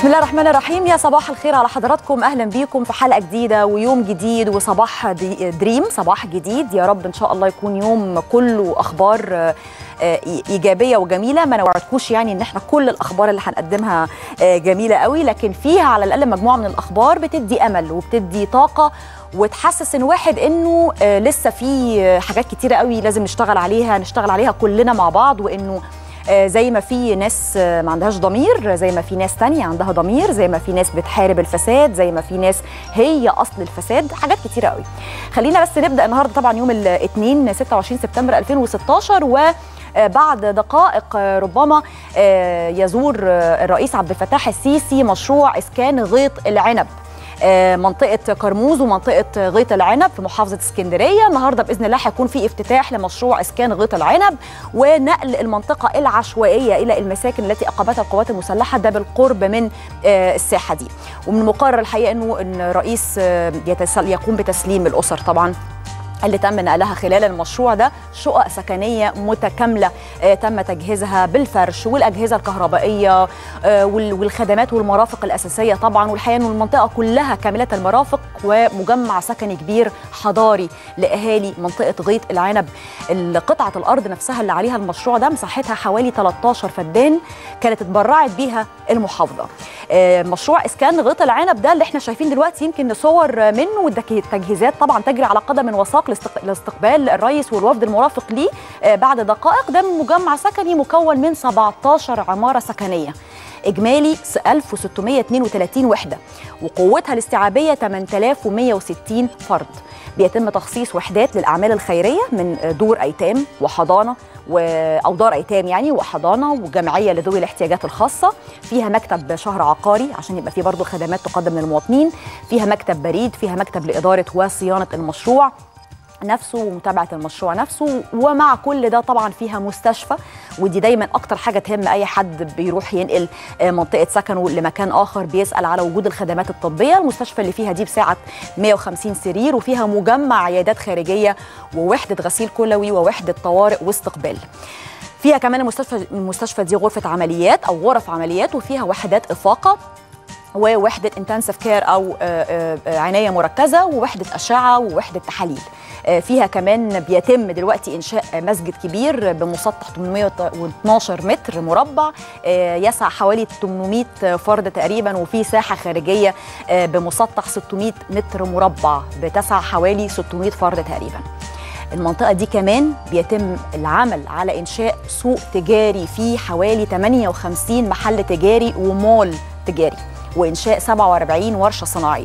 الله الرحمن الرحيم يا صباح الخير على حضراتكم اهلا بيكم في حلقه جديده ويوم جديد وصباح دي دريم صباح جديد يا رب ان شاء الله يكون يوم كله اخبار آه، آه، ايجابيه وجميله ما نوعدكوش يعني ان احنا كل الاخبار اللي هنقدمها آه، جميله قوي لكن فيها على الاقل مجموعه من الاخبار بتدي امل وبتدي طاقه وتحسس الواحد انه آه، لسه في آه، حاجات كتيره قوي لازم نشتغل عليها نشتغل عليها كلنا مع بعض وانه آه، زي ما في ناس آه، ما عندهاش ضمير زي ما في ناس تانية عندها ضمير زي ما في ناس بتحارب الفساد زي ما في ناس هي أصل الفساد حاجات كتيرة قوي خلينا بس نبدأ النهاردة طبعا يوم الاثنين 26 سبتمبر 2016 و آه، بعد دقائق آه، ربما آه، يزور آه، الرئيس عبد الفتاح السيسي مشروع إسكان غيط العنب آه، منطقة كرموز ومنطقة غيط العنب في محافظة اسكندرية النهاردة بإذن الله هيكون في افتتاح لمشروع إسكان غيط العنب ونقل المنطقة العشوائية إلى المساكن التي أقامتها القوات المسلحة ده بالقرب من آه، الساحة دي ومن المقرر الحقيقة أنه أن الرئيس آه، يتسل- يقوم بتسليم الأسر طبعا اللي تم نقلها خلال المشروع ده شقق سكنيه متكامله آه، تم تجهيزها بالفرش والاجهزه الكهربائيه آه، وال- والخدمات والمرافق الاساسيه طبعا والحقيقه ان المنطقه كلها كامله المرافق ومجمع سكني كبير حضاري لاهالي منطقه غيط العنب قطعه الارض نفسها اللي عليها المشروع ده مساحتها حوالي 13 فدان كانت اتبرعت بيها المحافظه آه، مشروع اسكان غيط العنب ده اللي احنا شايفين دلوقتي يمكن صور منه والتجهيزات طبعا تجري على قدم وساق لاستق- لاستقبال الرئيس والوفد المرافق ليه آه، بعد دقائق ده من مجمع سكني مكون من 17 عماره سكنيه اجمالي 1632 وحده وقوتها الاستيعابيه 8160 فرد بيتم تخصيص وحدات للاعمال الخيريه من دور ايتام وحضانه و... او دار ايتام يعني وحضانه وجمعيه لذوي الاحتياجات الخاصه فيها مكتب شهر عقاري عشان يبقى فيه برضه خدمات تقدم للمواطنين فيها مكتب بريد فيها مكتب لاداره وصيانه المشروع نفسه ومتابعه المشروع نفسه ومع كل ده طبعا فيها مستشفى ودي دايما اكتر حاجه تهم اي حد بيروح ينقل آه، منطقه سكنه لمكان اخر بيسال على وجود الخدمات الطبيه المستشفى اللي فيها دي بسعه 150 سرير وفيها مجمع عيادات خارجيه ووحده غسيل كلوي ووحده طوارئ واستقبال فيها كمان المستشفى المستشفى دي غرفه عمليات او غرف عمليات وفيها وحدات افاقه ووحده انتنسيف كير او آه، آه، آه، عنايه مركزه ووحده اشعه ووحده تحاليل آه، فيها كمان بيتم دلوقتي انشاء مسجد كبير بمسطح 812 متر مربع آه، يسع حوالي 800 فرد تقريبا وفي ساحه خارجيه آه، بمسطح 600 متر مربع بتسع حوالي 600 فرد تقريبا المنطقة دي كمان بيتم العمل على إنشاء سوق تجاري فيه حوالي 58 محل تجاري ومول تجاري وإنشاء 47 ورشة صناعية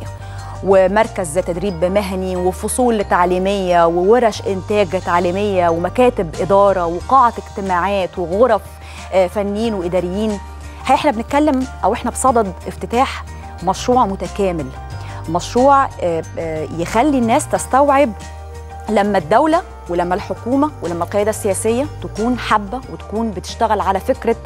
ومركز تدريب مهني وفصول تعليمية وورش إنتاج تعليمية ومكاتب إدارة وقاعة اجتماعات وغرف آه، فنيين وإداريين هي احنا بنتكلم أو احنا بصدد افتتاح مشروع متكامل مشروع آه، آه، يخلي الناس تستوعب لما الدولة ولما الحكومة ولما القيادة السياسية تكون حابة وتكون بتشتغل على فكرة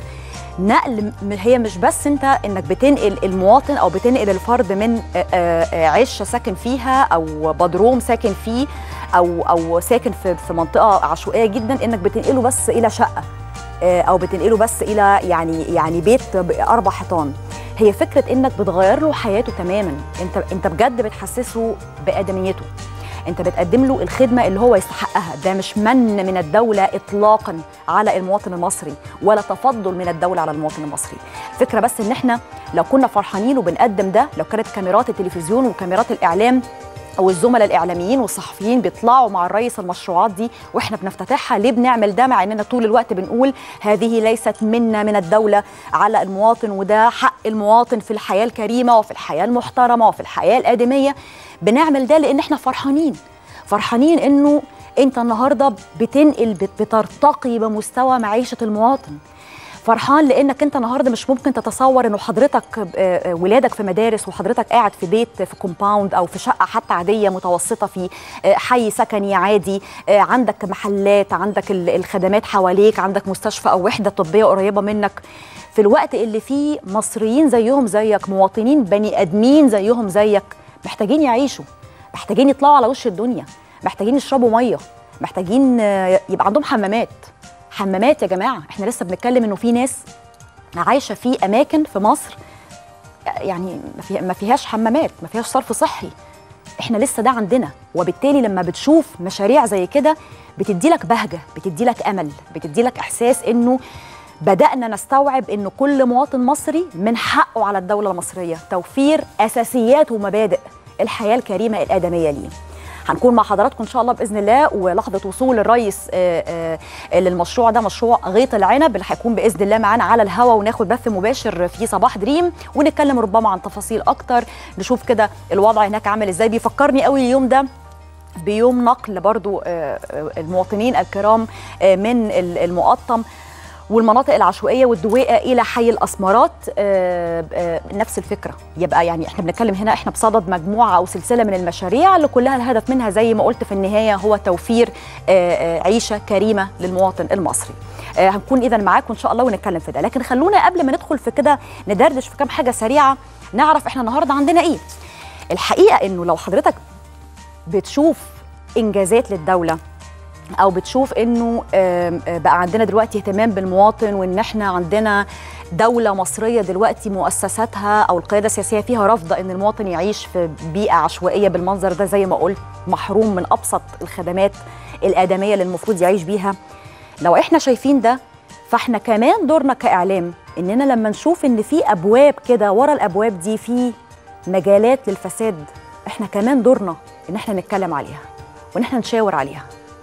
نقل م- هي مش بس انت انك بتنقل المواطن او بتنقل الفرد من آه، آه، عشه ساكن فيها او بدروم ساكن فيه او او ساكن في في منطقه عشوائيه جدا انك بتنقله بس الى شقه آه، او بتنقله بس الى يعني يعني بيت باربع حيطان هي فكره انك بتغير له حياته تماما انت انت بجد بتحسسه بادميته انت بتقدم له الخدمه اللي هو يستحقها ده مش من من الدوله اطلاقا على المواطن المصري ولا تفضل من الدوله على المواطن المصري فكره بس ان احنا لو كنا فرحانين وبنقدم ده لو كانت كاميرات التلفزيون وكاميرات الاعلام او الزملاء الاعلاميين والصحفيين بيطلعوا مع الرئيس المشروعات دي واحنا بنفتتحها ليه بنعمل ده مع اننا طول الوقت بنقول هذه ليست منا من الدوله على المواطن وده حق المواطن في الحياه الكريمه وفي الحياه المحترمه وفي الحياه الادميه بنعمل ده لان احنا فرحانين فرحانين انه انت النهارده بتنقل بت- بترتقي بمستوى معيشه المواطن فرحان لانك انت النهارده مش ممكن تتصور انه حضرتك آه، آه، ولادك في مدارس وحضرتك قاعد في بيت في كومباوند او في شقه حتى عاديه متوسطه في آه، حي سكني عادي آه، عندك محلات عندك ال- الخدمات حواليك عندك مستشفى او وحده طبيه قريبه منك في الوقت اللي فيه مصريين زيهم زيك مواطنين بني ادمين زيهم زيك محتاجين يعيشوا محتاجين يطلعوا على وش الدنيا محتاجين يشربوا ميه محتاجين آه، يبقى عندهم حمامات حمامات يا جماعه احنا لسه بنتكلم انه في ناس عايشه في اماكن في مصر يعني ما فيها- ما فيهاش حمامات ما فيهاش صرف صحي احنا لسه ده عندنا وبالتالي لما بتشوف مشاريع زي كده بتدي لك بهجه بتدي لك امل بتدي لك احساس انه بدانا نستوعب ان كل مواطن مصري من حقه على الدوله المصريه توفير اساسيات ومبادئ الحياه الكريمه الادميه ليه هنكون مع حضراتكم ان شاء الله باذن الله ولحظه وصول الرئيس آه، آه، للمشروع ده مشروع غيط العنب اللي هيكون باذن الله معانا على الهوا وناخد بث مباشر في صباح دريم ونتكلم ربما عن تفاصيل اكتر نشوف كده الوضع هناك عامل ازاي بيفكرني قوي اليوم ده بيوم نقل برضو آه، آه، المواطنين الكرام آه، من ال- المقطم والمناطق العشوائيه والدويقه الى حي الاسمرات آه، آه، نفس الفكره يبقى يعني احنا بنتكلم هنا احنا بصدد مجموعه او سلسله من المشاريع اللي كلها الهدف منها زي ما قلت في النهايه هو توفير آه، آه، عيشه كريمه للمواطن المصري آه، هنكون اذا معاكم ان شاء الله ونتكلم في ده لكن خلونا قبل ما ندخل في كده ندردش في كام حاجه سريعه نعرف احنا النهارده عندنا ايه الحقيقه انه لو حضرتك بتشوف انجازات للدوله او بتشوف انه آم، آه، بقى عندنا دلوقتي اهتمام بالمواطن وان احنا عندنا دوله مصريه دلوقتي مؤسساتها او القياده السياسيه فيها رافضه ان المواطن يعيش في بيئه عشوائيه بالمنظر ده زي ما قلت محروم من ابسط الخدمات الادميه اللي المفروض يعيش بيها لو احنا شايفين ده فاحنا كمان دورنا كاعلام اننا لما نشوف ان في ابواب كده ورا الابواب دي في مجالات للفساد احنا كمان دورنا ان احنا نتكلم عليها وان احنا نشاور عليها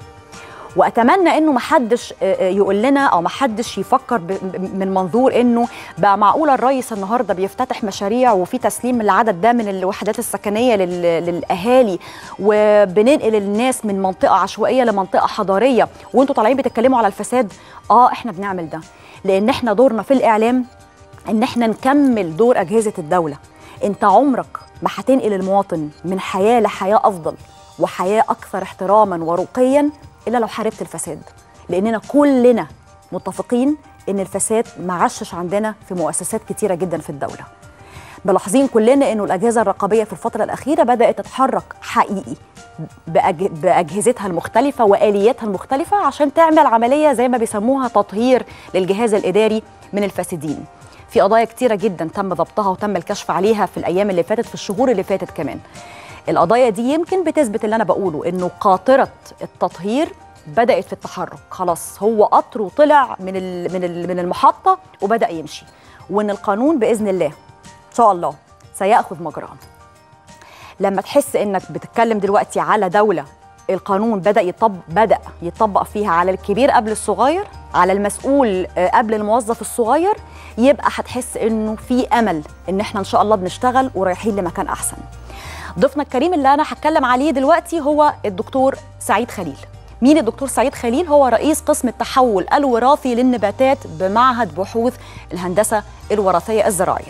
واتمنى انه محدش آه، آه، يقول لنا او محدش يفكر ب- ب- من منظور انه بقى معقوله الرئيس النهارده بيفتتح مشاريع وفي تسليم العدد ده من الوحدات السكنيه لل- للاهالي وبننقل الناس من منطقه عشوائيه لمنطقه حضاريه وانتوا طالعين بتتكلموا على الفساد اه احنا بنعمل ده لان احنا دورنا في الاعلام ان احنا نكمل دور اجهزه الدوله انت عمرك ما هتنقل المواطن من حياه لحياه افضل وحياه اكثر احتراما ورقيا الا لو حاربت الفساد لاننا كلنا متفقين ان الفساد معشش عندنا في مؤسسات كتيره جدا في الدوله ملاحظين كلنا انه الاجهزه الرقابيه في الفتره الاخيره بدات تتحرك حقيقي بأج... باجهزتها المختلفه والياتها المختلفه عشان تعمل عمليه زي ما بيسموها تطهير للجهاز الاداري من الفاسدين في قضايا كتيره جدا تم ضبطها وتم الكشف عليها في الايام اللي فاتت في الشهور اللي فاتت كمان القضايا دي يمكن بتثبت اللي انا بقوله انه قاطره التطهير بدات في التحرك خلاص هو قطر وطلع من ال... من ال... من المحطه وبدا يمشي وان القانون باذن الله ان شاء الله سياخذ مجراه لما تحس انك بتتكلم دلوقتي على دوله القانون بدا يطبق بدا يطبق فيها على الكبير قبل الصغير على المسؤول آه، قبل الموظف الصغير يبقى هتحس انه في امل ان احنا ان شاء الله بنشتغل ورايحين لمكان احسن ضيفنا الكريم اللي انا هتكلم عليه دلوقتي هو الدكتور سعيد خليل مين الدكتور سعيد خليل هو رئيس قسم التحول الوراثي للنباتات بمعهد بحوث الهندسه الوراثيه الزراعيه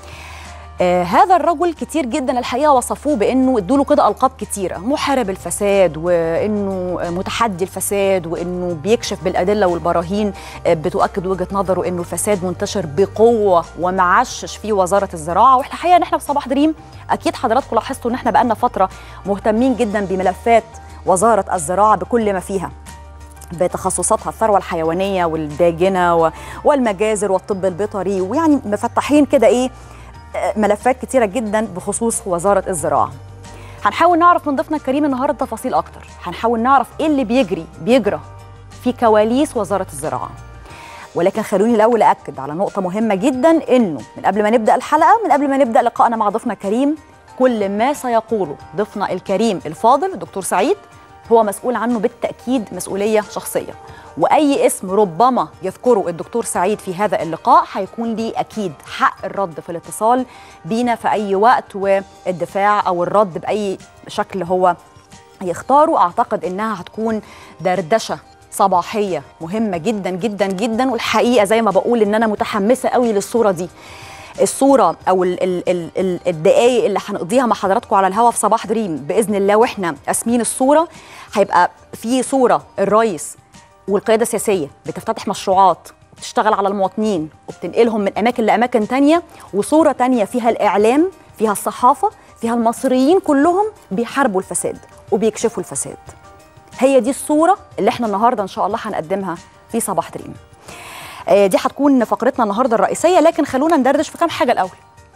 آه هذا الرجل كتير جدا الحقيقه وصفوه بانه ادوا له كده القاب كتيره محارب الفساد وانه متحدي الفساد وانه بيكشف بالادله والبراهين آه بتؤكد وجهه نظره انه الفساد منتشر بقوه ومعشش في وزاره الزراعه واحنا الحقيقه ان احنا في صباح دريم اكيد حضراتكم لاحظتوا ان احنا بقالنا فتره مهتمين جدا بملفات وزاره الزراعه بكل ما فيها بتخصصاتها الثروه الحيوانيه والداجنه و- والمجازر والطب البيطري ويعني مفتحين كده ايه آه، ملفات كتيره جدا بخصوص وزاره الزراعه هنحاول نعرف من ضيفنا الكريم النهارده تفاصيل اكتر هنحاول نعرف ايه اللي بيجري بيجرى في كواليس وزاره الزراعه ولكن خلوني الاول اكد على نقطه مهمه جدا انه من قبل ما نبدا الحلقه من قبل ما نبدا لقائنا مع ضيفنا الكريم كل ما سيقوله ضيفنا الكريم الفاضل الدكتور سعيد هو مسؤول عنه بالتاكيد مسؤوليه شخصيه واي اسم ربما يذكره الدكتور سعيد في هذا اللقاء هيكون ليه اكيد حق الرد في الاتصال بينا في اي وقت والدفاع او الرد باي شكل هو يختاروا اعتقد انها هتكون دردشه صباحيه مهمه جدا جدا جدا والحقيقه زي ما بقول ان انا متحمسه قوي للصوره دي الصوره او ال ال ال ال الدقائق اللي هنقضيها مع حضراتكم على الهوا في صباح دريم باذن الله واحنا قاسمين الصوره هيبقى في صوره الرئيس والقياده السياسيه بتفتتح مشروعات وبتشتغل على المواطنين وبتنقلهم من اماكن لاماكن تانية وصوره تانية فيها الاعلام فيها الصحافه فيها المصريين كلهم بيحاربوا الفساد وبيكشفوا الفساد هي دي الصوره اللي احنا النهارده ان شاء الله هنقدمها في صباح دريم آه، دي هتكون فقرتنا النهارده الرئيسيه لكن خلونا ندردش في كام حاجه الاول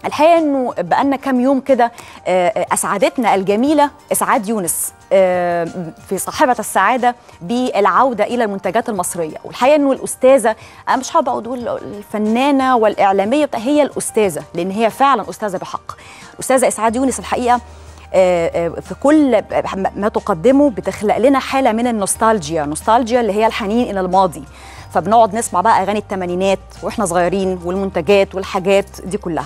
الحقيقه انه بقالنا كام يوم كده آه، اسعدتنا الجميله اسعاد يونس آه، في صاحبه السعاده بالعوده الى المنتجات المصريه والحقيقه انه الاستاذه انا مش حابه اقول الفنانه والاعلاميه بتاع هي الاستاذه لان هي فعلا استاذه بحق الاستاذه اسعاد يونس الحقيقه آه، آه، في كل ما تقدمه بتخلق لنا حاله من النوستالجيا نوستالجيا اللي هي الحنين الى الماضي فبنقعد نسمع بقى اغاني الثمانينات واحنا صغيرين والمنتجات والحاجات دي كلها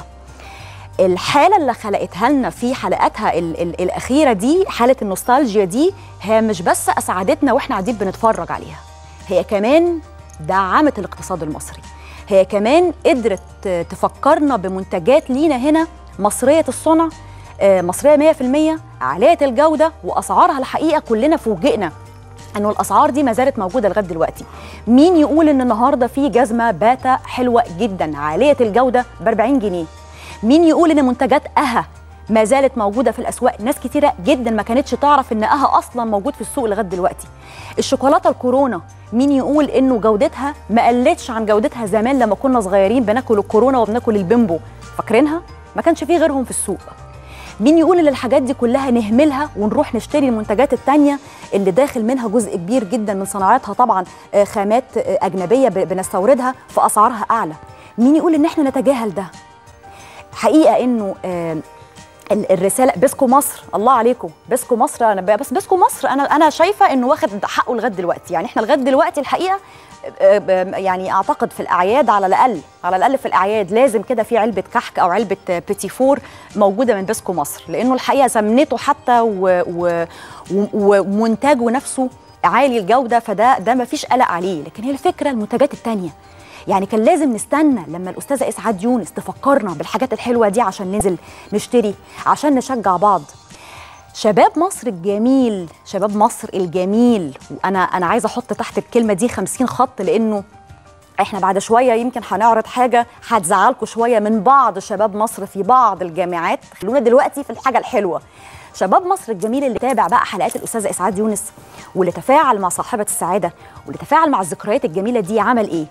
الحالة اللي خلقتها لنا في حلقاتها ال ال الأخيرة دي حالة النوستالجيا دي هي مش بس أسعدتنا وإحنا قاعدين بنتفرج عليها هي كمان دعمت الاقتصاد المصري هي كمان قدرت تفكرنا بمنتجات لينا هنا مصرية الصنع آه، مصرية 100% عالية الجودة وأسعارها الحقيقة كلنا فوجئنا انه الاسعار دي ما زالت موجوده لغايه دلوقتي مين يقول ان النهارده في جزمه باتا حلوه جدا عاليه الجوده ب 40 جنيه مين يقول ان منتجات اها ما زالت موجوده في الاسواق ناس كتيره جدا ما كانتش تعرف ان اها اصلا موجود في السوق لغايه دلوقتي الشوكولاته الكورونا مين يقول انه جودتها ما قلتش عن جودتها زمان لما كنا صغيرين بناكل الكورونا وبناكل البيمبو فاكرينها ما كانش فيه غيرهم في السوق مين يقول ان الحاجات دي كلها نهملها ونروح نشتري المنتجات التانية اللي داخل منها جزء كبير جدا من صناعتها طبعا آه، خامات آه، اجنبيه ب- بنستوردها فاسعارها اعلى مين يقول ان احنا نتجاهل ده حقيقه انه آه، ال- الرساله بسكو مصر الله عليكم بسكو مصر انا ب- بس بسكو مصر انا انا شايفه انه واخد حقه لغايه دلوقتي يعني احنا لغايه دلوقتي الحقيقه آه، ب- يعني اعتقد في الاعياد على الاقل على الاقل في الاعياد لازم كده في علبه كحك او علبه آه، بيتي فور موجوده من بسكو مصر لانه الحقيقه سمنته حتى و- و- و- ومنتجه نفسه عالي الجوده فده ده ما فيش قلق عليه لكن هي الفكره المنتجات التانيه يعني كان لازم نستنى لما الاستاذه اسعاد يونس تفكرنا بالحاجات الحلوه دي عشان ننزل نشتري عشان نشجع بعض شباب مصر الجميل شباب مصر الجميل وانا انا عايزه احط تحت الكلمه دي 50 خط لانه احنا بعد شويه يمكن هنعرض حاجه هتزعلكم شويه من بعض شباب مصر في بعض الجامعات خلونا دلوقتي في الحاجه الحلوه شباب مصر الجميل اللي تابع بقى حلقات الاستاذه اسعاد يونس واللي تفاعل مع صاحبه السعاده واللي تفاعل مع الذكريات الجميله دي عمل ايه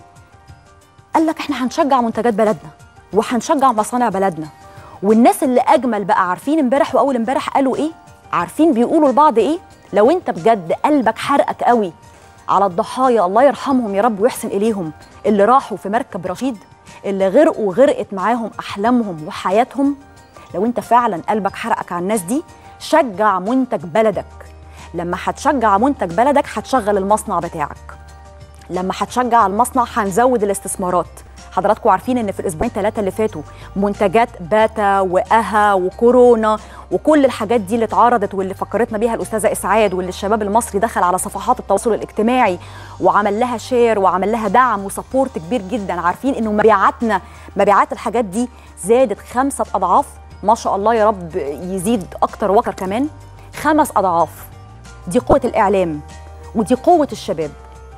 قال لك احنا هنشجع منتجات بلدنا وهنشجع مصانع بلدنا والناس اللي اجمل بقى عارفين امبارح واول امبارح قالوا ايه عارفين بيقولوا لبعض ايه لو انت بجد قلبك حرقك قوي على الضحايا الله يرحمهم يا رب ويحسن اليهم اللي راحوا في مركب رشيد اللي غرقوا وغرقت معاهم احلامهم وحياتهم لو انت فعلا قلبك حرقك على الناس دي شجع منتج بلدك لما هتشجع منتج بلدك هتشغل المصنع بتاعك لما هتشجع المصنع هنزود الاستثمارات حضراتكم عارفين ان في الاسبوعين ثلاثه اللي فاتوا منتجات باتا واها وكورونا وكل الحاجات دي اللي اتعرضت واللي فكرتنا بيها الاستاذه اسعاد واللي الشباب المصري دخل على صفحات التواصل الاجتماعي وعمل لها شير وعمل لها دعم وسبورت كبير جدا عارفين انه مبيعاتنا مبيعات الحاجات دي زادت خمسه اضعاف ما شاء الله يا رب يزيد اكتر واكتر كمان خمس اضعاف دي قوه الاعلام ودي قوه الشباب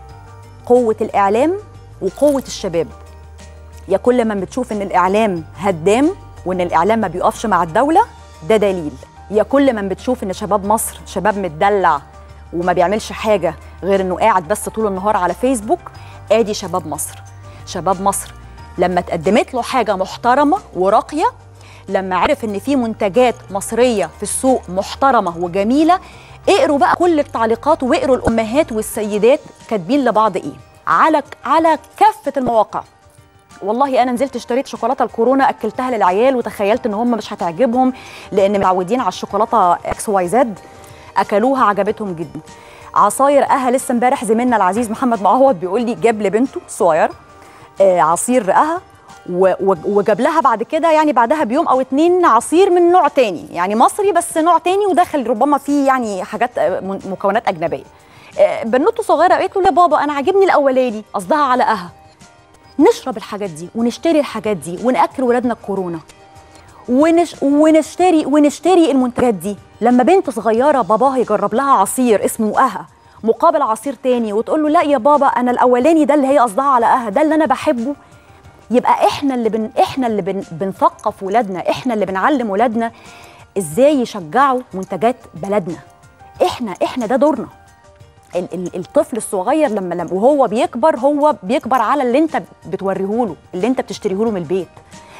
قوة الإعلام وقوة الشباب يا كل ما بتشوف إن الإعلام هدام وإن الإعلام ما بيقفش مع الدولة ده دليل يا كل ما بتشوف إن شباب مصر شباب متدلع وما بيعملش حاجة غير إنه قاعد بس طول النهار على فيسبوك آدي شباب مصر شباب مصر لما اتقدمت له حاجة محترمة وراقية لما عرف ان في منتجات مصريه في السوق محترمه وجميله اقروا بقى كل التعليقات واقروا الامهات والسيدات كاتبين لبعض ايه على على كافه المواقع والله انا نزلت اشتريت شوكولاته الكورونا اكلتها للعيال وتخيلت ان هم مش هتعجبهم لان متعودين على الشوكولاته اكس واي زد اكلوها عجبتهم جدا عصاير اها لسه امبارح زميلنا العزيز محمد معوض بيقول لي جاب لبنته الصغيره آه، عصير رقها و- و- وجاب لها بعد كده يعني بعدها بيوم او اتنين عصير من نوع تاني يعني مصري بس نوع تاني وداخل ربما فيه يعني حاجات آه، من- مكونات اجنبيه آه، بنوته صغيره قالت له يا بابا انا عاجبني الاولاني قصدها على اها نشرب الحاجات دي ونشتري الحاجات دي وناكل ولادنا الكورونا ونش... ونشتري ونشتري المنتجات دي لما بنت صغيره باباها يجرب لها عصير اسمه اها مقابل عصير تاني وتقول له لا يا بابا انا الاولاني ده اللي هي قصدها على اها ده اللي انا بحبه يبقى احنا اللي بن... احنا اللي بن... بنثقف ولادنا احنا اللي بنعلم ولادنا ازاي يشجعوا منتجات بلدنا احنا احنا ده دورنا ال- ال- الطفل الصغير لما لما وهو بيكبر هو بيكبر على اللي انت بتوريه له اللي انت بتشتريه له من البيت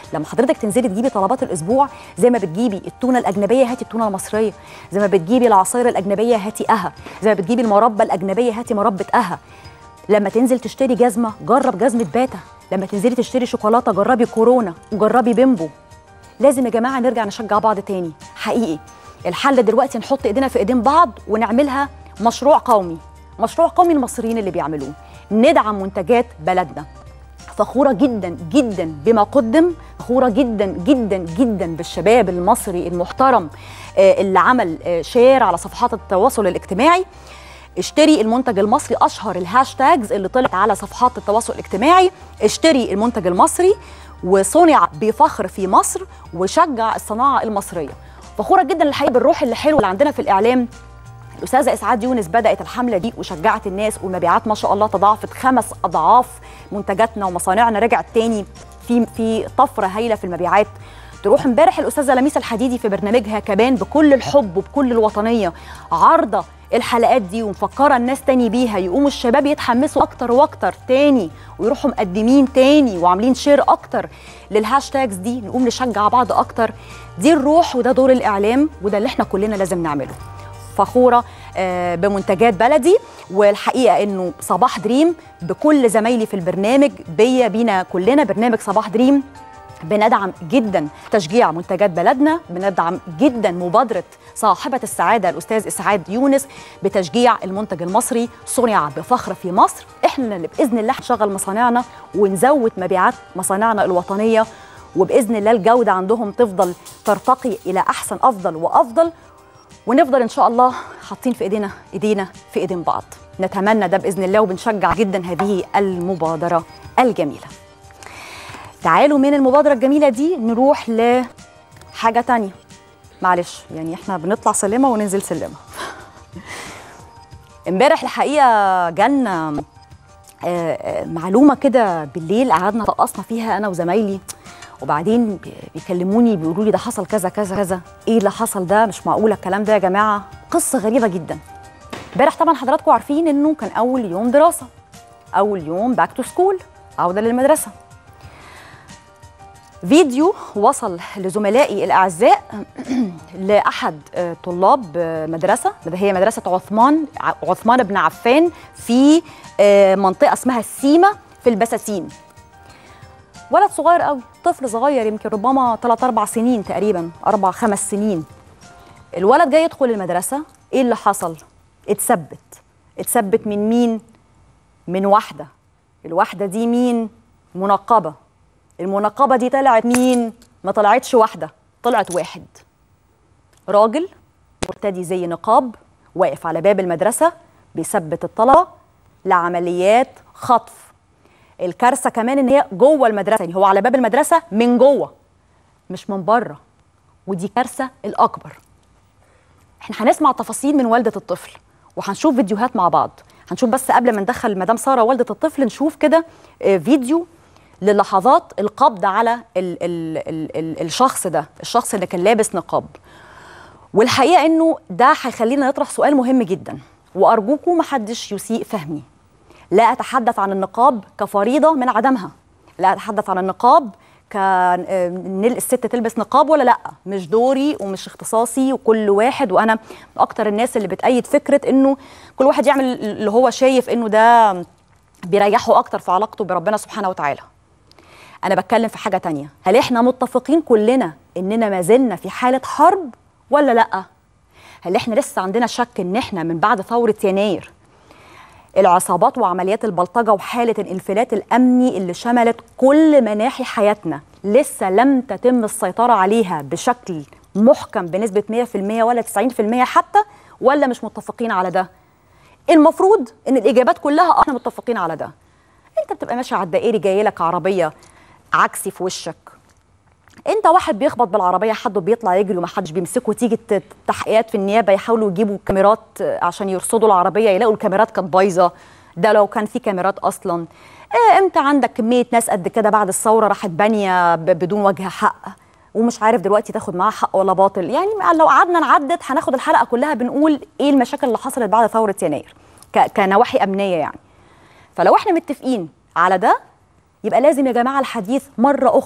لما حضرتك تنزلي تجيبي طلبات الاسبوع زي ما بتجيبي التونه الاجنبيه هاتي التونه المصريه زي ما بتجيبي العصاير الاجنبيه هاتي اها زي ما بتجيبي المربى الاجنبيه هاتي مربى اها لما تنزل تشتري جزمه جرب جزمه باتا لما تنزلي تشتري شوكولاته جربي كورونا وجربي بيمبو لازم يا جماعه نرجع نشجع بعض تاني حقيقي الحل دلوقتي نحط ايدينا في ايدين بعض ونعملها مشروع قومي مشروع قومي المصريين اللي بيعملوه ندعم منتجات بلدنا فخوره جدا جدا بما قدم فخوره جدا جدا جدا بالشباب المصري المحترم آه، اللي عمل آه، شير على صفحات التواصل الاجتماعي اشتري المنتج المصري اشهر الهاشتاجز اللي طلعت على صفحات التواصل الاجتماعي اشتري المنتج المصري وصنع بفخر في مصر وشجع الصناعه المصريه فخوره جدا الحقيقه بالروح اللي حلوه اللي عندنا في الاعلام الاستاذه اسعاد يونس بدات الحمله دي وشجعت الناس والمبيعات ما شاء الله تضاعفت خمس اضعاف منتجاتنا ومصانعنا رجعت تاني في في طفره هايله في المبيعات تروح امبارح الاستاذه لميس الحديدي في برنامجها كمان بكل الحب وبكل الوطنيه عارضه الحلقات دي ومفكره الناس تاني بيها يقوموا الشباب يتحمسوا اكتر واكتر تاني ويروحوا مقدمين تاني وعاملين شير اكتر للهاشتاجز دي نقوم نشجع بعض اكتر دي الروح وده دور الاعلام وده اللي احنا كلنا لازم نعمله فخوره آه، بمنتجات بلدي والحقيقه انه صباح دريم بكل زمايلي في البرنامج بيا بينا كلنا برنامج صباح دريم بندعم جدا تشجيع منتجات بلدنا بندعم جدا مبادرة صاحبة السعادة الأستاذ إسعاد يونس بتشجيع المنتج المصري صنع بفخر في مصر إحنا اللي بإذن الله هنشغل مصانعنا ونزود مبيعات مصانعنا الوطنية وبإذن الله الجودة عندهم تفضل ترتقي إلى أحسن أفضل وأفضل ونفضل ان شاء الله حاطين في ايدينا ايدينا في ايدين بعض نتمنى ده باذن الله وبنشجع جدا هذه المبادره الجميله تعالوا من المبادره الجميله دي نروح لحاجه تانية معلش يعني احنا بنطلع سلمه وننزل سلمه امبارح الحقيقه جالنا آه، آه، معلومه كده بالليل قعدنا طقسنا فيها انا وزمايلي وبعدين بي- بيكلموني بيقولوا لي ده حصل كذا كذا كذا ايه اللي حصل ده مش معقوله الكلام ده يا جماعه قصه غريبه جدا امبارح طبعا حضراتكم عارفين انه كان اول يوم دراسه اول يوم باك تو سكول عوده للمدرسه فيديو وصل لزملائي الاعزاء لاحد آه، طلاب آه، مدرسه هي مدرسه عثمان ع- عثمان بن عفان في آه، منطقه اسمها السيمه في البساتين ولد صغير قوي طفل صغير يمكن ربما 3 4 سنين تقريبا 4 5 سنين الولد جاي يدخل المدرسه ايه اللي حصل اتثبت اتثبت من مين من واحده الواحده دي مين منقبه المنقبه دي طلعت مين ما طلعتش واحده طلعت واحد راجل مرتدي زي نقاب واقف على باب المدرسه بيثبت الطلبه لعمليات خطف الكارثه كمان ان هي جوه المدرسه يعني هو على باب المدرسه من جوه مش من بره ودي كارثه الاكبر احنا هنسمع تفاصيل من والده الطفل وهنشوف فيديوهات مع بعض هنشوف بس قبل ما ندخل مدام ساره والده الطفل نشوف كده آه، فيديو للحظات القبض على ال ال ال ال الشخص ده الشخص اللي كان لابس نقاب والحقيقه انه ده هيخلينا نطرح سؤال مهم جدا وارجوكم محدش يسيء فهمي لا اتحدث عن النقاب كفريضه من عدمها لا اتحدث عن النقاب ك آه، ان الست تلبس نقاب ولا لا مش دوري ومش اختصاصي وكل واحد وانا من اكتر الناس اللي بتأيد فكره انه كل واحد يعمل اللي هو شايف انه ده بيريحه اكتر في علاقته بربنا سبحانه وتعالى انا بتكلم في حاجه تانية هل احنا متفقين كلنا اننا ما زلنا في حاله حرب ولا لا هل احنا لسه عندنا شك ان احنا من بعد ثوره يناير العصابات وعمليات البلطجه وحاله الانفلات الامني اللي شملت كل مناحي حياتنا لسه لم تتم السيطره عليها بشكل محكم بنسبه 100% ولا 90% حتى ولا مش متفقين على ده المفروض ان الاجابات كلها آه، احنا متفقين على ده انت بتبقى ماشي على الدائري جاي لك عربيه عكسي في وشك انت واحد بيخبط بالعربيه حد بيطلع يجري ومحدش بيمسكه تيجي الت- التحقيقات في النيابه يحاولوا يجيبوا كاميرات آه، عشان يرصدوا العربيه يلاقوا الكاميرات كانت بايظه ده لو كان في كاميرات اصلا آه، امتى عندك كميه ناس قد كده بعد الثوره راحت بانيه ب- بدون وجه حق ومش عارف دلوقتي تاخد معاها حق ولا باطل يعني لو قعدنا نعدد هناخد الحلقه كلها بنقول ايه المشاكل اللي حصلت بعد ثوره يناير ك- كنواحي امنيه يعني فلو احنا متفقين على ده يبقى لازم يا جماعه الحديث مره اخرى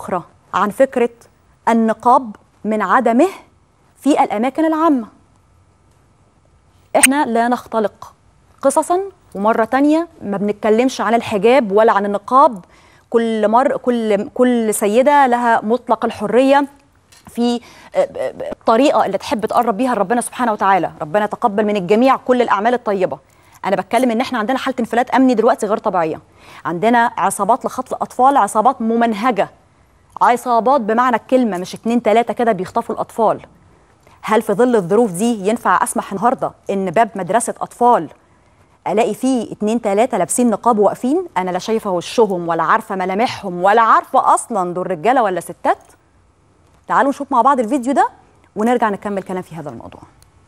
عن فكره النقاب من عدمه في الاماكن العامه احنا لا نختلق قصصا ومره تانية ما بنتكلمش عن الحجاب ولا عن النقاب كل مر كل كل سيده لها مطلق الحريه في الطريقه اللي تحب تقرب بيها لربنا سبحانه وتعالى ربنا يتقبل من الجميع كل الاعمال الطيبه انا بتكلم ان احنا عندنا حاله انفلات امني دلوقتي غير طبيعيه عندنا عصابات لخطف الاطفال عصابات ممنهجه عصابات بمعنى الكلمه مش اتنين تلاته كده بيخطفوا الاطفال هل في ظل الظروف دي ينفع اسمح النهارده ان باب مدرسه اطفال الاقي فيه اتنين تلاته لابسين نقاب واقفين انا لا شايفه وشهم ولا عارفه ملامحهم ولا عارفه اصلا دول رجاله ولا ستات تعالوا نشوف مع بعض الفيديو ده ونرجع نكمل كلام في هذا الموضوع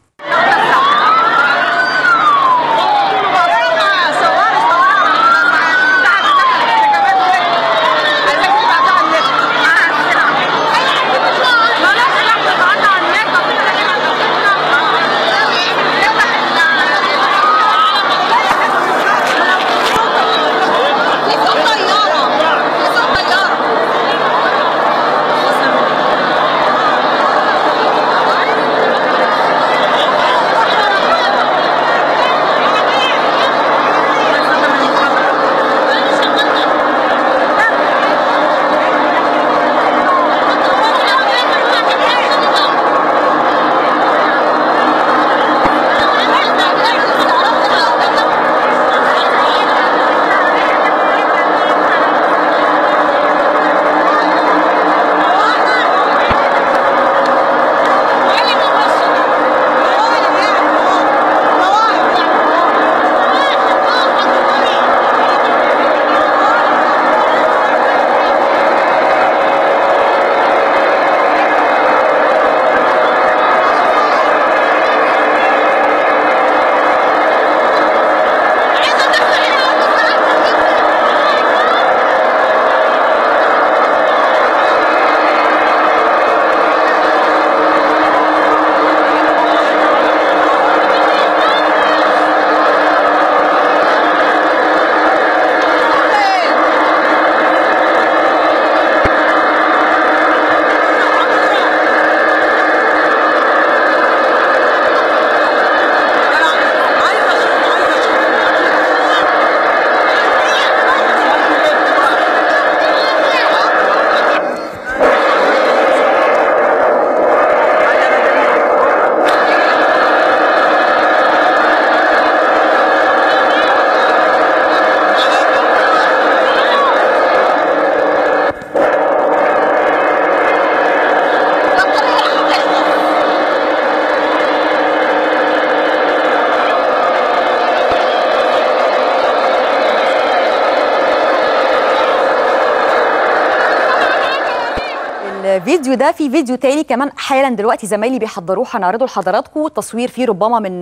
الفيديو ده في فيديو تاني كمان حالا دلوقتي زمايلي بيحضروه هنعرضه لحضراتكم التصوير فيه ربما من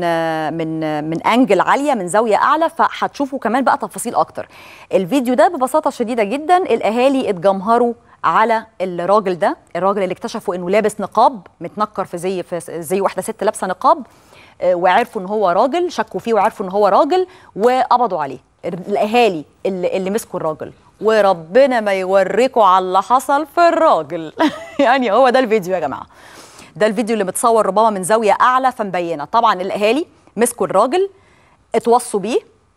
من من انجل عاليه من زاويه اعلى فهتشوفوا كمان بقى تفاصيل اكتر الفيديو ده ببساطه شديده جدا الاهالي اتجمهروا على الراجل ده الراجل اللي اكتشفوا انه لابس نقاب متنكر في زي في زي واحده ست لابسه نقاب وعرفوا ان هو راجل شكوا فيه وعرفوا ان هو راجل وقبضوا عليه الاهالي اللي, اللي مسكوا الراجل وربنا ما يوريكوا على اللي حصل في الراجل يعني هو ده الفيديو يا جماعه ده الفيديو اللي متصور ربما من زاويه اعلى فمبينه طبعا الاهالي مسكوا الراجل اتوصوا بيه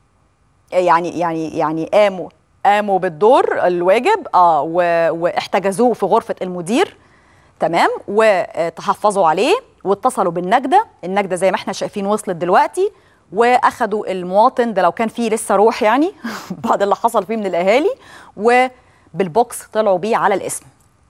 يعني يعني يعني قاموا قاموا بالدور الواجب اه واحتجزوه في غرفه المدير تمام وتحفظوا عليه واتصلوا بالنجده النجده زي ما احنا شايفين وصلت دلوقتي واخدوا المواطن ده لو كان فيه لسه روح يعني بعد اللي حصل فيه من الاهالي وبالبوكس طلعوا بيه على الاسم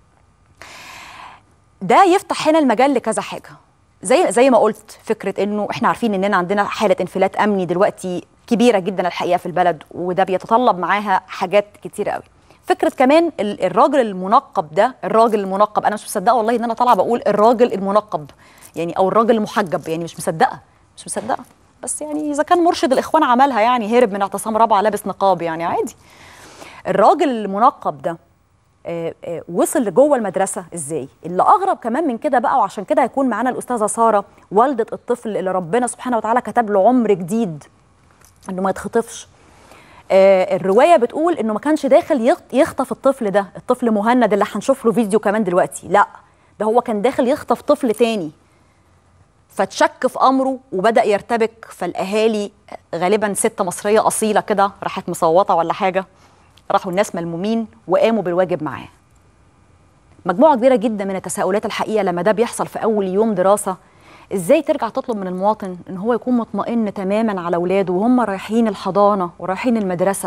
ده يفتح هنا المجال لكذا حاجه زي زي ما قلت فكره انه احنا عارفين اننا عندنا حاله انفلات امني دلوقتي كبيره جدا الحقيقه في البلد وده بيتطلب معاها حاجات كتير قوي فكره كمان الراجل المنقب ده الراجل المنقب انا مش مصدقه والله ان انا طالعه بقول الراجل المنقب يعني او الراجل المحجب يعني مش مصدقه مش مصدقه بس يعني اذا كان مرشد الاخوان عملها يعني هرب من اعتصام رابعه لابس نقاب يعني عادي الراجل المنقب ده آآ آآ وصل لجوه المدرسه ازاي اللي اغرب كمان من كده بقى وعشان كده هيكون معانا الاستاذه ساره والده الطفل اللي ربنا سبحانه وتعالى كتب له عمر جديد انه ما يتخطفش آه الروايه بتقول انه ما كانش داخل يخ- يخطف الطفل ده الطفل مهند اللي هنشوف له فيديو كمان دلوقتي لا ده هو كان داخل يخطف طفل تاني فتشك في امره وبدا يرتبك فالاهالي غالبا ست مصريه اصيله كده راحت مصوته ولا حاجه راحوا الناس ملمومين وقاموا بالواجب معاه مجموعه كبيره جدا من التساؤلات الحقيقه لما ده بيحصل في اول يوم دراسه ازاي ترجع تطلب من المواطن ان هو يكون مطمئن تماما على اولاده وهم رايحين الحضانه ورايحين المدرسه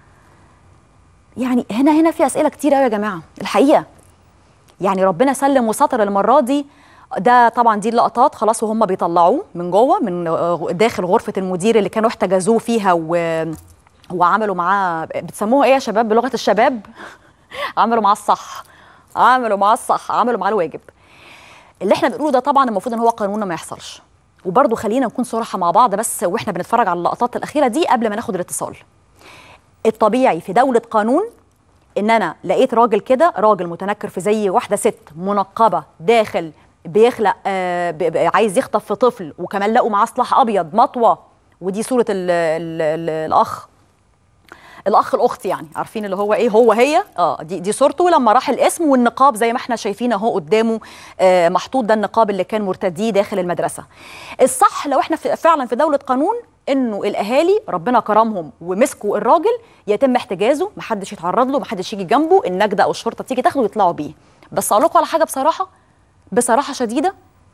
يعني هنا هنا في اسئله كتير قوي يا جماعه الحقيقه يعني ربنا سلم وستر المره دي ده طبعا دي اللقطات خلاص وهم بيطلعوه من جوه من داخل غرفه المدير اللي كانوا احتجزوه فيها و... وعملوا معاه بتسموها ايه يا شباب بلغه الشباب عملوا معاه الصح عملوا معاه الصح عملوا معاه الواجب اللي احنا بنقوله ده طبعا المفروض ان هو قانونا ما يحصلش وبرضه خلينا نكون صراحه مع بعض بس واحنا بنتفرج على اللقطات الاخيره دي قبل ما ناخد الاتصال الطبيعي في دوله قانون ان انا لقيت راجل كده راجل متنكر في زي واحده ست منقبه داخل بيخلق آه ب- ب- عايز يخطف في طفل وكمان لقوا معاه سلاح ابيض مطوه ودي صوره ال ال ال الاخ الاخ الاخت يعني عارفين اللي هو ايه هو هي اه دي دي صورته لما راح الاسم والنقاب زي ما احنا شايفين اهو قدامه آه محطوط ده النقاب اللي كان مرتديه داخل المدرسه الصح لو احنا في فعلا في دوله قانون انه الاهالي ربنا كرمهم ومسكوا الراجل يتم احتجازه محدش يتعرض له محدش يجي جنبه النجده او الشرطه تيجي تاخده ويطلعوا بيه بس اقول لكم على حاجه بصراحه بصراحه شديده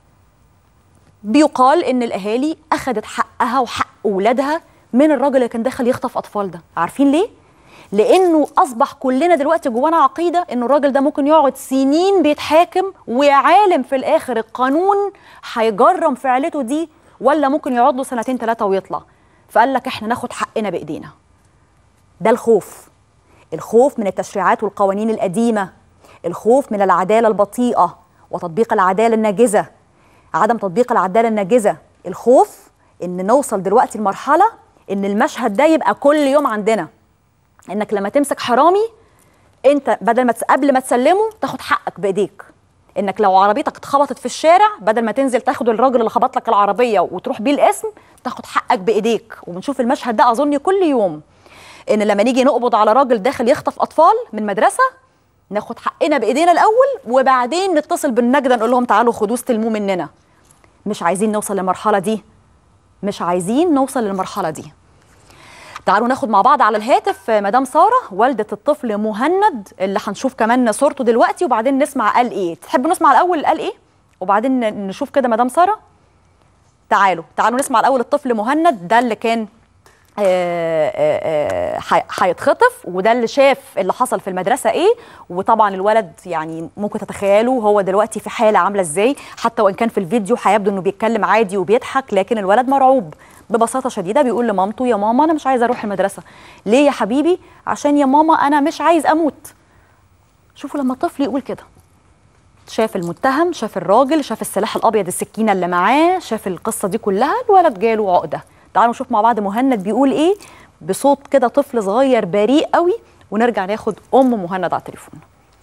بيقال ان الاهالي اخذت حقها وحق اولادها من الراجل اللي كان داخل يخطف اطفال ده عارفين ليه لانه اصبح كلنا دلوقتي جوانا عقيده ان الراجل ده ممكن يقعد سنين بيتحاكم وعالم في الاخر القانون هيجرم فعلته دي ولا ممكن يقعد له سنتين ثلاثه ويطلع فقال لك احنا ناخد حقنا بايدينا ده الخوف الخوف من التشريعات والقوانين القديمه الخوف من العداله البطيئه وتطبيق العداله الناجزه عدم تطبيق العداله الناجزه الخوف ان نوصل دلوقتي لمرحله ان المشهد ده يبقى كل يوم عندنا انك لما تمسك حرامي انت بدل ما تس- قبل ما تسلمه تاخد حقك بايديك انك لو عربيتك اتخبطت في الشارع بدل ما تنزل تاخد الراجل اللي خبط لك العربيه وتروح بيه القسم تاخد حقك بايديك وبنشوف المشهد ده اظن كل يوم ان لما نيجي نقبض على راجل داخل يخطف اطفال من مدرسه ناخد حقنا بايدينا الاول وبعدين نتصل بالنجده نقول لهم تعالوا خدوه استلموه مننا مش عايزين نوصل للمرحله دي مش عايزين نوصل للمرحله دي تعالوا ناخد مع بعض على الهاتف مدام ساره والده الطفل مهند اللي هنشوف كمان صورته دلوقتي وبعدين نسمع قال ايه تحبوا نسمع الاول قال ايه وبعدين ن- نشوف كده مدام ساره تعالوا تعالوا نسمع الاول الطفل مهند ده اللي كان آه، آه، آه، هي- هيتخطف وده اللي شاف اللي حصل في المدرسه ايه وطبعا الولد يعني ممكن تتخيلوا هو دلوقتي في حاله عامله ازاي حتى وان كان في الفيديو هيبدو انه بيتكلم عادي وبيضحك لكن الولد مرعوب ببساطه شديده بيقول لمامته يا ماما انا مش عايز اروح المدرسه ليه يا حبيبي عشان يا ماما انا مش عايز اموت شوفوا لما الطفل يقول كده شاف المتهم شاف الراجل شاف السلاح الابيض السكينه اللي معاه شاف القصه دي كلها الولد جاله عقده تعالوا نشوف مع بعض مهند بيقول ايه بصوت كده طفل صغير بريء قوي ونرجع ناخد ام مهند على التليفون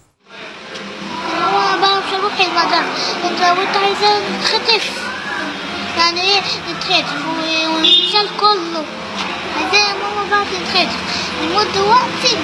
ماما بقى مش هروح المدرسة انت لو انت عايزة نتخطف يعني ايه نتخطف و- والمثال كله عايزة يا ماما بعد نتخطف نموت دلوقتي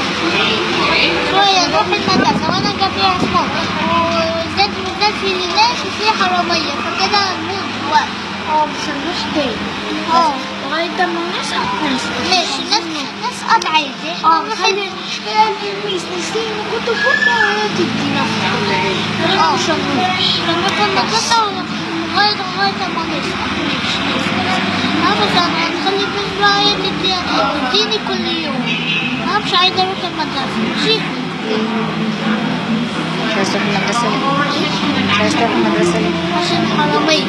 شوية نروح المدرسة وانا جنبي عصام وزاد وزاد في ناس وفي حرامية فكده هنموت دلوقتي اه مش هنروح تاني اه لغاية لما الناس هتنسى ماشي الناس ناس قد عايزة احنا اه نروح خلي الميس نسيم كنت بكرة وهي تدي نفسها احنا مش هنروح نروح المدرسة لغاية لغاية ما نصحى ماشي أنا بس أنا هنخلي بكرة هي تدي تديني كل يوم أنا مش عايزة أروح المدرسة ماشي مش عايز تروح المدرسة ليه؟ مش عايز تروح المدرسة ليه؟ عشان حرامية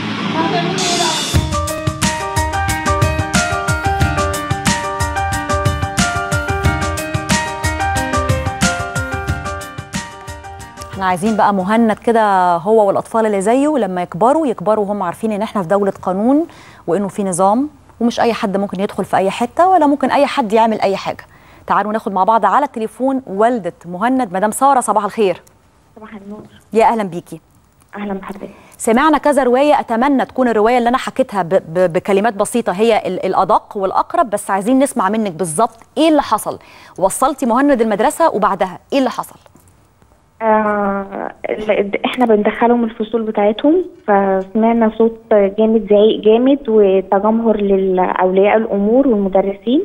احنا عايزين بقى مهند كده هو والاطفال اللي زيه لما يكبروا يكبروا وهم عارفين ان احنا في دوله قانون وانه في نظام ومش اي حد ممكن يدخل في اي حته ولا ممكن اي حد يعمل اي حاجه تعالوا ناخد مع بعض على التليفون والده مهند مدام ساره صباح الخير صباح النور يا اهلا بيكي اهلا بحضرتك سمعنا كذا روايه اتمنى تكون الروايه اللي انا حكيتها ب ب بكلمات بسيطه هي ال- الادق والاقرب بس عايزين نسمع منك بالظبط ايه اللي حصل وصلتي مهند المدرسه وبعدها ايه اللي حصل آه ال- احنا بندخلهم الفصول بتاعتهم فسمعنا صوت جامد زعيق جامد وتجمهر لأولياء الأمور والمدرسين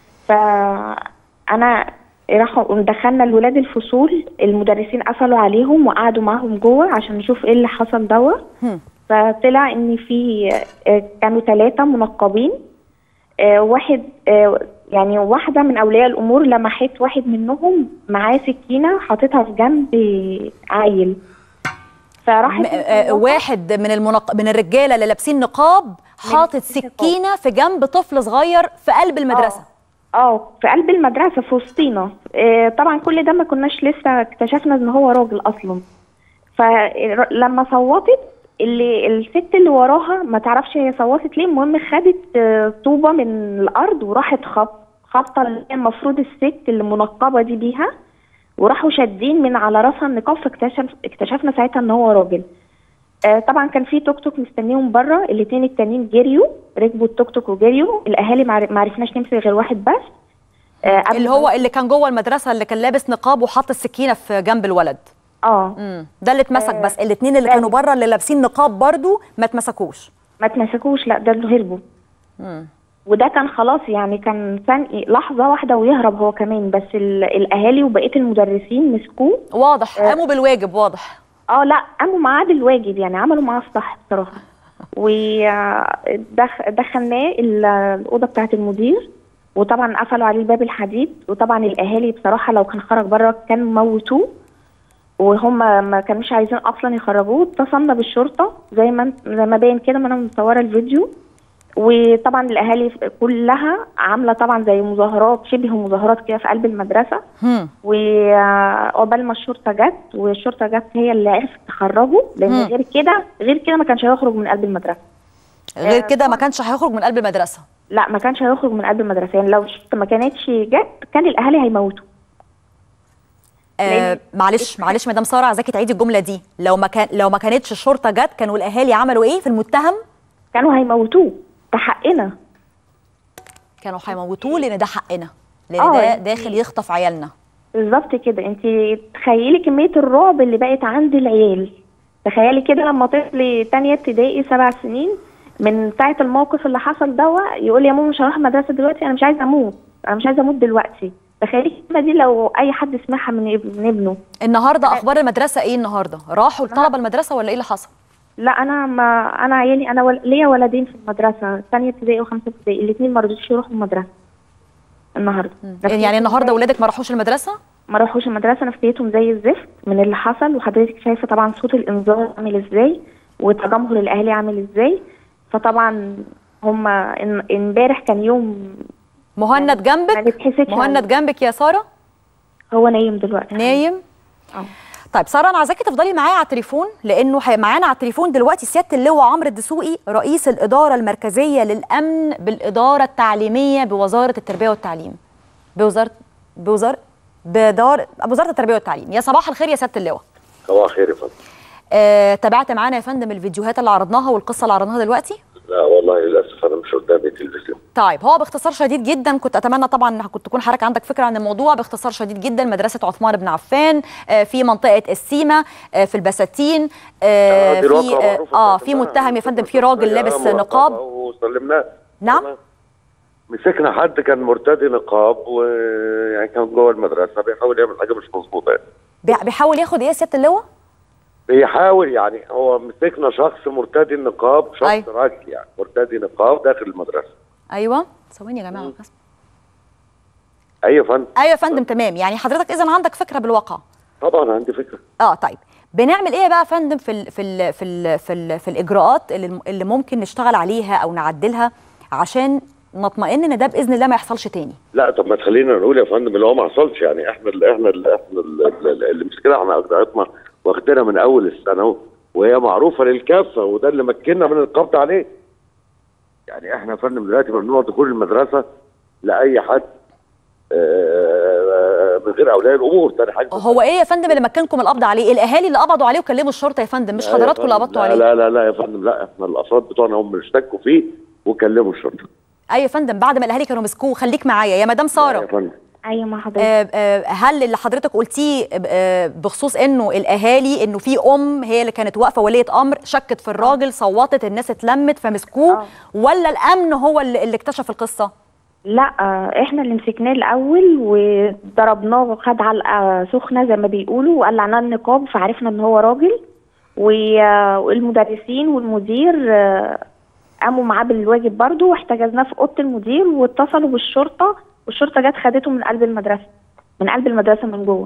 فأنا راحوا دخلنا الولاد الفصول المدرسين قفلوا عليهم وقعدوا معاهم جوه عشان نشوف ايه اللي حصل دوا هم. فطلع ان في آه، كانوا ثلاثة منقبين آه، واحد آه، يعني واحدة من أولياء الأمور لمحت واحد منهم معاه سكينة حاططها في جنب عيل فراحت م- آه، واحد من المنق... من الرجاله اللي لابسين نقاب حاطط سكينه في جنب طفل صغير في قلب المدرسه اه في قلب المدرسة في وسطينا آه، طبعا كل ده ما كناش لسه اكتشفنا ان هو راجل اصلا فلما صوتت اللي الست اللي وراها ما تعرفش هي صوتت ليه المهم خدت آه، طوبة من الارض وراحت خبط خبطة اللي هي المفروض الست اللي منقبة دي بيها وراحوا شادين من على راسها النقاب فاكتشف اكتشفنا ساعتها ان هو راجل آه، طبعا كان في توك توك مستنيهم بره الاثنين التانيين جريوا ركبوا التوك توك وجريوا الاهالي ما عر- ما عرفناش نمسك غير واحد بس آه، قبل اللي ما- هو اللي كان جوه المدرسه اللي كان لابس نقاب وحاط السكينه في جنب الولد اه امم ده اللي اتمسك بس الاثنين اللي كانوا بره اللي لابسين نقاب برضو ما اتمسكوش ما اتمسكوش لا ده اللي هربوا مم. وده كان خلاص يعني كان ثاني لحظه واحده ويهرب هو كمان بس ال- الاهالي وبقيه المدرسين مسكوه واضح قاموا بالواجب واضح اه لا قاموا معاه بالواجب يعني عملوا معاه الصح بصراحه ودخلناه الاوضه بتاعه المدير وطبعا قفلوا عليه الباب الحديد وطبعا الاهالي بصراحه لو كان خرج بره كانوا موتوه وهم ما كانوش عايزين اصلا يخرجوه اتصلنا بالشرطه زي ما انت- زي ما باين كده ما انا مصوره الفيديو وطبعا الاهالي كلها عامله طبعا زي مظاهرات شبه مظاهرات كده في قلب المدرسه هم. وعقبال ما الشرطه جت والشرطه جت هي اللي عرفت تخرجه لان مم. غير كده غير كده ما كانش هيخرج من قلب المدرسه غير كده ما كانش هيخرج من قلب المدرسه لا ما كانش هيخرج من قلب المدرسه يعني لو الشرطه ما كانتش جت كان الاهالي هيموتوا آه معلش معلش مدام ساره عايزاكي تعيدي الجمله دي لو ما كان لو ما كانتش الشرطه جت كانوا الاهالي عملوا ايه في المتهم كانوا هيموتوه ده حقنا كانوا هيموتوه لان ده حقنا لان آه، ده يعني- داخل يخطف عيالنا بالظبط كده انت تخيلي كميه الرعب اللي بقت عند العيال تخيلي كده لما طفل تانية ابتدائي سبع سنين من ساعه الموقف اللي حصل دوا يقول يا ماما مش هروح المدرسه دلوقتي انا مش عايز اموت انا مش عايز اموت دلوقتي تخيلي الكلمه دي لو اي حد سمعها من اب- من ابنه النهارده اخبار المدرسه ايه النهارده راحوا الطلبه المدرسه ولا ايه اللي حصل لا انا ما انا عيالي انا ول... ليا ولدين في المدرسه ثانيه ابتدائي وخمسه ابتدائي الاثنين ما رضوش يروحوا المدرسه النهارده يعني النهارده ولادك ما راحوش المدرسه ما راحوش المدرسه نفسيتهم زي الزفت من اللي حصل وحضرتك شايفه طبعا صوت الانذار عامل ازاي وتجمهر الاهالي عامل ازاي فطبعا هم امبارح كان يوم مهند ما جنبك بيتحسدش مهند عليه. جنبك يا ساره هو نايم دلوقتي نايم اه طيب ساره انا عايزاكي تفضلي معايا على التليفون لانه هي- معانا على التليفون دلوقتي سياده اللواء عمرو الدسوقي رئيس الاداره المركزيه للامن بالاداره التعليميه بوزاره التربيه والتعليم بوزاره بوزاره بدار بوزاره التربيه والتعليم يا صباح الخير يا سياده اللواء صباح الخير يا فندم آه، تابعت معانا يا فندم الفيديوهات اللي عرضناها والقصه اللي عرضناها دلوقتي لا والله للاسف انا مش قدامي تلفزيون طيب هو باختصار شديد جدا كنت اتمنى طبعا إن كنت تكون حضرتك عندك فكره عن الموضوع باختصار شديد جدا مدرسه عثمان بن عفان آه، في منطقه السيما آه، في البساتين آه، دي في واقعة آه، معروفة اه بتاعت في المنهج. متهم يا فندم في راجل لابس مرتبة نقاب وسلمناه نعم مسكنا حد كان مرتدي نقاب ويعني كان جوه المدرسه بيحاول يعمل حاجه مش مظبوطه يعني. بي- بيحاول ياخد ايه يا سياده اللواء بيحاول يعني هو مسكنا شخص مرتدي النقاب شخص أيوة. راجل يعني مرتدي نقاب داخل المدرسه ايوه ثواني يا جماعه بس. ايوه يا فندم ايوه يا فندم تمام يعني حضرتك اذا عندك فكره بالواقع طبعا عندي فكره اه طيب بنعمل ايه بقى يا فندم في ال في ال في ال في, ال في الاجراءات اللي, اللي ممكن نشتغل عليها او نعدلها عشان نطمئن ان ده باذن الله ما يحصلش تاني لا طب ما تخلينا نقول يا فندم اللي هو ما حصلش يعني احنا اللي احنا اللي احنا اللي, اللي مسكنا على اجراءاتنا واخدينها من اول السنه وهي معروفه للكافه وده اللي مكننا من القبض عليه. يعني احنا يا فندم دلوقتي ممنوع دخول المدرسه لاي حد آه، من غير اولياء الامور تاني حاجه هو ايه يا فندم اللي مكنكم القبض عليه الاهالي اللي قبضوا عليه وكلموا الشرطه يا فندم مش لا يا حضراتكم اللي فندم، قبضتوا لا عليه لا لا لا يا فندم لا احنا الافراد بتوعنا هم اللي اشتكوا فيه وكلموا الشرطه ايوه يا فندم بعد ما الاهالي كانوا مسكوه خليك معايا يا مدام يا ساره فندم ايوه مع حضرتك آه، آه، هل اللي حضرتك قلتيه آه، بخصوص انه الاهالي انه في ام هي اللي كانت واقفه وليه امر شكت في الراجل صوتت الناس اتلمت فمسكوه آه. ولا الامن هو اللي, اللي اكتشف القصه لا آه، احنا اللي مسكناه الاول وضربناه وخد علقه سخنه زي ما بيقولوا وقلعناه النقاب فعرفنا ان هو راجل و- آه، والمدرسين والمدير آه، قاموا معاه بالواجب برضه واحتجزناه في اوضه المدير واتصلوا بالشرطه والشرطه جت خدته من قلب المدرسه من قلب المدرسه من جوه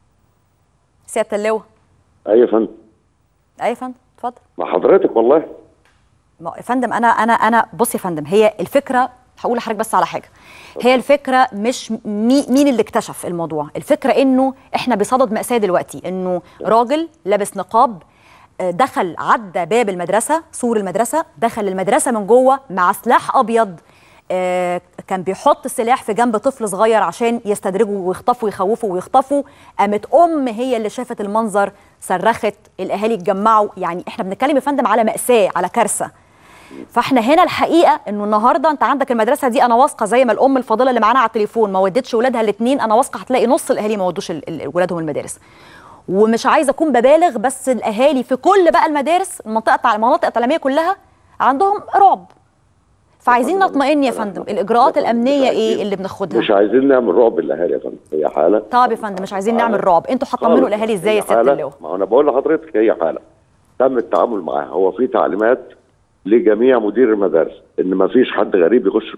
سياده اللواء ايوه يا فندم ايوه يا فندم اتفضل مع حضرتك والله ما يا فندم انا انا انا بص يا فندم هي الفكره هقول لحضرتك بس على حاجه هي الفكره مش مي مين اللي اكتشف الموضوع الفكره انه احنا بصدد ماساه دلوقتي انه راجل لابس نقاب آه، دخل عدى باب المدرسه سور المدرسه دخل المدرسه من جوه مع سلاح ابيض آه، كان بيحط السلاح في جنب طفل صغير عشان يستدرجوا ويخطفوا ويخوفوا ويخطفوا قامت ام هي اللي شافت المنظر صرخت الاهالي اتجمعوا يعني احنا بنتكلم يا فندم على ماساه على كارثه فاحنا هنا الحقيقه انه النهارده انت عندك المدرسه دي انا واثقه زي ما الام الفاضله اللي معانا على التليفون ما ودتش ولادها الاثنين انا واثقه هتلاقي نص الاهالي ما ودوش ال- ال- ولادهم المدارس ومش عايزه اكون ببالغ بس الاهالي في كل بقى المدارس المنطقه التع- المناطق التعليميه كلها عندهم رعب فعايزين نطمئن يا فندم الاجراءات الامنيه ايه اللي مش بناخدها عايزين نعمل رعب للاهالي يا فندم هي حاله طب يا فندم مش عايزين نعمل رعب انتوا هتطمنوا خالص. الاهالي ازاي يا هي سياده حالة- اللواء ما انا بقول لحضرتك هي حاله تم التعامل معاها هو في تعليمات لجميع مدير المدارس ان ما فيش حد غريب يخش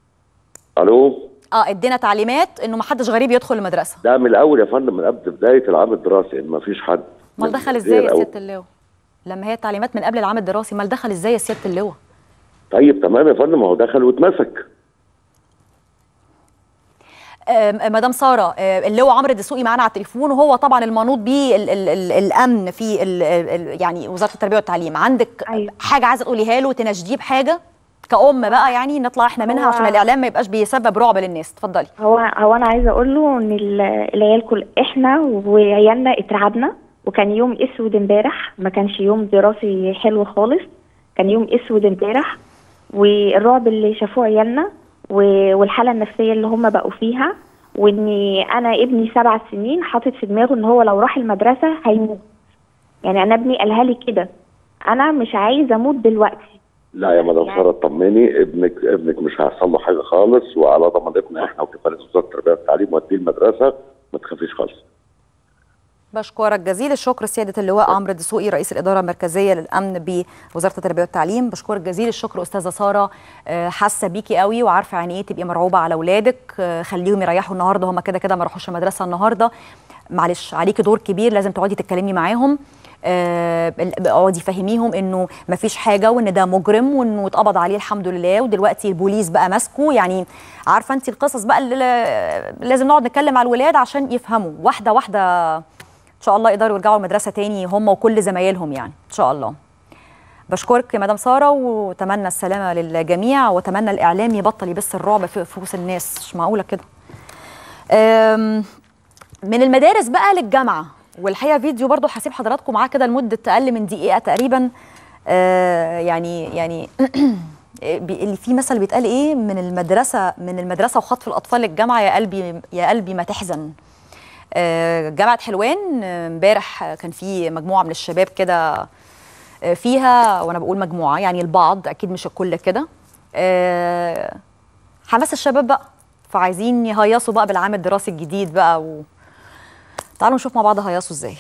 الو اه ادينا تعليمات انه ما حدش غريب يدخل المدرسه ده من الاول يا فندم من قبل بدايه العام الدراسي ان ما فيش حد امال من دخل ازاي يا غير أو- سياده اللواء لما هي التعليمات من قبل العام الدراسي امال دخل ازاي يا سياده اللواء طيب تمام يا فندم هو دخل واتمسك آم، مدام ساره آه، اللواء عمرو الدسوقي معانا على التليفون وهو طبعا المنوط بيه ال ال ال الامن في ال ال يعني وزاره التربيه والتعليم عندك أيوة. حاجه عايزه تقوليها له تناشديه بحاجه كأم بقى يعني نطلع احنا منها هو- عشان الاعلام ما يبقاش بيسبب رعب للناس اتفضلي هو هو انا عايزه اقول له ان ال- العيال كل احنا وعيالنا اترعبنا وكان يوم اسود امبارح ما كانش يوم دراسي حلو خالص كان يوم اسود امبارح والرعب اللي شافوه عيالنا و- والحاله النفسيه اللي هم بقوا فيها واني انا ابني سبع سنين حاطط في دماغه ان هو لو راح المدرسه هيموت يعني انا ابني قالها لي كده انا مش عايز اموت دلوقتي لا يا مدام ساره اطمني ابنك ابنك مش هيحصل له حاجه خالص وعلى ضمانتنا احنا وكفاله وزاره التربيه والتعليم وديه المدرسه ما تخافيش خالص بشكرك جزيل الشكر سيادة اللواء عمرو الدسوقي رئيس الإدارة المركزية للأمن بوزارة التربية والتعليم بشكرك جزيل الشكر أستاذة سارة آه، حاسة بيكي قوي وعارفة يعني إيه تبقي مرعوبة على أولادك آه، خليهم يريحوا النهاردة هم كده كده ما راحوش المدرسة النهاردة معلش عليكي دور كبير لازم تقعدي تتكلمي معاهم آه، اقعدي فهميهم انه ما فيش حاجه وان ده مجرم وانه اتقبض عليه الحمد لله ودلوقتي البوليس بقى ماسكه يعني عارفه انت القصص بقى اللي لازم نقعد نتكلم على الولاد عشان يفهموا واحده واحده ان شاء الله يقدروا يرجعوا المدرسه تاني هم وكل زمايلهم يعني ان شاء الله بشكرك يا مدام ساره واتمنى السلامه للجميع واتمنى الاعلام يبطل يبث الرعب في نفوس الناس مش معقوله كده أم، من المدارس بقى للجامعه والحقيقه فيديو برضو هسيب حضراتكم معاه كده لمده اقل من دقيقه تقريبا آه، يعني يعني بي- اللي فيه مثل بيتقال ايه من المدرسه من المدرسه وخطف الاطفال للجامعه يا قلبي يا قلبي ما تحزن آه، جامعه حلوان آه، امبارح آه، كان في مجموعه من الشباب كده آه، فيها وانا بقول مجموعه يعني البعض اكيد مش الكل كده آه، حماس الشباب بقى فعايزين يهيصوا بقى بالعام الدراسي الجديد بقى و... تعالوا نشوف مع بعض هيصوا ازاي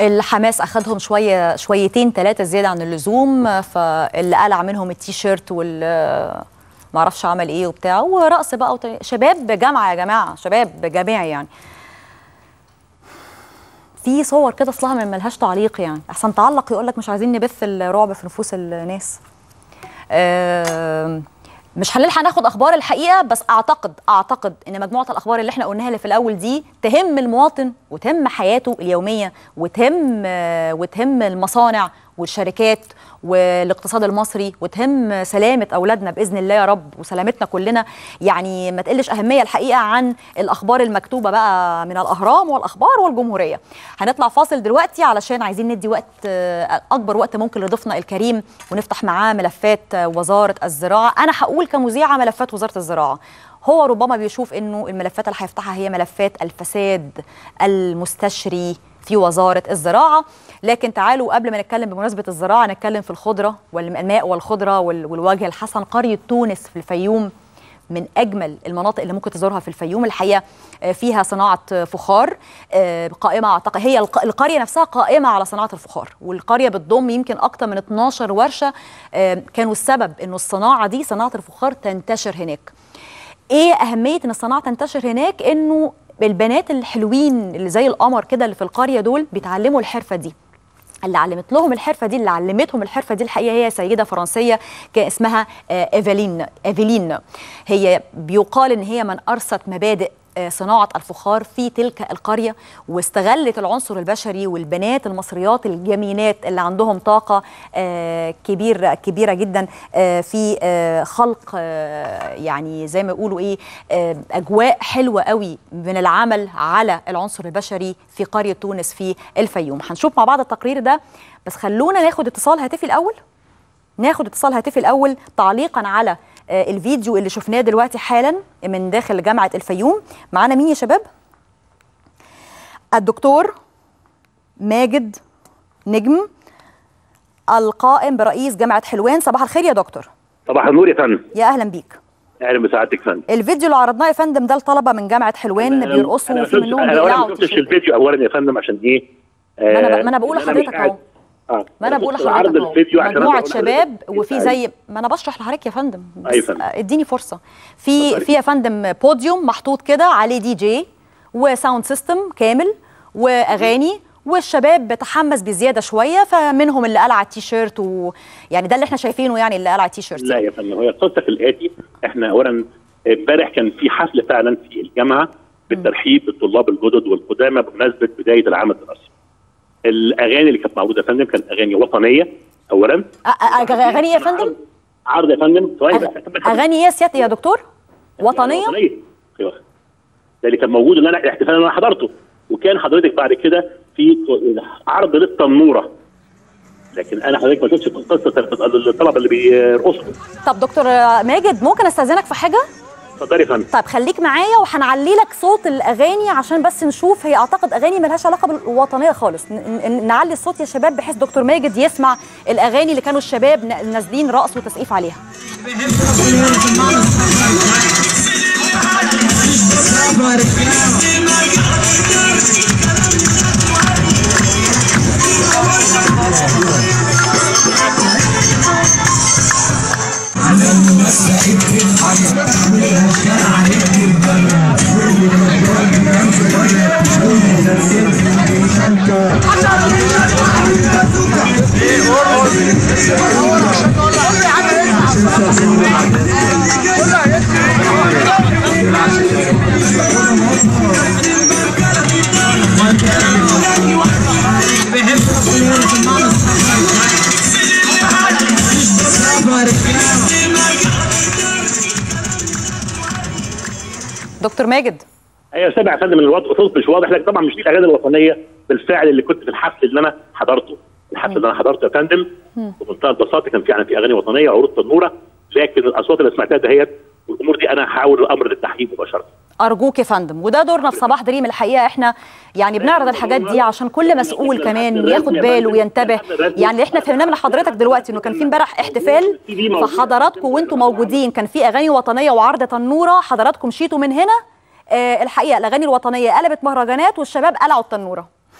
الحماس اخدهم شويه شويتين ثلاثه زياده عن اللزوم فاللي قلع منهم التيشيرت وال ما اعرفش عمل ايه وبتاع ورقص بقى وت... شباب جامعه يا جماعه شباب جامعي يعني في صور كده اصلها ما ملهاش تعليق يعني احسن تعلق يقول لك مش عايزين نبث الرعب في نفوس الناس آم، مش هنلحق ناخد اخبار الحقيقه بس اعتقد اعتقد ان مجموعه الاخبار اللي احنا قلناها اللي في الاول دي تهم المواطن وتهم حياته اليوميه وتهم آه، وتهم المصانع والشركات والاقتصاد المصري وتهم سلامه اولادنا باذن الله يا رب وسلامتنا كلنا يعني ما تقلش اهميه الحقيقه عن الاخبار المكتوبه بقى من الاهرام والاخبار والجمهوريه هنطلع فاصل دلوقتي علشان عايزين ندي وقت آه، اكبر وقت ممكن لضيفنا الكريم ونفتح معاه ملفات آه، وزاره الزراعه انا هقول كمذيعه ملفات وزاره الزراعه هو ربما بيشوف انه الملفات اللي هيفتحها هي ملفات الفساد المستشري في وزاره الزراعه لكن تعالوا قبل ما نتكلم بمناسبه الزراعه نتكلم في الخضره والماء والخضره وال- والوجه الحسن قريه تونس في الفيوم من اجمل المناطق اللي ممكن تزورها في الفيوم الحقيقه آه، فيها صناعه آه، فخار آه، قائمه اعتقد هي الق- القريه نفسها قائمه على صناعه الفخار والقريه بتضم يمكن اكتر من 12 ورشه آه، كانوا السبب انه الصناعه دي صناعه الفخار تنتشر هناك ايه اهميه ان الصناعه تنتشر هناك انه البنات الحلوين اللي زي القمر كده اللي في القريه دول بيتعلموا الحرفه دي اللي علمت لهم الحرفه دي اللي علمتهم الحرفه دي الحقيقه هي سيده فرنسيه كان اسمها آه، ايفالين ايفالين هي بيقال ان هي من ارست مبادئ آه، صناعة الفخار في تلك القرية واستغلت العنصر البشري والبنات المصريات الجميلات اللي عندهم طاقة آه، كبير كبيرة جدا آه، في آه، خلق آه، يعني زي ما يقولوا ايه آه، أجواء حلوة قوي من العمل على العنصر البشري في قرية تونس في الفيوم هنشوف مع بعض التقرير ده بس خلونا ناخد اتصال هاتفي الأول ناخد اتصال هاتفي الاول تعليقا على آه، الفيديو اللي شفناه دلوقتي حالا من داخل جامعه الفيوم معانا مين يا شباب الدكتور ماجد نجم القائم برئيس جامعه حلوان صباح الخير يا دكتور صباح النور يا فندم يا اهلا بيك اهلا بسعادتك يا فندم الفيديو اللي عرضناه يا فندم ده لطلبه من جامعه حلوان أنا- بيرقصوا أنا وفي ما منهم شفتش- انا أولاً بيقلعوا ما شفتش تيشيرت. الفيديو اولا يا فندم عشان ايه ما انا آه، ب- ما انا بقول إن مش لحضرتك قاعد- اهو اه ما انا بقول كنت بعرض لحضرتك اهو الفيديو عشان مجموعه أقول شباب لحضرتك. وفي زي ما انا بشرح لحضرتك يا فندم بس أيوة فندم. اديني فرصه في اتفضلي. في يا فندم بوديوم محطوط كده عليه دي جي وساوند سيستم كامل واغاني والشباب بتحمس بزياده شويه فمنهم اللي قلع التيشيرت ويعني ده اللي احنا شايفينه يعني اللي قلع التيشيرت لا يا فندم هي القصه في الاتي احنا اولا امبارح كان في حفل فعلا في الجامعه بالترحيب بالطلاب الجدد والقدامى بمناسبه بدايه العام الدراسي. الاغاني اللي كانت موجوده يا فندم كانت اغاني وطنيه اولا أ- أ- اغاني ايه يا فندم عرض يا فندم ثواني بس. أغ- اغاني ايه يا سيادة يا دكتور وطنيه وطنيه ايوه ده اللي كان موجود اللي انا الاحتفال اللي انا حضرته وكان حضرتك بعد كده في عرض للتنوره لكن انا حضرتك ما شفتش قصه الطلبه اللي بيرقصوا طب دكتور ماجد ممكن استاذنك في حاجه اتفضلي يا فندم طيب خليك معايا وهنعلي لك صوت الاغاني عشان بس نشوف هي اعتقد اغاني ملهاش علاقه بالوطنيه خالص ن- ن- نعلي الصوت يا شباب بحيث دكتور ماجد يسمع الاغاني اللي كانوا الشباب ن- نازلين رقص وتسقيف عليها دكتور ماجد ايوه سامع يا فندم الوضع صوت مش واضح لكن طبعا مش دي الاغاني الوطنيه بالفعل اللي كنت في الحفل اللي انا حضرته الحفل اللي انا حضرته يا فندم بمنتهى البساطه كان في يعني في اغاني وطنيه عروض تنوره لكن الاصوات اللي سمعتها دهيت والامور دي انا هحاول الامر للتحقيق مباشره ارجوك يا فندم وده دورنا في صباح دريم الحقيقه احنا يعني بنعرض الحاجات دي عشان كل مسؤول كمان ياخد باله وينتبه يعني احنا فهمناه من حضرتك دلوقتي انه كان في امبارح احتفال فحضراتكم وانتم موجودين كان في اغاني وطنيه وعرض تنوره حضراتكم مشيتوا من هنا آه الحقيقه الاغاني الوطنيه قلبت مهرجانات والشباب قلعوا التنوره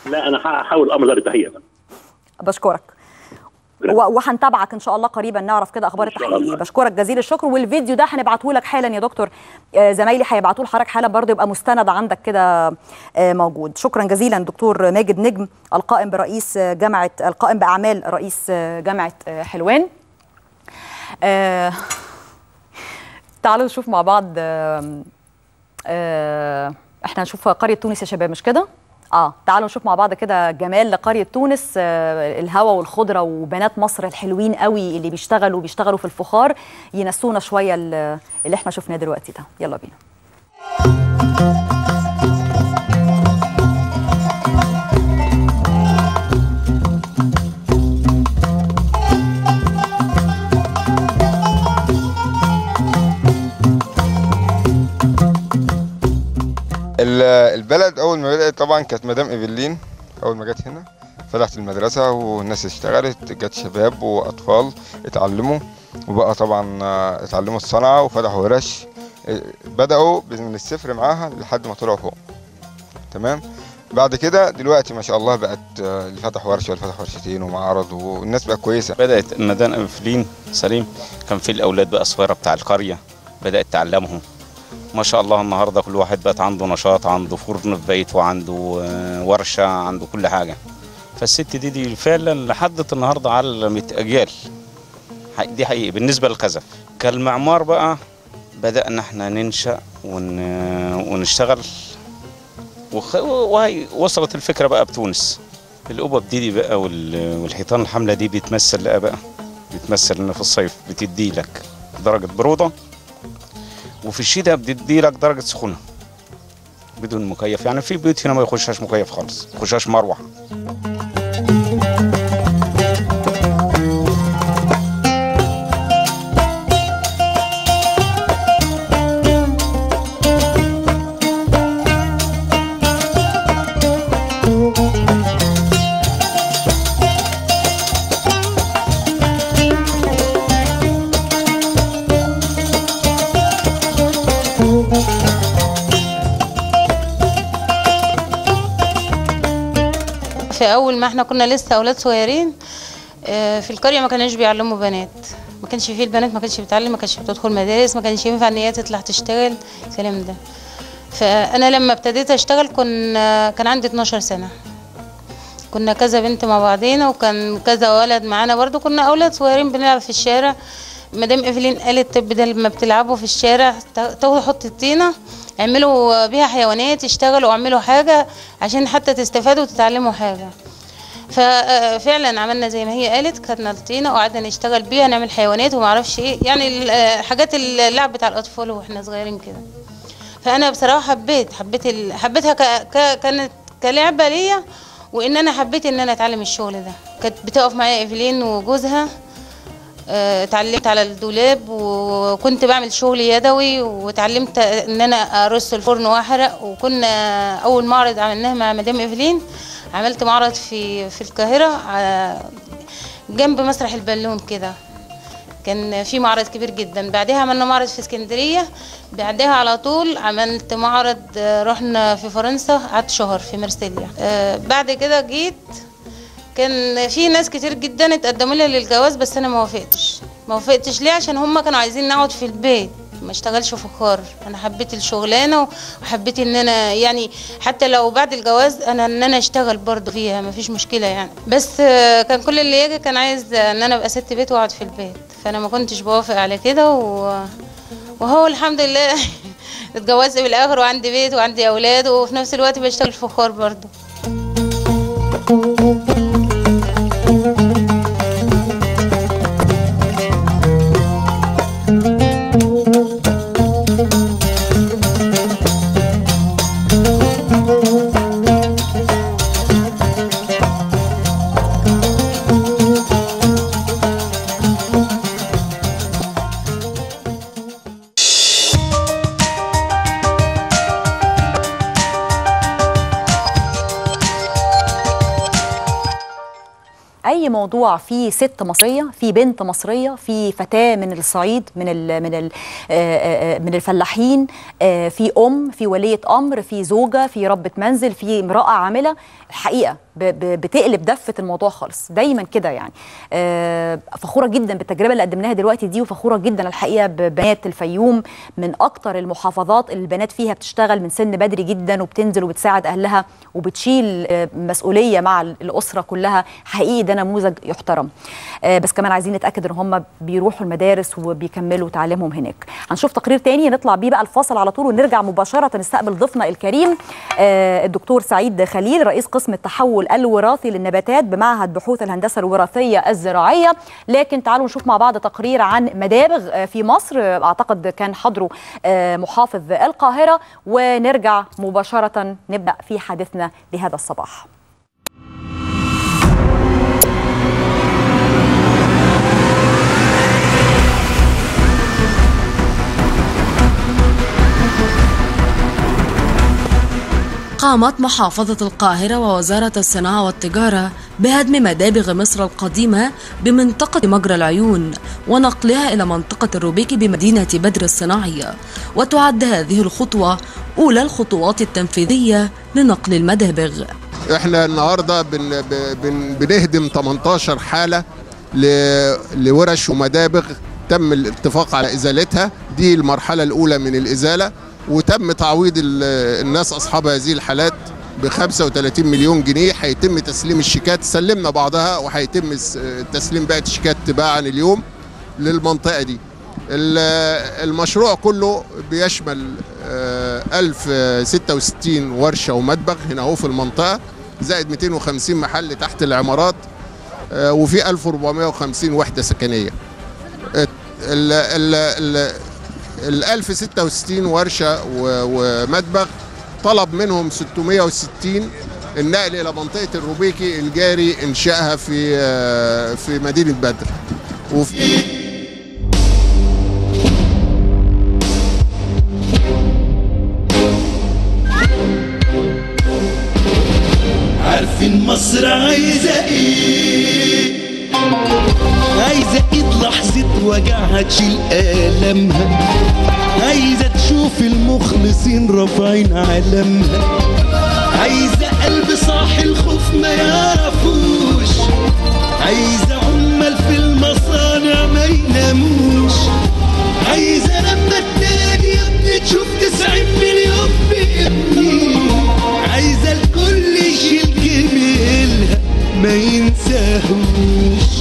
لا انا هحاول الامر ده للتحقيق بشكرك و- وهنتابعك ان شاء الله قريبا نعرف كده اخبار إن شاء التحقيق الله. بشكرك جزيل الشكر والفيديو ده هنبعته لك حالا يا دكتور آه، زمايلي هيبعتوه لحضرتك حالا برضه يبقى مستند عندك كده آه، موجود شكرا جزيلا دكتور ماجد نجم القائم برئيس آه، جامعه القائم باعمال رئيس آه، جامعه آه، حلوان آه، تعالوا نشوف مع بعض آه، آه، احنا هنشوف قريه تونس يا شباب مش كده اه تعالوا نشوف مع بعض كده جمال لقريه تونس آه الهواء والخضره وبنات مصر الحلوين قوي اللي بيشتغلوا بيشتغلوا في الفخار ينسونا شويه ال- اللي احنا شفناه دلوقتي ده يلا بينا ال- البلد اول ما بدات طبعا كانت مدام ايفلين اول ما جت هنا فتحت المدرسه والناس اشتغلت جت شباب واطفال اتعلموا وبقى طبعا آه، اتعلموا الصنعه وفتحوا ورش آه، بداوا من الصفر معاها لحد ما طلعوا فوق تمام بعد كده دلوقتي ما شاء الله بقت آه، اللي فتح ورشه واللي فتح ورشتين ومعرض والناس بقت كويسه بدأت مدام أنفلين سليم كان في الأولاد بقى صغيرة بتاع القرية بدأت تعلمهم ما شاء الله النهاردة كل واحد بقت عنده نشاط عنده فرن في بيته وعنده آه، ورشة عنده كل حاجة فالست دي دي فعلا لحد النهاردة علمت أجيال حق- دي حقيقي بالنسبة للكذف كالمعمار بقى بدأنا احنا ننشأ ون... ونشتغل وخ... وهي وصلت الفكرة بقى بتونس القبب دي, دي بقى وال... والحيطان الحملة دي بيتمثل ايه بقى بيتمثل ان في الصيف بتدي لك درجة برودة وفي الشتاء بتدي لك درجة سخونة بدون مكيف يعني في بيوت هنا ما يخشهاش مكيف خالص ما يخشهاش مروحة في اول ما احنا كنا لسه اولاد صغيرين آه، في القريه ما كانوش بيعلموا بنات ما كانش فيه البنات ما كانتش بتتعلم ما كانتش بتدخل مدارس ما كانش ينفع ان هي تطلع تشتغل الكلام ده فانا لما ابتديت اشتغل كنا كان عندي 12 سنه كنا كذا بنت مع بعضينا وكان كذا ولد معانا برضو كنا اولاد صغيرين بنلعب في الشارع مدام ايفلين قالت طب بدل ما بتلعبوا في الشارع تا- تاخدوا حط الطينه اعملوا بيها حيوانات اشتغلوا واعملوا حاجه عشان حتى تستفادوا وتتعلموا حاجه ففعلا عملنا زي ما هي قالت خدنا الطينه وقعدنا نشتغل بيها نعمل حيوانات وما اعرفش ايه يعني ال- آه، حاجات اللعب بتاع الاطفال واحنا صغيرين كده فانا بصراحه حبيت حبيت ال... حبيتها ك... ك... كانت كلعبه ليا وان انا حبيت ان انا اتعلم الشغل ده كانت بتقف معايا ايفلين وجوزها آه، اتعلمت على الدولاب وكنت بعمل شغل يدوي واتعلمت ان انا ارص الفرن واحرق وكنا اول معرض عملناه مع مدام ايفلين عملت معرض في في القاهره آه، جنب مسرح البالون كده كان في معرض كبير جدا بعدها عملنا معرض في اسكندريه بعدها على طول عملت معرض آه، رحنا في فرنسا قعدت شهر في مرسيليا آه، بعد كده جيت كان في ناس كتير جدا اتقدموا لي للجواز بس انا ما وافقتش ما وافقتش ليه عشان هم كانوا عايزين نقعد في البيت ما اشتغلش فخار انا حبيت الشغلانه وحبيت ان انا يعني حتى لو بعد الجواز انا ان انا اشتغل برضه فيها ما فيش مشكله يعني بس آه، كان كل اللي يجي كان عايز ان انا ابقى ست بيت واقعد في البيت فانا ما كنتش بوافق على كده و... وهو الحمد لله اتجوزت بالاخر وعندي بيت وعندي اولاد وفي نفس الوقت بشتغل فخار برضه اي موضوع فيه ست مصريه في بنت مصريه في فتاه من الصعيد من ال من ال آه، آه، من الفلاحين آه، في ام في وليه امر في زوجه في ربه منزل في امراه عامله الحقيقه ب- ب- بتقلب دفه الموضوع خالص دايما كده يعني آه، فخوره جدا بالتجربه اللي قدمناها دلوقتي دي وفخوره جدا الحقيقه ببنات الفيوم من اكتر المحافظات اللي البنات فيها بتشتغل من سن بدري جدا وبتنزل وبتساعد اهلها وبتشيل آه، مسؤوليه مع الاسره كلها حقيقي ده نموذج يحترم آه، بس كمان عايزين نتاكد ان هم بيروحوا المدارس وبيكملوا تعليمهم هناك هنشوف تقرير تاني نطلع بيه بقى الفاصل على طول ونرجع مباشره نستقبل ضيفنا الكريم آه، الدكتور سعيد خليل رئيس قسم التحول الوراثي للنباتات بمعهد بحوث الهندسه الوراثيه الزراعيه لكن تعالوا نشوف مع بعض تقرير عن مدابغ آه، في مصر آه، اعتقد كان حضره آه، محافظ القاهره ونرجع مباشره نبدا في حديثنا لهذا الصباح قامت محافظة القاهرة ووزارة الصناعة والتجارة بهدم مدابغ مصر القديمة بمنطقة مجرى العيون ونقلها إلى منطقة الروبيكي بمدينة بدر الصناعية وتعد هذه الخطوة أولى الخطوات التنفيذية لنقل المدابغ احنا النهارده بن بن بنهدم 18 حاله ل- لورش ومدابغ تم الاتفاق على ازالتها دي المرحله الاولى من الازاله وتم تعويض ال- الناس اصحاب هذه الحالات ب 35 مليون جنيه هيتم تسليم الشيكات سلمنا بعضها وهيتم الس- تسليم باقي الشيكات تباعا اليوم للمنطقه دي ال- المشروع كله بيشمل آه، 1066 ورشه ومدبغ هنا اهو في المنطقه زائد 250 محل تحت العمارات آه، وفي 1450 وحده سكنيه ال ال ال ال 1066 ورشه و- ومدبغ طلب منهم 660 النقل الى منطقه الروبيكي الجاري انشائها في آه، في مدينه بدر وفي عارفين مصر عايزة ايه عايزة ايد لحظة وجعها تشيل آلامها عايزة تشوف المخلصين رافعين علامها عايزة قلب صاحي الخوف ما يعرفوش عايزة عمال في المصانع ما يناموش عايزة لما تنادي يا ابني تشوف تسعين مليون بابني عايزة الكل يشيل جميلها ما ينساهوش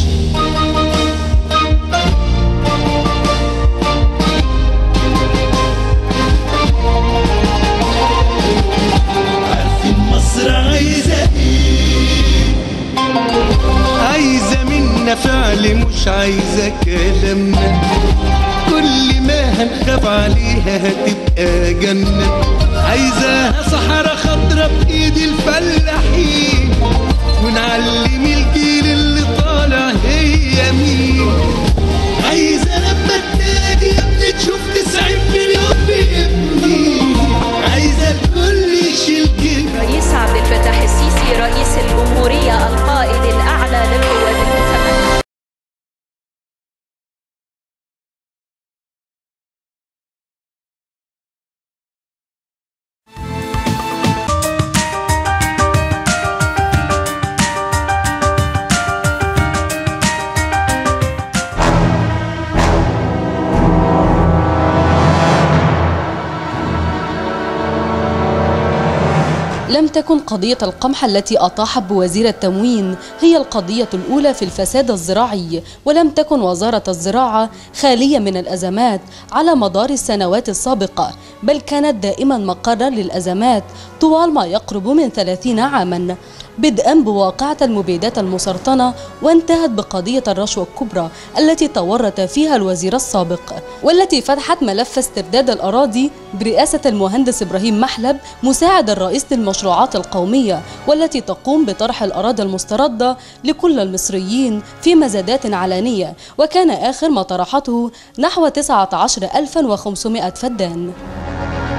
عارفين مصر عايزة ايه عايزة منا فعل مش عايزة كلامنا كل ما هنخاف عليها هتبقى جنة عايزاها صحراء خضرا بإيد الفلاحين ونعلم الجيل اللي طالع هي مين عايزة لما تنادي يا ابني تشوف تسعين مليون بابني عايزة الكل يشيل جيب رئيس عبد الفتاح السيسي رئيس الجمهورية القائد الأعلى للقوات المسلحة لم تكن قضية القمح التي أطاحت بوزير التموين هي القضية الأولى في الفساد الزراعي ولم تكن وزارة الزراعة خالية من الأزمات على مدار السنوات السابقة بل كانت دائما مقرا للأزمات طوال ما يقرب من 30 عاما بدءا بواقعة المبيدات المسرطنة وانتهت بقضية الرشوة الكبرى التي تورط فيها الوزير السابق والتي فتحت ملف استرداد الأراضي برئاسة المهندس إبراهيم محلب مساعد الرئيس للمشروعات القومية والتي تقوم بطرح الأراضي المستردة لكل المصريين في مزادات علانية وكان آخر ما طرحته نحو 19500 فدان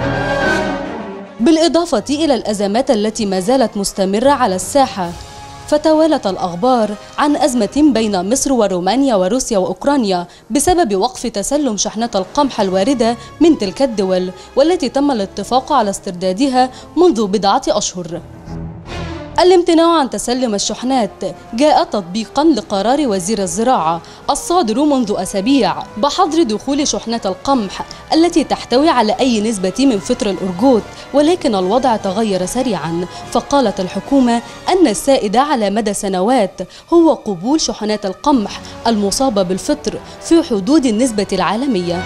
بالإضافة إلى الأزمات التي ما زالت مستمرة على الساحة فتوالت الأخبار عن أزمة بين مصر ورومانيا وروسيا وأوكرانيا بسبب وقف تسلم شحنات القمح الواردة من تلك الدول والتي تم الاتفاق على استردادها منذ بضعة أشهر الامتناع عن تسلم الشحنات جاء تطبيقا لقرار وزير الزراعة الصادر منذ أسابيع بحظر دخول شحنات القمح التي تحتوي على أي نسبة من فطر الأرجوت ولكن الوضع تغير سريعا فقالت الحكومة أن السائد على مدى سنوات هو قبول شحنات القمح المصابة بالفطر في حدود النسبة العالمية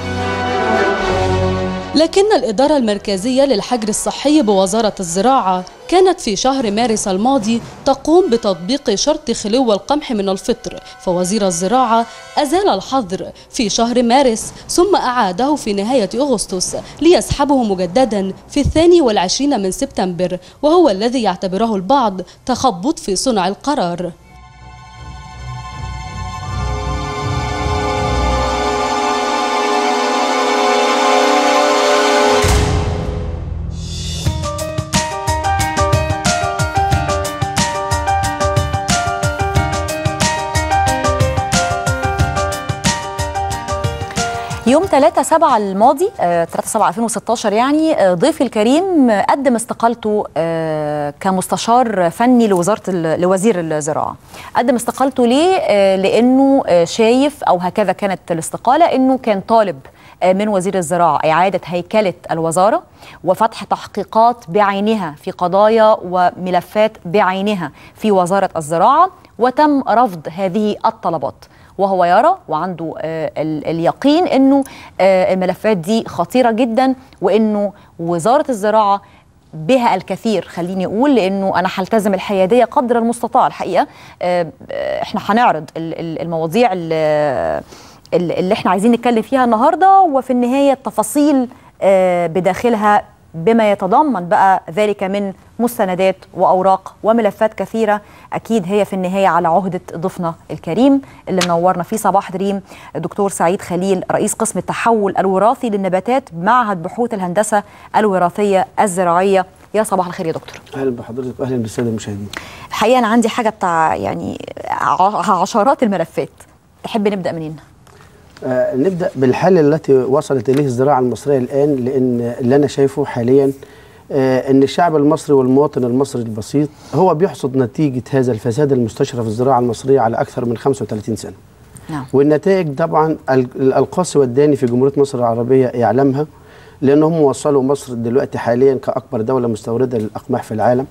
لكن الإدارة المركزية للحجر الصحي بوزارة الزراعة كانت في شهر مارس الماضي تقوم بتطبيق شرط خلو القمح من الفطر فوزير الزراعة أزال الحظر في شهر مارس ثم أعاده في نهاية أغسطس ليسحبه مجددا في الثاني والعشرين من سبتمبر وهو الذي يعتبره البعض تخبط في صنع القرار يوم 3 7 الماضي آه، 3 7 2016 يعني آه، ضيفي الكريم آه، قدم استقالته آه، كمستشار فني لوزاره ال- لوزير الزراعه قدم استقالته ليه آه، لانه آه، شايف او هكذا كانت الاستقاله انه كان طالب آه، من وزير الزراعه اعاده هيكله الوزاره وفتح تحقيقات بعينها في قضايا وملفات بعينها في وزاره الزراعه وتم رفض هذه الطلبات وهو يرى وعنده آه، ال- اليقين انه آه، الملفات دي خطيره جدا وانه وزاره الزراعه بها الكثير خليني اقول لانه انا هلتزم الحياديه قدر المستطاع الحقيقه آه، آه، احنا هنعرض ال- ال- المواضيع اللي, اللي احنا عايزين نتكلم فيها النهارده وفي النهايه التفاصيل آه، بداخلها بما يتضمن بقى ذلك من مستندات واوراق وملفات كثيره اكيد هي في النهايه على عهده ضيفنا الكريم اللي منورنا فيه صباح دريم الدكتور سعيد خليل رئيس قسم التحول الوراثي للنباتات بمعهد بحوث الهندسه الوراثيه الزراعيه يا صباح الخير يا دكتور اهلا بحضرتك واهلا بالساده المشاهدين الحقيقه انا عندي حاجه بتاع يعني ع- عشرات الملفات تحب نبدا منين آه نبدا بالحل التي وصلت اليه الزراعه المصريه الان لان اللي انا شايفه حاليا آه ان الشعب المصري والمواطن المصري البسيط هو بيحصد نتيجه هذا الفساد المستشرى في الزراعه المصريه على اكثر من 35 سنه نعم والنتائج طبعا ال- القاسي والداني في جمهوريه مصر العربيه يعلمها لانهم وصلوا مصر دلوقتي حاليا كاكبر دوله مستورده للاقماح في العالم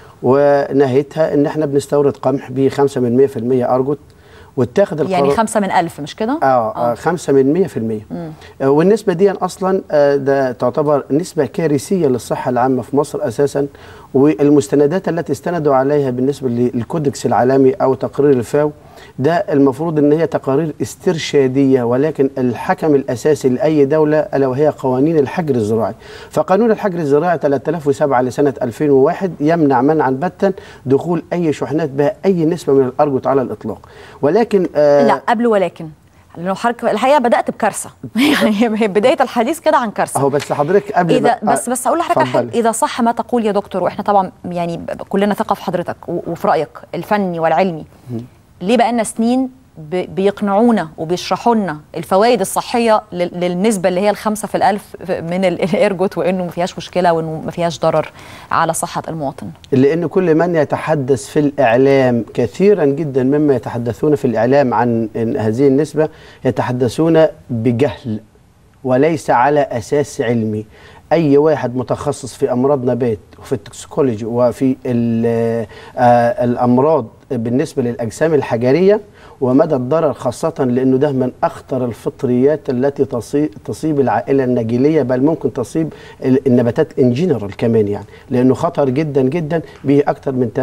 ونهايتها ان احنا بنستورد قمح ب 5 من 100% ارجوت واتاخد القرار يعني خمسة من ألف مش كده؟ اه, آه 5 من 100% مم. آه، والنسبة دي أصلا آه، ده تعتبر نسبة كارثية للصحة العامة في مصر أساسا والمستندات التي استندوا عليها بالنسبة للكودكس العالمي أو تقرير الفاو ده المفروض ان هي تقارير استرشاديه ولكن الحكم الاساسي لاي دوله الا وهي قوانين الحجر الزراعي فقانون الحجر الزراعي 3007 لسنه 2001 يمنع منعا باتا دخول اي شحنات بها اي نسبه من الارجوت على الاطلاق ولكن آه لا قبل ولكن لانه حضرتك الحقيقه بدات بكارثه يعني هي بدايه الحديث كده عن كارثه اهو بس حضرتك قبل اذا ما- بس بس اقول لحضرتك على حاجة، اتفضلي. اذا صح ما تقول يا دكتور واحنا طبعا يعني ب- ب- كلنا ثقه في حضرتك و- وفي رايك الفني والعلمي ليه بقالنا سنين ب- بيقنعونا وبيشرحوا لنا الفوائد الصحيه لل- للنسبه اللي هي الخمسة في الألف من ال- الإرجوت وإنه ما فيهاش مشكلة وإنه ما فيهاش ضرر على صحة المواطن لأن كل من يتحدث في الإعلام كثيرا جدا مما يتحدثون في الإعلام عن إن هذه النسبة يتحدثون بجهل وليس على أساس علمي أي واحد متخصص في أمراض نبات وفي التوكسيكولوجي وفي ال- آه، الأمراض بالنسبة للأجسام الحجرية ومدى الضرر خاصة لأنه ده من أخطر الفطريات التي تصي- تصيب العائلة النجيلية بل ممكن تصيب ال- النباتات ان جنرال كمان يعني لأنه خطر جدا جدا به أكثر من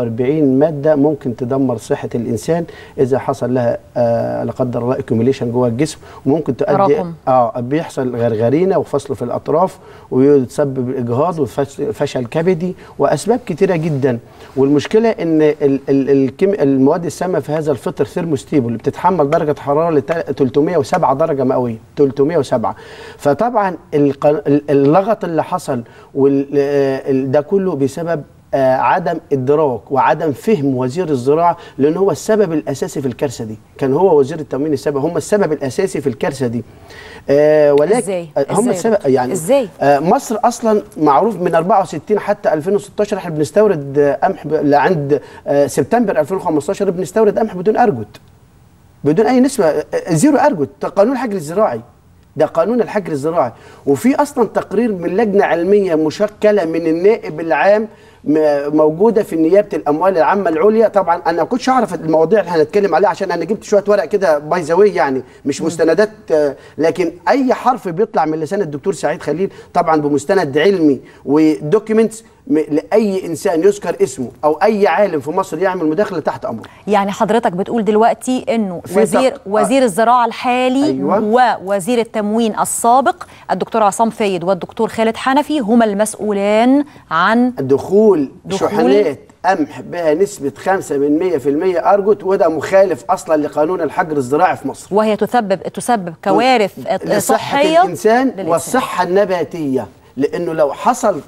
48 مادة ممكن تدمر صحة الإنسان إذا حصل لها آه لا قدر الله اكيوميليشن جوه الجسم وممكن تؤدي تراكم. اه بيحصل غرغرينه وفصل في الاطراف ويتسبب اجهاض وفشل كبدي واسباب كتيره جدا والمشكله ان ال ال الكيم المواد السامه في هذا الفطر ثيرموستيبل اللي بتتحمل درجه حراره ل 307 درجه مئويه 307 فطبعا الق- ال- اللغط اللي حصل وال- آه، ال- ده كله بسبب آه عدم ادراك وعدم فهم وزير الزراعه لان هو السبب الاساسي في الكارثه دي كان هو وزير التموين السبب هم السبب الاساسي في الكارثه دي آه ولكن إزاي؟ آه، هم إزاي؟ السبب يعني إزاي؟ آه مصر اصلا معروف من 64 حتى 2016 احنا بنستورد آه، قمح ب- لعند آه سبتمبر 2015 بنستورد قمح بدون ارجوت بدون اي نسبه آه، آه، زيرو ارجوت ده قانون الحجر الزراعي ده قانون الحجر الزراعي وفي اصلا تقرير من لجنه علميه مشكله من النائب العام م- موجوده في نيابه الاموال العامه العليا طبعا انا ما كنتش اعرف المواضيع اللي هنتكلم عليها عشان انا جبت شويه ورق كده باي ذا يعني مش مستندات آه، لكن اي حرف بيطلع من لسان الدكتور سعيد خليل طبعا بمستند علمي ودوكيومنتس لاي انسان يذكر اسمه او اي عالم في مصر يعمل مداخله تحت امره يعني حضرتك بتقول دلوقتي انه في وزير تق- وزير الزراعه الحالي أيوة. ووزير التموين السابق الدكتور عصام فايد والدكتور خالد حنفي هما المسؤولان عن دخول, دخول- شحنات قمح بها نسبة 5 من 100% أرجوت وده مخالف أصلا لقانون الحجر الزراعي في مصر وهي تسبب تسبب كوارث لصحة صحيه الإنسان للإنسان. والصحة النباتية لأنه لو حصل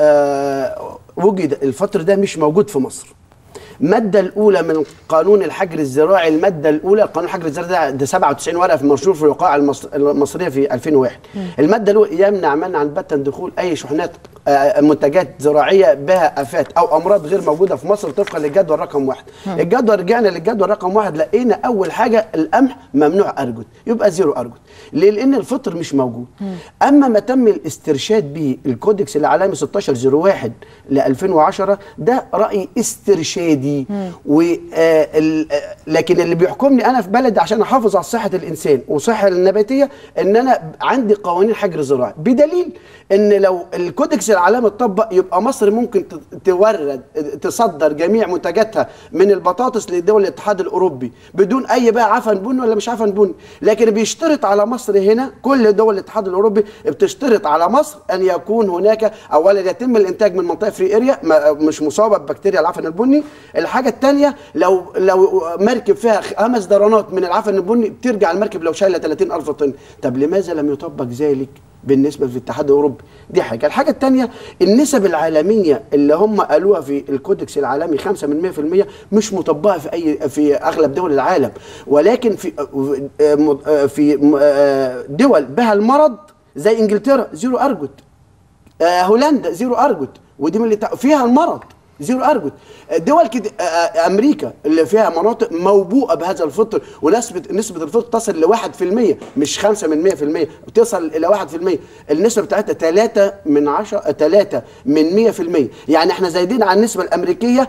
آه وجد الفترة ده مش موجود في مصر المادة الأولى من قانون الحجر الزراعي المادة الأولى قانون الحجر الزراعي ده, ده 97 ورقة في منشور في الوقائع المصر المصرية في 2001 المادة الأولى يمنع منعا البتا دخول أي شحنات آه، منتجات زراعية بها آفات أو أمراض غير موجودة في مصر طبقا للجدول رقم واحد مم. الجدول رجعنا للجدول رقم واحد لقينا أول حاجة القمح ممنوع أرجوت يبقى زيرو أرجوت ليه؟ لأن الفطر مش موجود اما ما تم الاسترشاد به الكودكس العالمي 1601 ل 2010 ده راي استرشادي و آه، ال- آه، لكن اللي بيحكمني انا في بلد عشان احافظ على صحه الانسان والصحه النباتيه ان انا عندي قوانين حجر زراعي بدليل ان لو الكودكس العالمي اتطبق يبقى مصر ممكن ت- تورد تصدر جميع منتجاتها من البطاطس لدول الاتحاد الاوروبي بدون اي بقى عفن بني ولا مش عفن بني لكن بيشترط على مصر هنا كل دول الاتحاد الاوروبي بتشترط على مصر ان يكون هناك اولا يتم الانتاج من منطقه فري اريا ما- مش مصابه ببكتيريا العفن البني الحاجه الثانيه لو لو مركب فيها خمس درانات من العفن البني بترجع المركب لو شايله 30000 طن طب لماذا لم يطبق ذلك بالنسبه في الاتحاد الاوروبي دي حاجه الحاجه الثانيه النسب العالميه اللي هم قالوها في الكودكس العالمي 5 من 100% مش مطبقه في اي في اغلب دول العالم ولكن في في دول بها المرض زي انجلترا زيرو ارجوت آه، هولندا زيرو ارجوت ودي من اللي تع- فيها المرض زيرو ارجوت آه، دول كده آه، آه، امريكا اللي فيها مناطق موبوءه بهذا الفطر ونسبه نسبه الفطر تصل ل 1% مش 5 من 100% بتصل الى 1% النسبه بتاعتها 3 من 10 3 من 100% يعني احنا زايدين عن النسبه الامريكيه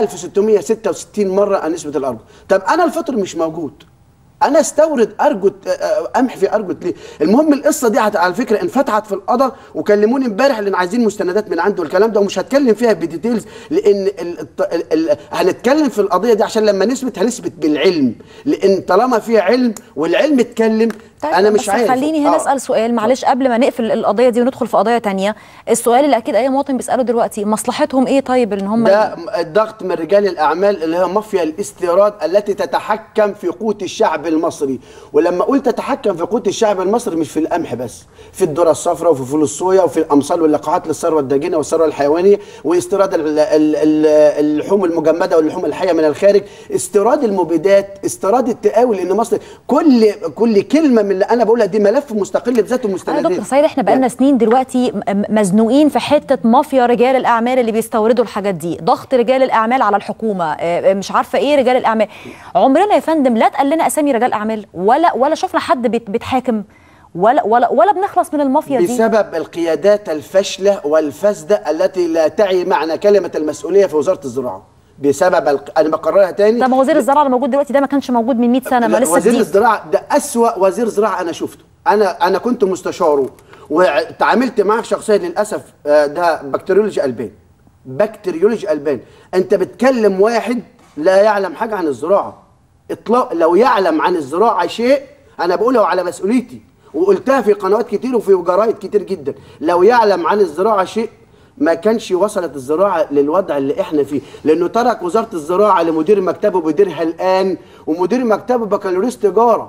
1666 مره عن نسبه الارجوت طب انا الفطر مش موجود انا استورد ارجوت آه، آه، قمح في ارجوت ليه المهم القصه دي هت- على فكره انفتحت في القضاء وكلموني امبارح لان عايزين مستندات من عنده الكلام ده ومش هتكلم فيها بديتيلز لان ال الط- ال ال هنتكلم في القضيه دي عشان لما نثبت هنثبت بالعلم لان طالما في علم والعلم اتكلم انا مش بس عارف خليني هنا آه. اسال سؤال معلش قبل ما نقفل القضيه دي وندخل في قضايا تانية السؤال اللي اكيد اي مواطن بيساله دلوقتي مصلحتهم ايه طيب ان هم ده الضغط من رجال الاعمال اللي هي مافيا الاستيراد التي تتحكم في قوت الشعب المصري ولما اقول تتحكم في قوت الشعب المصري مش في القمح بس في الذره الصفراء وفي فول الصويا وفي الامصال واللقاحات للثروه الداجنه والثروه الحيوانيه واستيراد ال- ال- ال- اللحوم المجمده واللحوم الحيه من الخارج استيراد المبيدات استيراد التقاوي لان مصر كل كل كلمه من اللي انا بقولها دي ملف مستقل بذاته انا مستندات دكتور سيد احنا بقالنا سنين دلوقتي م- م- مزنوقين في حته مافيا رجال الاعمال اللي بيستوردوا الحاجات دي ضغط رجال الاعمال على الحكومه آه، آه، مش عارفه ايه رجال الاعمال عمرنا يا فندم لا اتقال لنا اسامي رجال اعمال ولا ولا شفنا حد بيت- بيتحاكم ولا ولا ولا بنخلص من المافيا دي بسبب القيادات الفاشله والفاسده التي لا تعي معنى كلمه المسؤوليه في وزاره الزراعه بسبب الق... انا بكررها تاني طب ما وزير الزراعه اللي موجود دلوقتي ده ما كانش موجود من 100 سنه ما لا، لسه وزير جديد الزراعه ده اسوا وزير زراعه انا شفته انا انا كنت مستشاره وتعاملت معاه شخصيا للاسف آه، ده بكتيريولوجي البان بكتيريولوجي البان انت بتكلم واحد لا يعلم حاجه عن الزراعه اطلاق لو يعلم عن الزراعه شيء انا بقوله على مسؤوليتي وقلتها في قنوات كتير وفي جرايد كتير جدا لو يعلم عن الزراعه شيء ما كانش وصلت الزراعه للوضع اللي احنا فيه لانه ترك وزاره الزراعه لمدير مكتبه بيديرها الان ومدير مكتبه بكالوريوس تجاره